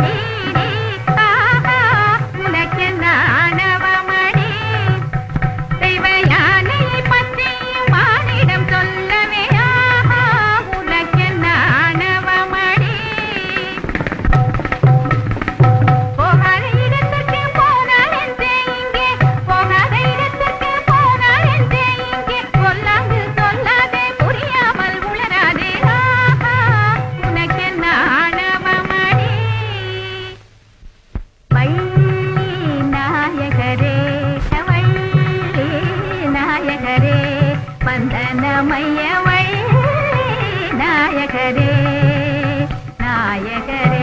ஆஹா, உனக்கென்ன ஆணவமணி தெய்வ யானையை பற்றியும் மானிடம் சொல்லவே ஆஹா, உனக்கென்ன ஆணவமணி போகாத இடத்துக்கு போனால் என்றே இங்கே போகாத இடத்துக்கு போனால் என்றே இங்கே சொல்லாது சொல்லாதே புரியாமல் உளராதே ஆஹா உனக்கென்ன ஆணவமணி வள்ளி நாயகரே வள்ளி நாயகரே வந்தனமய்ய வள்ளி நாயகரே நாயகரே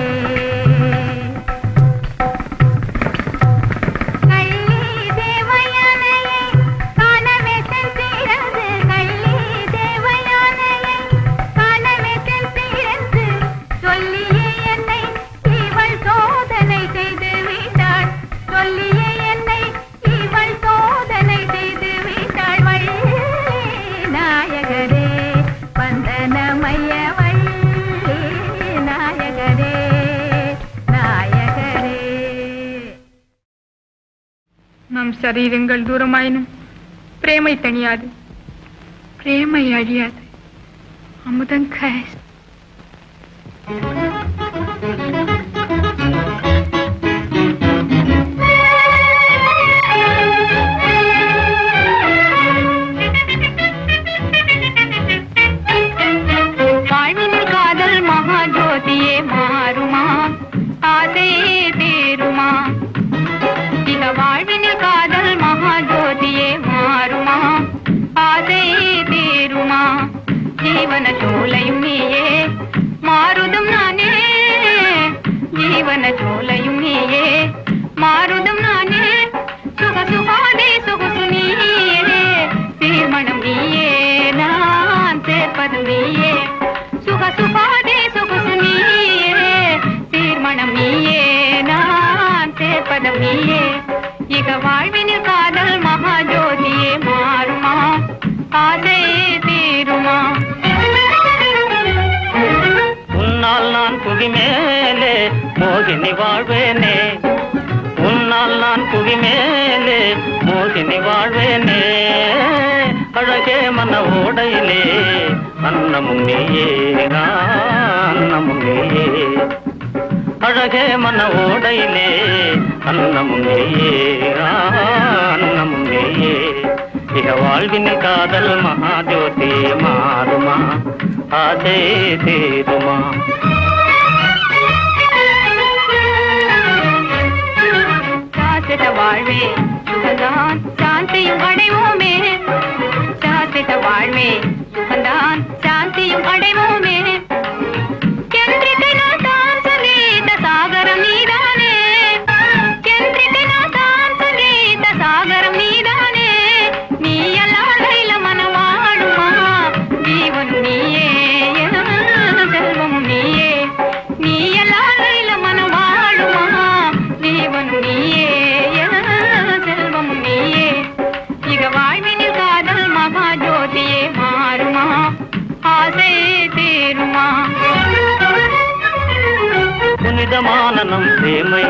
கள்ளி தேவயானையை காணவே சென்றிருந்து கள்ளி தேவயானையை காணவே சென்றிருந்து சொல்லியே என்னை இவள் சோதனை செய்து விட்டாள் சொல்லியே என்னை இவள் சோதனை செய்து விட்டாள் வள்ளி நாயகரே வந்தனமய்ய வள்ளி நாயகரே நாயகரே நம் சரீரங்கள் தூரமாயினும் பிரேமை தணியாது பிரேமை அழியாது அமுதம் கஸ் வாழ்வின் காதல் மகா ஜோதியே மாறுமா ஆசையே தீருமா இக வாழ்வினில் காதல் மகா ஜோதியே மாறுமா ஆசையே தீருமா ஜீவன சோலையும் நீயே மாறுதும் நானே ஜீவன சோலையும் நீயே மாறுதும் நானே சுக சுகாதே சொகுசு நீயே தீர்மணம் நீயே நான் சேர்ப்பதும் நீயே சுக சுகாதே சொகுசு நீயே தீர்மணம் நீயே நான் சேர்ப்பதும் நீயே இக வாழ்வினில் காதல் மகா ஜோதியே மாறுமா ஆசை தீருமா உன்னால் நான் புவி மேலே மோகினி வாழ்வேனே உன்னால் நான் புவி மேலே மோகினி வாழ்வேனே அழகே மன ஓடையிலே அன்னமும் நீயே அன்னமும் நீயே அழகே மன ஓடையிலே அன்னமும் நீயே அன்னமும் நீயே இக வாழ்வினில் காதல் மகாஜோதி மாறுமா ஆசை தீருமா சாசித வாழ்வே சுகந்தான் சாந்தியும் அடைவோமே சாசித வாழ்வே சுகந்தான் சாந்தியும் அடைவோமே ಚಂದ್ರಿಕೆ ನಾಥಾನ್ ಸಂಗೀತ ಸಾಗರಂ ನೀದಾನೆ ಚಂದ್ರಿಕೆ ನಾಥಾನ್ ಸಂಗೀತ ಸಾಗರಂ ನೀದಾನೆ ನೀಯಲಾಡೈಲ ಮನವಾಡುಮಾ ಜೀವನು ನೀಯೇ செல்வம் நீயே நீயலாடೈಲ மனவாழுமா ஜீவன் நீயே செல்வம் நீயே இக வாழ்வினில் காதல் மகா ஜோதியே மாறுமா ஆசை தீருமா புனிதமான நம் சேமை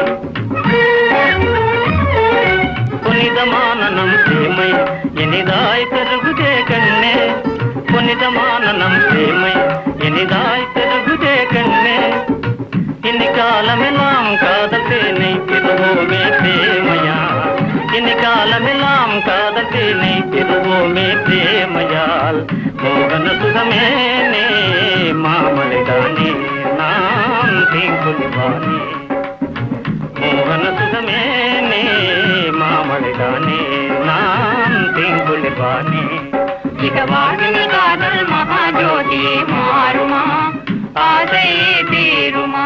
புனிதமான நம் சேமை இனிதாய் பெருகுதே கண்ணே புனிதமான நம் சேமை இனிதாய் பெருகுதே கண்ணே இனி காலமெல்லாம் காதல் தேனை பெறுவோமே பிரேமையா இனி காலமெல்லாம் காதல் தேனை பெறுவோமே பிரேமையால் மோகன சுகமே நே மாமலைதானே நான் தீங்குலிவானே மோகன சுகமே நே மாமலைதானே நான் தீங்குலிவானே இக வாழ்வினில் காதல் மகா ஜோதியே மாறுமா ஆசை தீருமா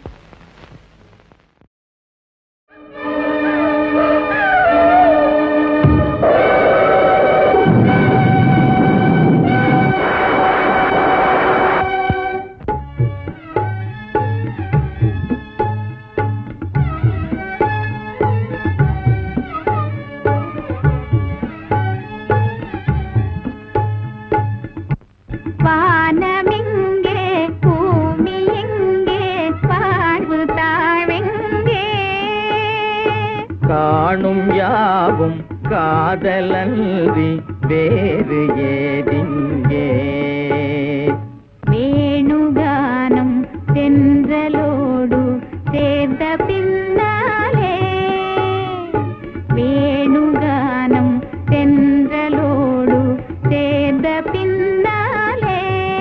வானமெங்கே பூமி எங்கே வாழ்வு தாழ்வெங்கே காணும் யாவும் காதலன்றி வேறு ஏதிங்கே வேணுகானம் தென்றலோடு சேர்ந்த பின்னாலே வேணுகானம் தென்றலோடு சேர்ந்த பின்னாலே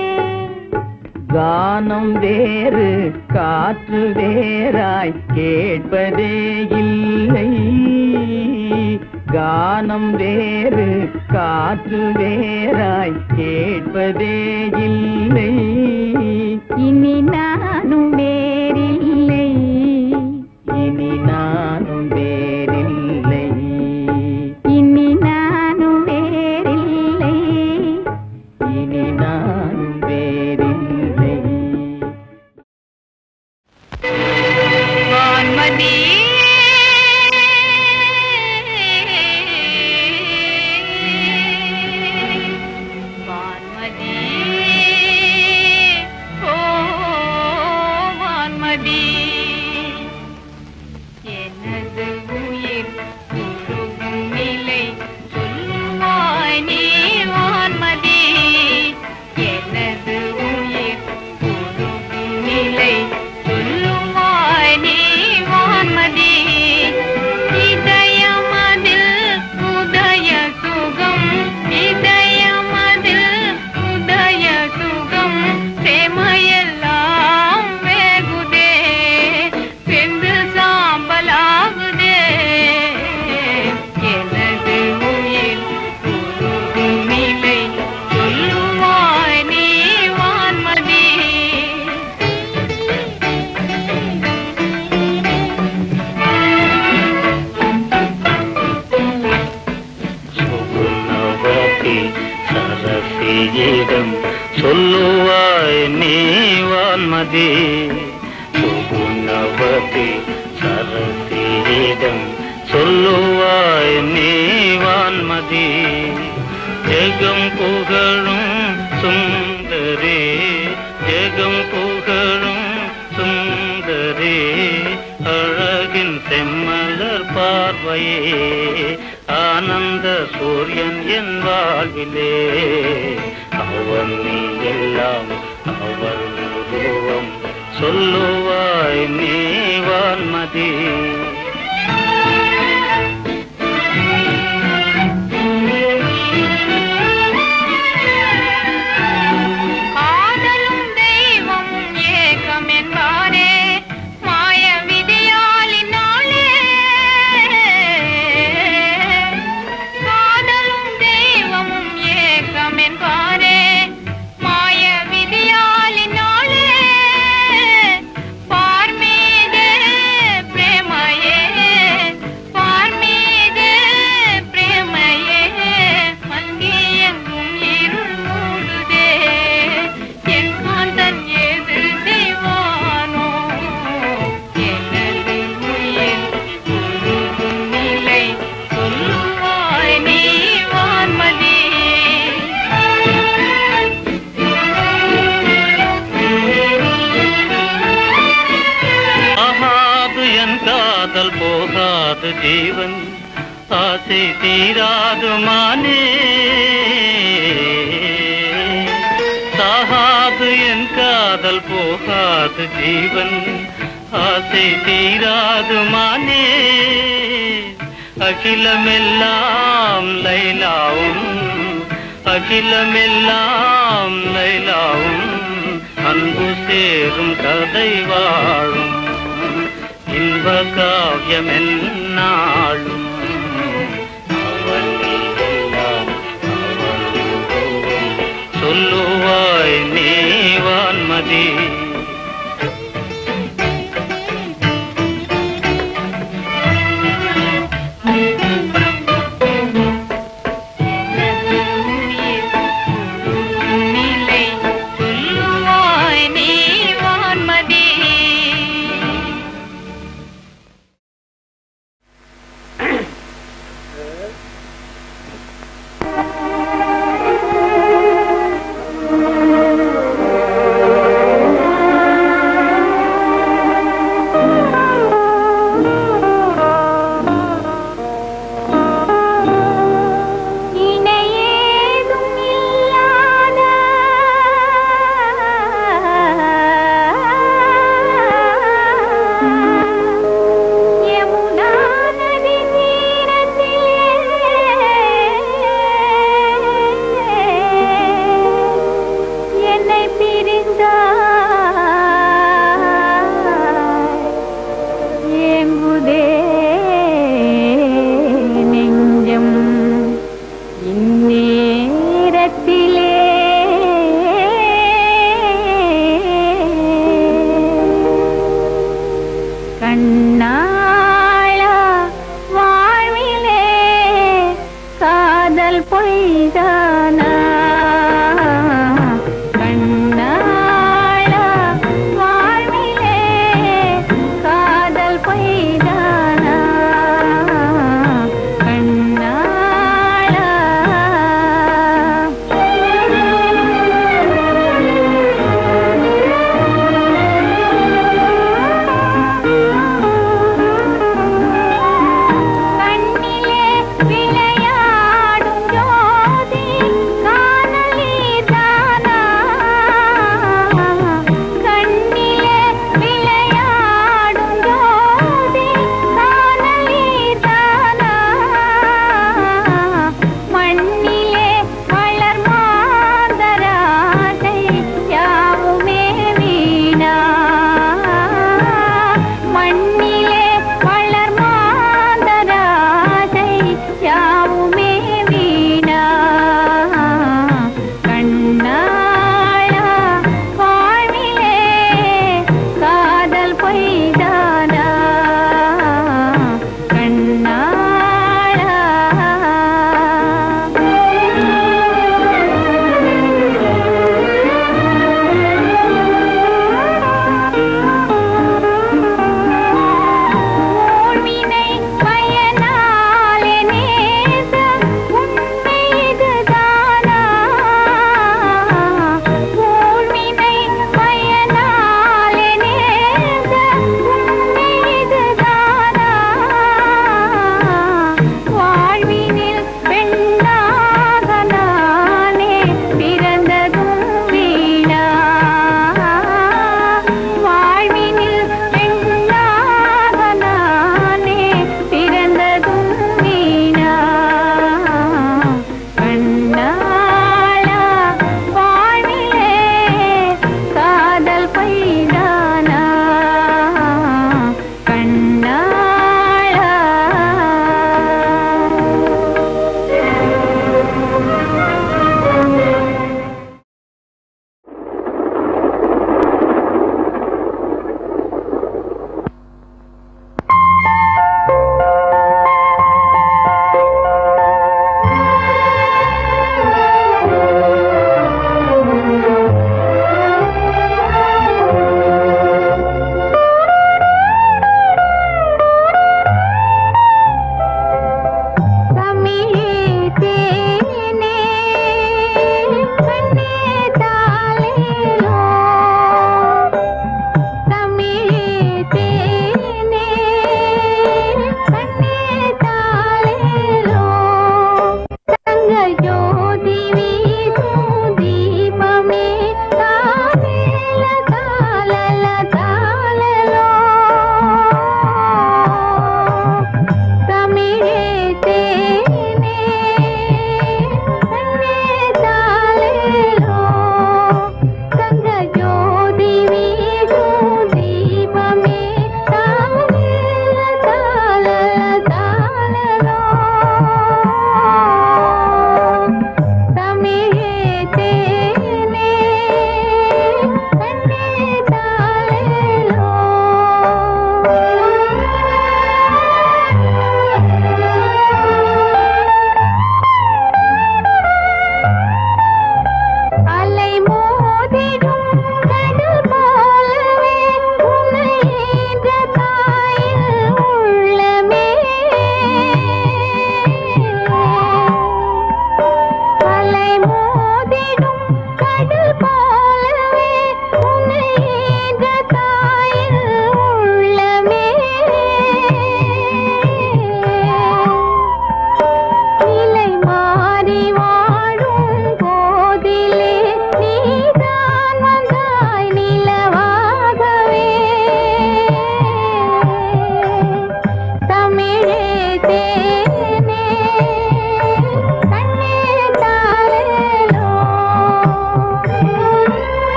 கானம் வேறு காற்று வேறாய் கேட்பதே இல்லை கானம் வேறு காற்று வேறாய் கேட்பதே இல்லை இனி நானும் வேறில்லை இனி நானும் வேறில்லை இனி நானும் வேறில்லை இனி நானும் வேறில்லை வான்மதி வான்மதி ஓ வான்மதி எனது உயிர் உருகும் நிலை சொல்லுவாய் நீ வான்மதி எனது உயிர் உருகும் நிலை சொல்லுவாய் நீ வான்மதி இதயமதில் உதய சுகம் இதயமதில் உதய சுகம் செமையெல்லாம் வேகுதே வெந்து சாம்பலாகுதே எனது உயிர் உருகும் நிலை சொல்லுவாய் நீ வான்மதி சுகுணவதி சரசியிடம் சொல்லுவாய் நீ வான்மதி சுகுணவதி சரசியிடம் சொல்லுவாய் நீ வான்மதி ஜெகம் புகழும் சுந்தரே ஜெகம் புகழும் சுந்தரே அழகின் செம்மலர் பார்வையே ஆ ஆனந்த சூரியன் என் வாழ்விலே அவன் நீ எல்லாம் அவர் உருவம் சொல்லுவாய் நீ வான்மதி காதலும் தெய்வமும் ஏகம் என்பாரே மாய விதியாலினாலே காதலும் தெய்வமும் ஏகம் என்பாரே மாய விதியாலினாலே பார்மீது பிரேமையே பார்மீது பிரேமையே மங்கியெங்கும் இருள் மூடுதே என் காந்தன் ஏது செய்வானோ எனது உயிர் உருகும் நிலை சொல்லுவாய் நீ வான்மதி ஆகாது என் காதல் போகாது ஜீவன் ஆசை தீராது மானே சாகாது என் காதல் போகாது ஜீவன் ஆசை தீராது மானே அகிலமெல்லாம் லைலாவும் அகிலமெல்லாம் லைலாவும் அன்பு சேரும் கதை வாழும் இன்ப காவியம் என்னாலும் அவன் எல்லாம் அவன் உருவம் சொல்லுவாய் நீ வான்மதி நிலை சொல்லுவாய் நீ வான்மதி ஆ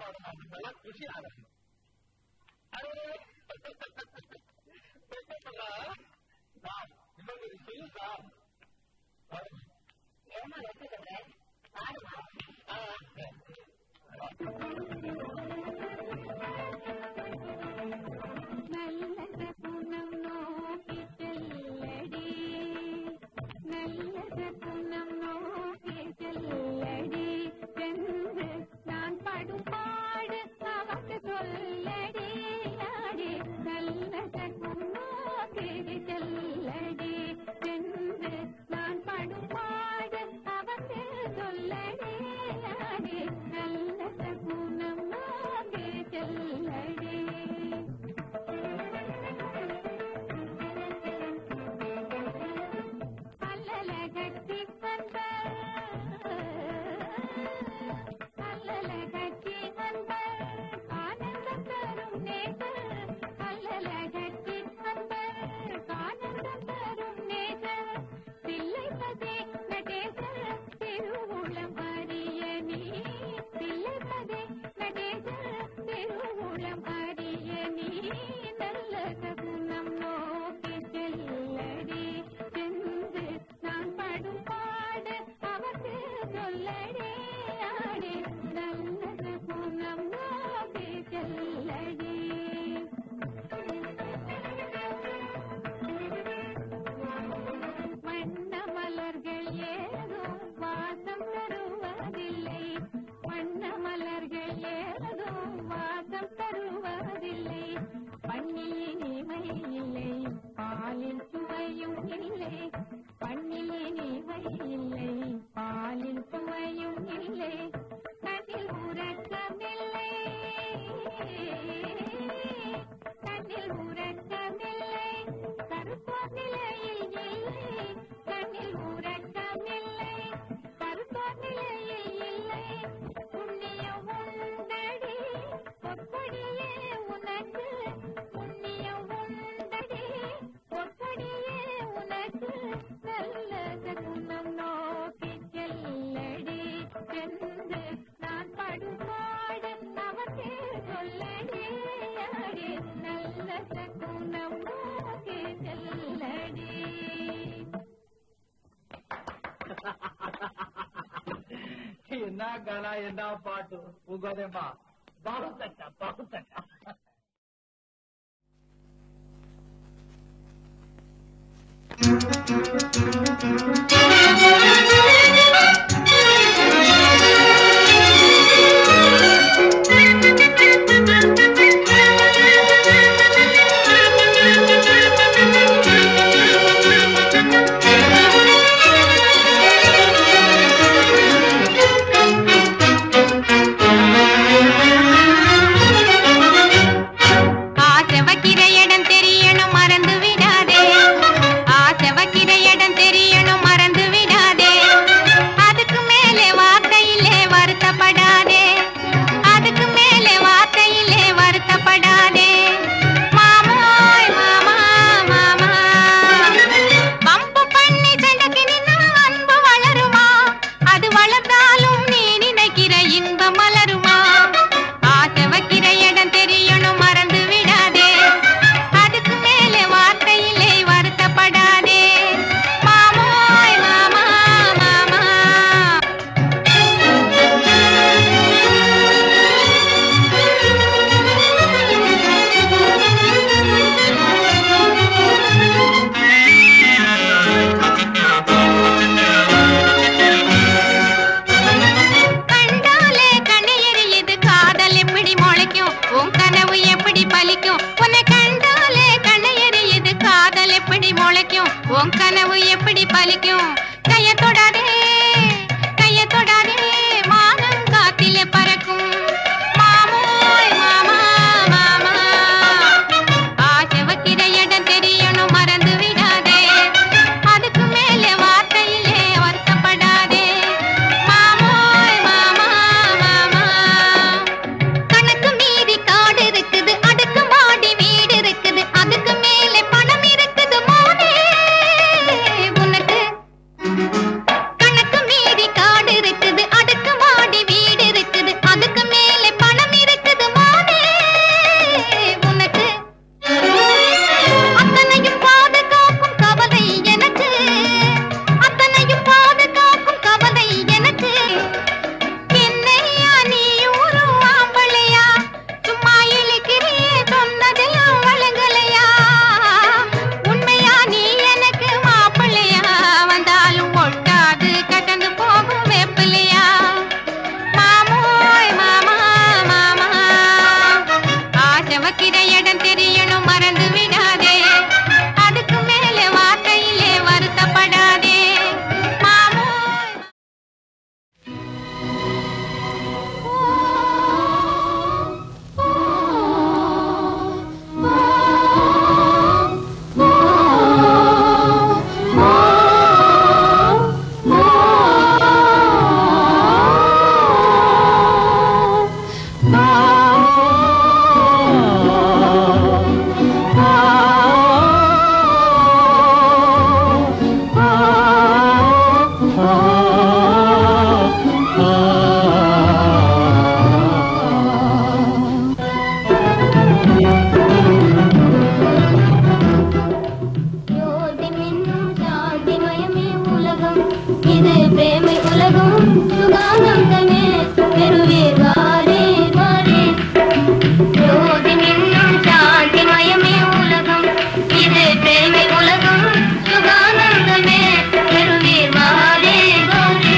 பாடம் அப்படிங்கலாம் குஷி ஆகணும் நிம்மதி சொல்லு சார் ஏமா ரசிக்கிறேன் பாடுமா நல்ல குணம் நோக்கி செல்லடி நல்ல குணம் நோக்கி செல்லடி சென்று நான் படும் பாடு அவக்கு சொல்லடி ஆடி நல்ல குணம் நோக்கி செல்லடி சென்று நான் படும் பாடு அவக்கு சொல்லடி ஆடி நல்ல குணம் நோக்கி செல்லடி அல்லலகட்டி வந்த அல்லலகட்டி வந்த ஆனந்தம் தரும் நேச அல்லலகட்டி வந்த ஆனந்தம் தரும் நேச பிள்ளை பதே நடேச திருவுளம் அறிய நீ பிள்ளை பதே நடேச திருவுளம் அறிய நீ நல்ல குணம் நோக்கி செல்லடி சென்று நான் படும் பாடு அவருக்கு சொல்லடி ஆடி நல்ல குணம் நோக்கி செல்லடி வண்ண மலர்கள் ஏதும் வாசம் தருவதில்லை வண்ண மலர்கள் ஏதும் வாசம் தருவதில்லை பண்ணில் இனிமை இல்லை பாலில் சுவையும் இல்லை பண்ணில் இனிமை இல்லை பாலில் சுவையும் இல்லை கண்ணில் உறக்கமில்லை கண்ணில் உறக்கமில்லை கருப்போர் நிலையில் இல்லை கண்ணில் உறக்கமில்லை கருப்போர் நிலையில் இல்லை புண்ணியம் உண்டடி பொற்படியே உனக்கு புண்ணியம் உண்டடி பொற்படியே உனக்கு நல்ல குணம் நோக்கி செல்லடி சென்று நான் படும் பாடு அவருக்கு சொல்லடி அடி நல்ல குணம் நோக்கி செல்லடி என்ன கலா என்ன பாட்டு உகதேமா பாகுத்தக்கா பாகுத்தக்கா ஆசை வைக்கிற இடம் தெரியணும் மறந்து விடாதே ஆசை வைக்கிற இடம் தெரியணும் மறந்து பிரேமை உலகம் சுகானந்தமே பெறுவீர் வாரே வாரே ஜோதி மின்னும் சாந்திமயமே உலகம் இது பிரேமை உலகம் சுகானந்தமே பெறுவீர் வாரே வாரே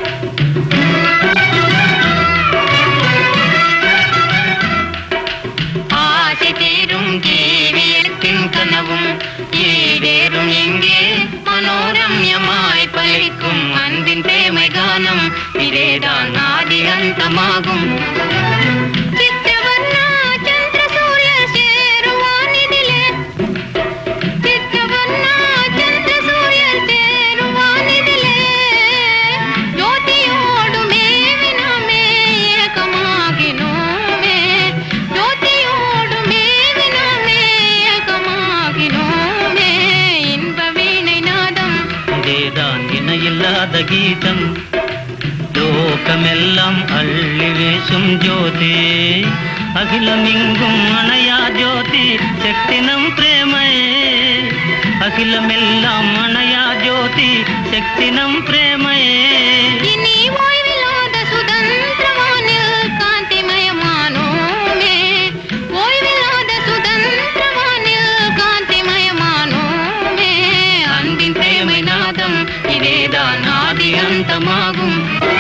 ஆசை தீரும் ஜீவியத்தின் கனவும் ஈடேறும் இங்கே மனோரம்யமாய் பலிக்கும் அன்பின் பிரேமை கானம் இதேதான் ஆதி அந்தமாகும் சித்திரவர்ணா சந்திர சூரிய சேரும் வானிதிலே சித்திரவர்ணா சந்திர சூரிய சேரும் வானிதிலே ஜோதியோடுமே வினாமே ஏகமாகினோமே ஜோதியோடுமே வினாமே ஏகமாகினோமே இன்ப வீணை நாதம் இதேதான் இணையில்லாத கீதம் லோகமெல்லாம் அள்ளி வீசும் ஜோதி அகிலமிங்கும் அணையா ஜோதி சக்தினம் பிரேமை அகிலமெல்லாம் அணையா ஜோதி சக்தினம் பிரேமை இனி ஓய்வில்லாத சுதந்திரவானில் காந்திமயமானோமே ஓய்வில்லாத சுதந்திரவானில் காந்திமயமானோமே அன்பின் பிரேமை நாதம் இதேதான் ஆதி அந்தமாகும்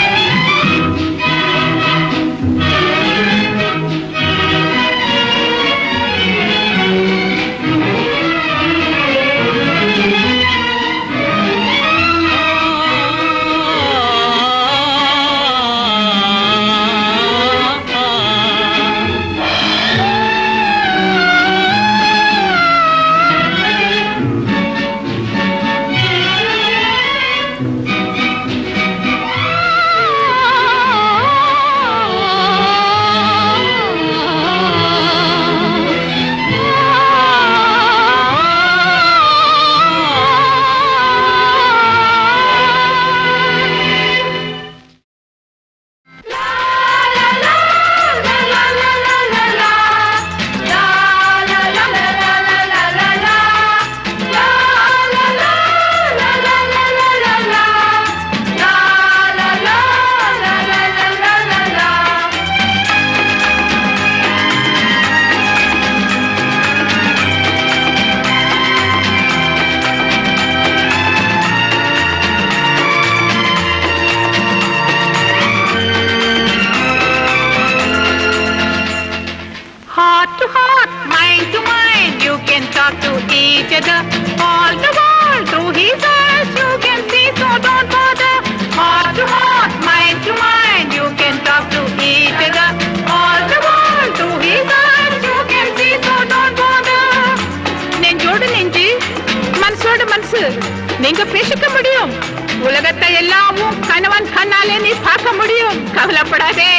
Heart to heart, mind to mind, you can talk to each other. All the world through his eyes, you can see, so don't bother. Heart to heart, mind to mind, you can talk to each other. All the world through his eyes, you can see, so don't bother. நெஞ்சோடு நெஞ்சு மனசோடு மனசு நீங்க பேசிக்க முடியும் உலகத்தை எல்லாமும் கணவன் கண்ணாலே நீ பார்க்க முடியும் கவலைப்படாதே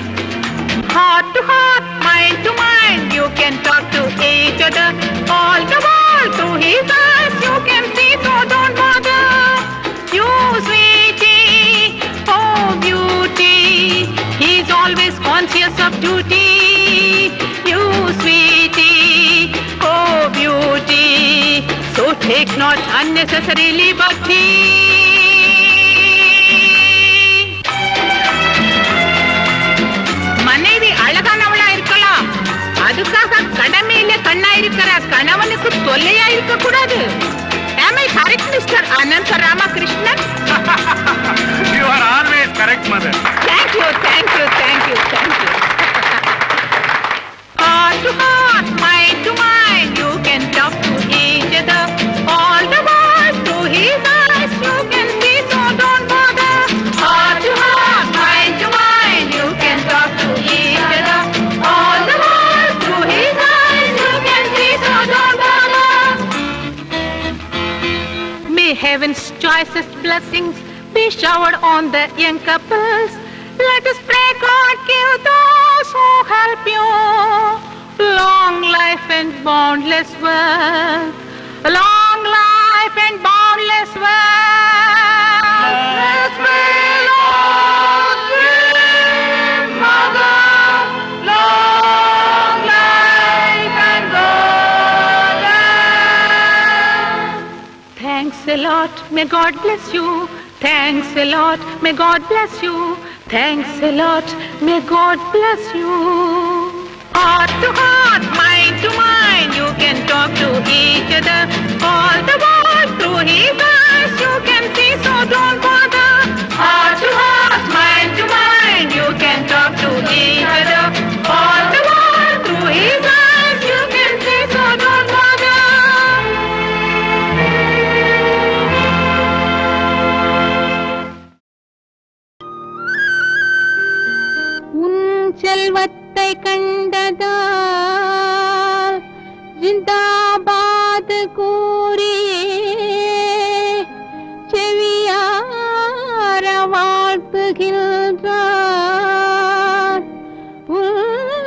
Heart to heart, mind to mind, you can talk to each other. All the world through his eyes, you can see, so don't bother. You sweetie, oh beauty, he's always conscious of duty. You sweetie, oh beauty, so take not unnecessary liberty. மனைவி அழகானவளா இருக்கலாம் அதுக்காக கடமையில கண்ணா இருக்கிற கணவனுக்கு தொல்லையா இருக்க கூடாது Am I correct, Mr. Ananta Ramakrishnan? You are always correct, mother. Thank you, thank you, thank you, thank you. Heart to heart, mind to mind, you can talk to each other. All the world through his eyes, you can see, so don't bother. Heart to heart, mind to mind, you can talk to each other. All the world through his eyes, you can see, so don't bother. May heaven's choicest blessings be showered on the young couples. Let us pray God give those who help you long life and boundless wealth. Long life and boundless wealth. Let's pray, Lord, give mother long life and golden. Thanks a lot. May God bless you. Thanks a lot, may God bless you. Thanks a lot, may God bless you. Heart to heart, mind to mind, you can talk to each other. All the world through his eyes, you can see, so don't bother. Heart to heart, mind to mind, you can talk to each other. All the world through his eyes, you can see, so don't bother. உன் செல்வத்தை கண்டதால் ஜிந்தாபாத் கூறியே செவியார வாழ்த்துகின்றார் உன்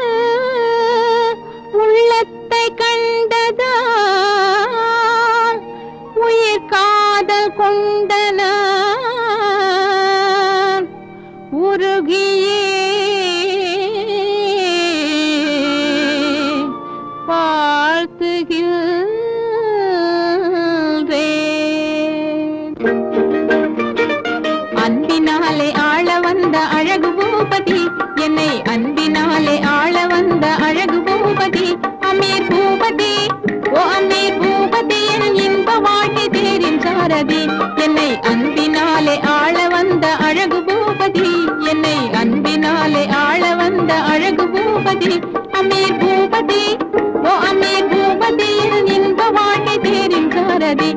உள்ளத்தை கண்டதால் உயிர் காதல் கொண்டனான் உருகியே வாழ்த்துகின்றேன் அன்பினாலே ஆள வந்த அழகு பூபதி என்னை அன்பினாலே ஆள வந்த அழகு பூபதி அமீர் பூபதி ஓ அமீர் பூபதி என் இன்ப வாழ்க்கை தேரின் சாரதி என்னை அன்பினாலே ஆள வந்த அழகு பூபதி என்னை அன்பினாலே ஆள வந்த அழகு பூபதி அமீர் பூபதி ஓ அமீர் பூபதி என் இன்ப வாழ்க்கை தேரின் சாரதி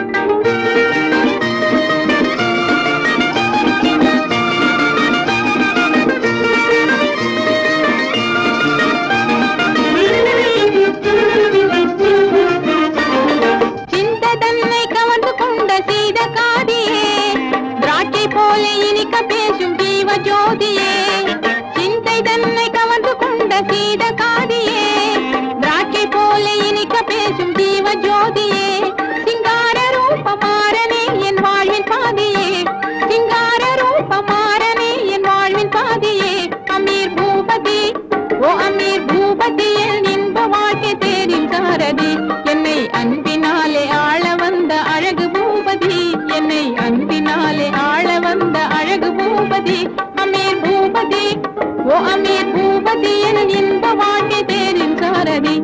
சிந்தை தன்னை கவர்ந்து கொண்ட சீத காதியே திராட்சை போல இனிக்க பேசும் ஜீவ ஜோதியே சிந்தை தன்னை கவர்ந்து கொண்ட சீத காதியே திராட்சை போல இனிக்க பேசும் ஜீவ ஜோதியே சிங்கார ரூபமாறனே என் வாழ்வின் பாதியே சிங்கார ரூபமாறனே என் வாழ்வின் பாதியே அமீர் பூபதி ஓ அமீர் பூபதி என் இன்ப வாழ்க்கை தேரின் சாரதி என்னை அன்பினாலே ஆள வந்த அழகு பூபதி என்னை அன்பினாலே ஆள வந்த அழகு பூபதி அமீர் பூபதி ஓ அமீர் பூபதி என் இன்ப வாழ்க்கை தேரின் சாரதி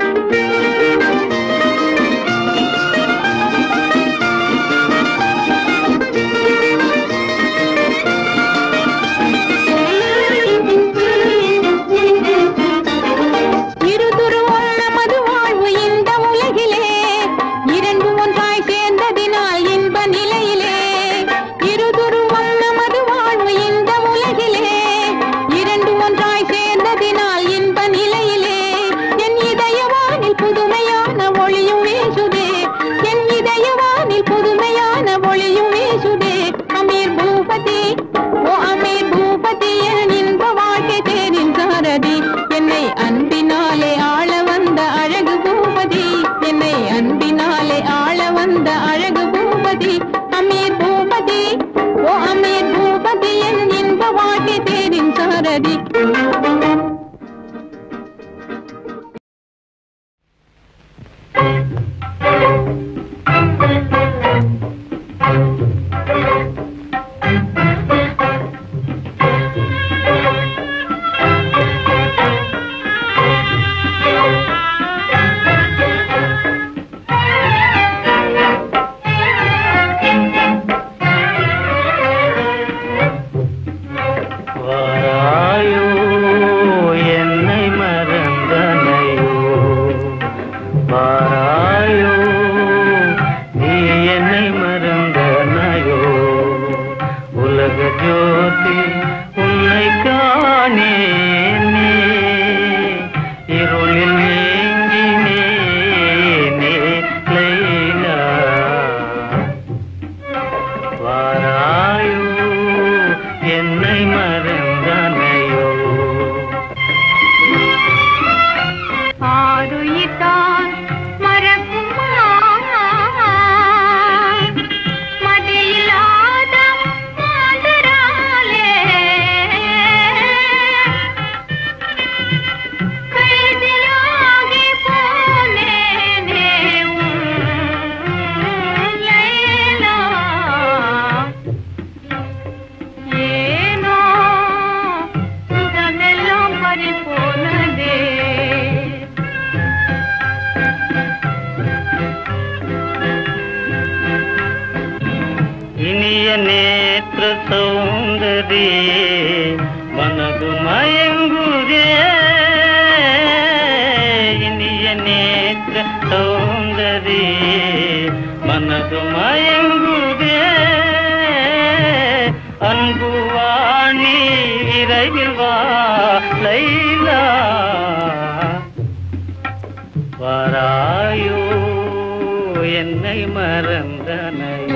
இருதுருவம் நமது வாழ்வு இந்த உலகிலே இரண்டு ஒன்றாய் சேர்ந்ததினால் இன்ப நிலையிலே இருதுருவம் நமது வாழ்வு இந்த உலகிலே இரண்டு ஒன்றாய் சேர்ந்ததினால் இன்ப நிலையிலே என் இதயவானில் புதுமையான ஒளியும் வீசுதே என் இதயவானில் புதுமையான ஒளியும் வீசுதே அமீர் பூபதி ஓ அமீர் பூபதி என் இன்ப வாழ்க்கை தேரின் சாரதி என்னை அன்பினாலே ஆள வந்த அழகு பூபதி என்னை அன்பினாலே ஆள வந்த அழகு பூபதி அமீர் பூபதி ஓ அமீர் பூபதி என் இன்ப வாழ்க்கை தேரின் சாரதி வாராயோ என்னை மறந்தனையோ வாராயோ நீ என்னை மறந்தனையோ உலக ஜோதி உன்னை காணேனே இருளில் நீங்கினேனே லைலா வாராயோ என்னை மறந்தனையோ ஆருயிர்தான் மறக்குமா மதியில்லாத மாந்தராலே சௌந்தரியே மனது மயங்குதே இனிய நேற்ற சௌந்தரியே மனது மயங்குதே அன்பு வாணி விரைவில் வா லைலா வாராயோ என்னை மறந்தனையோ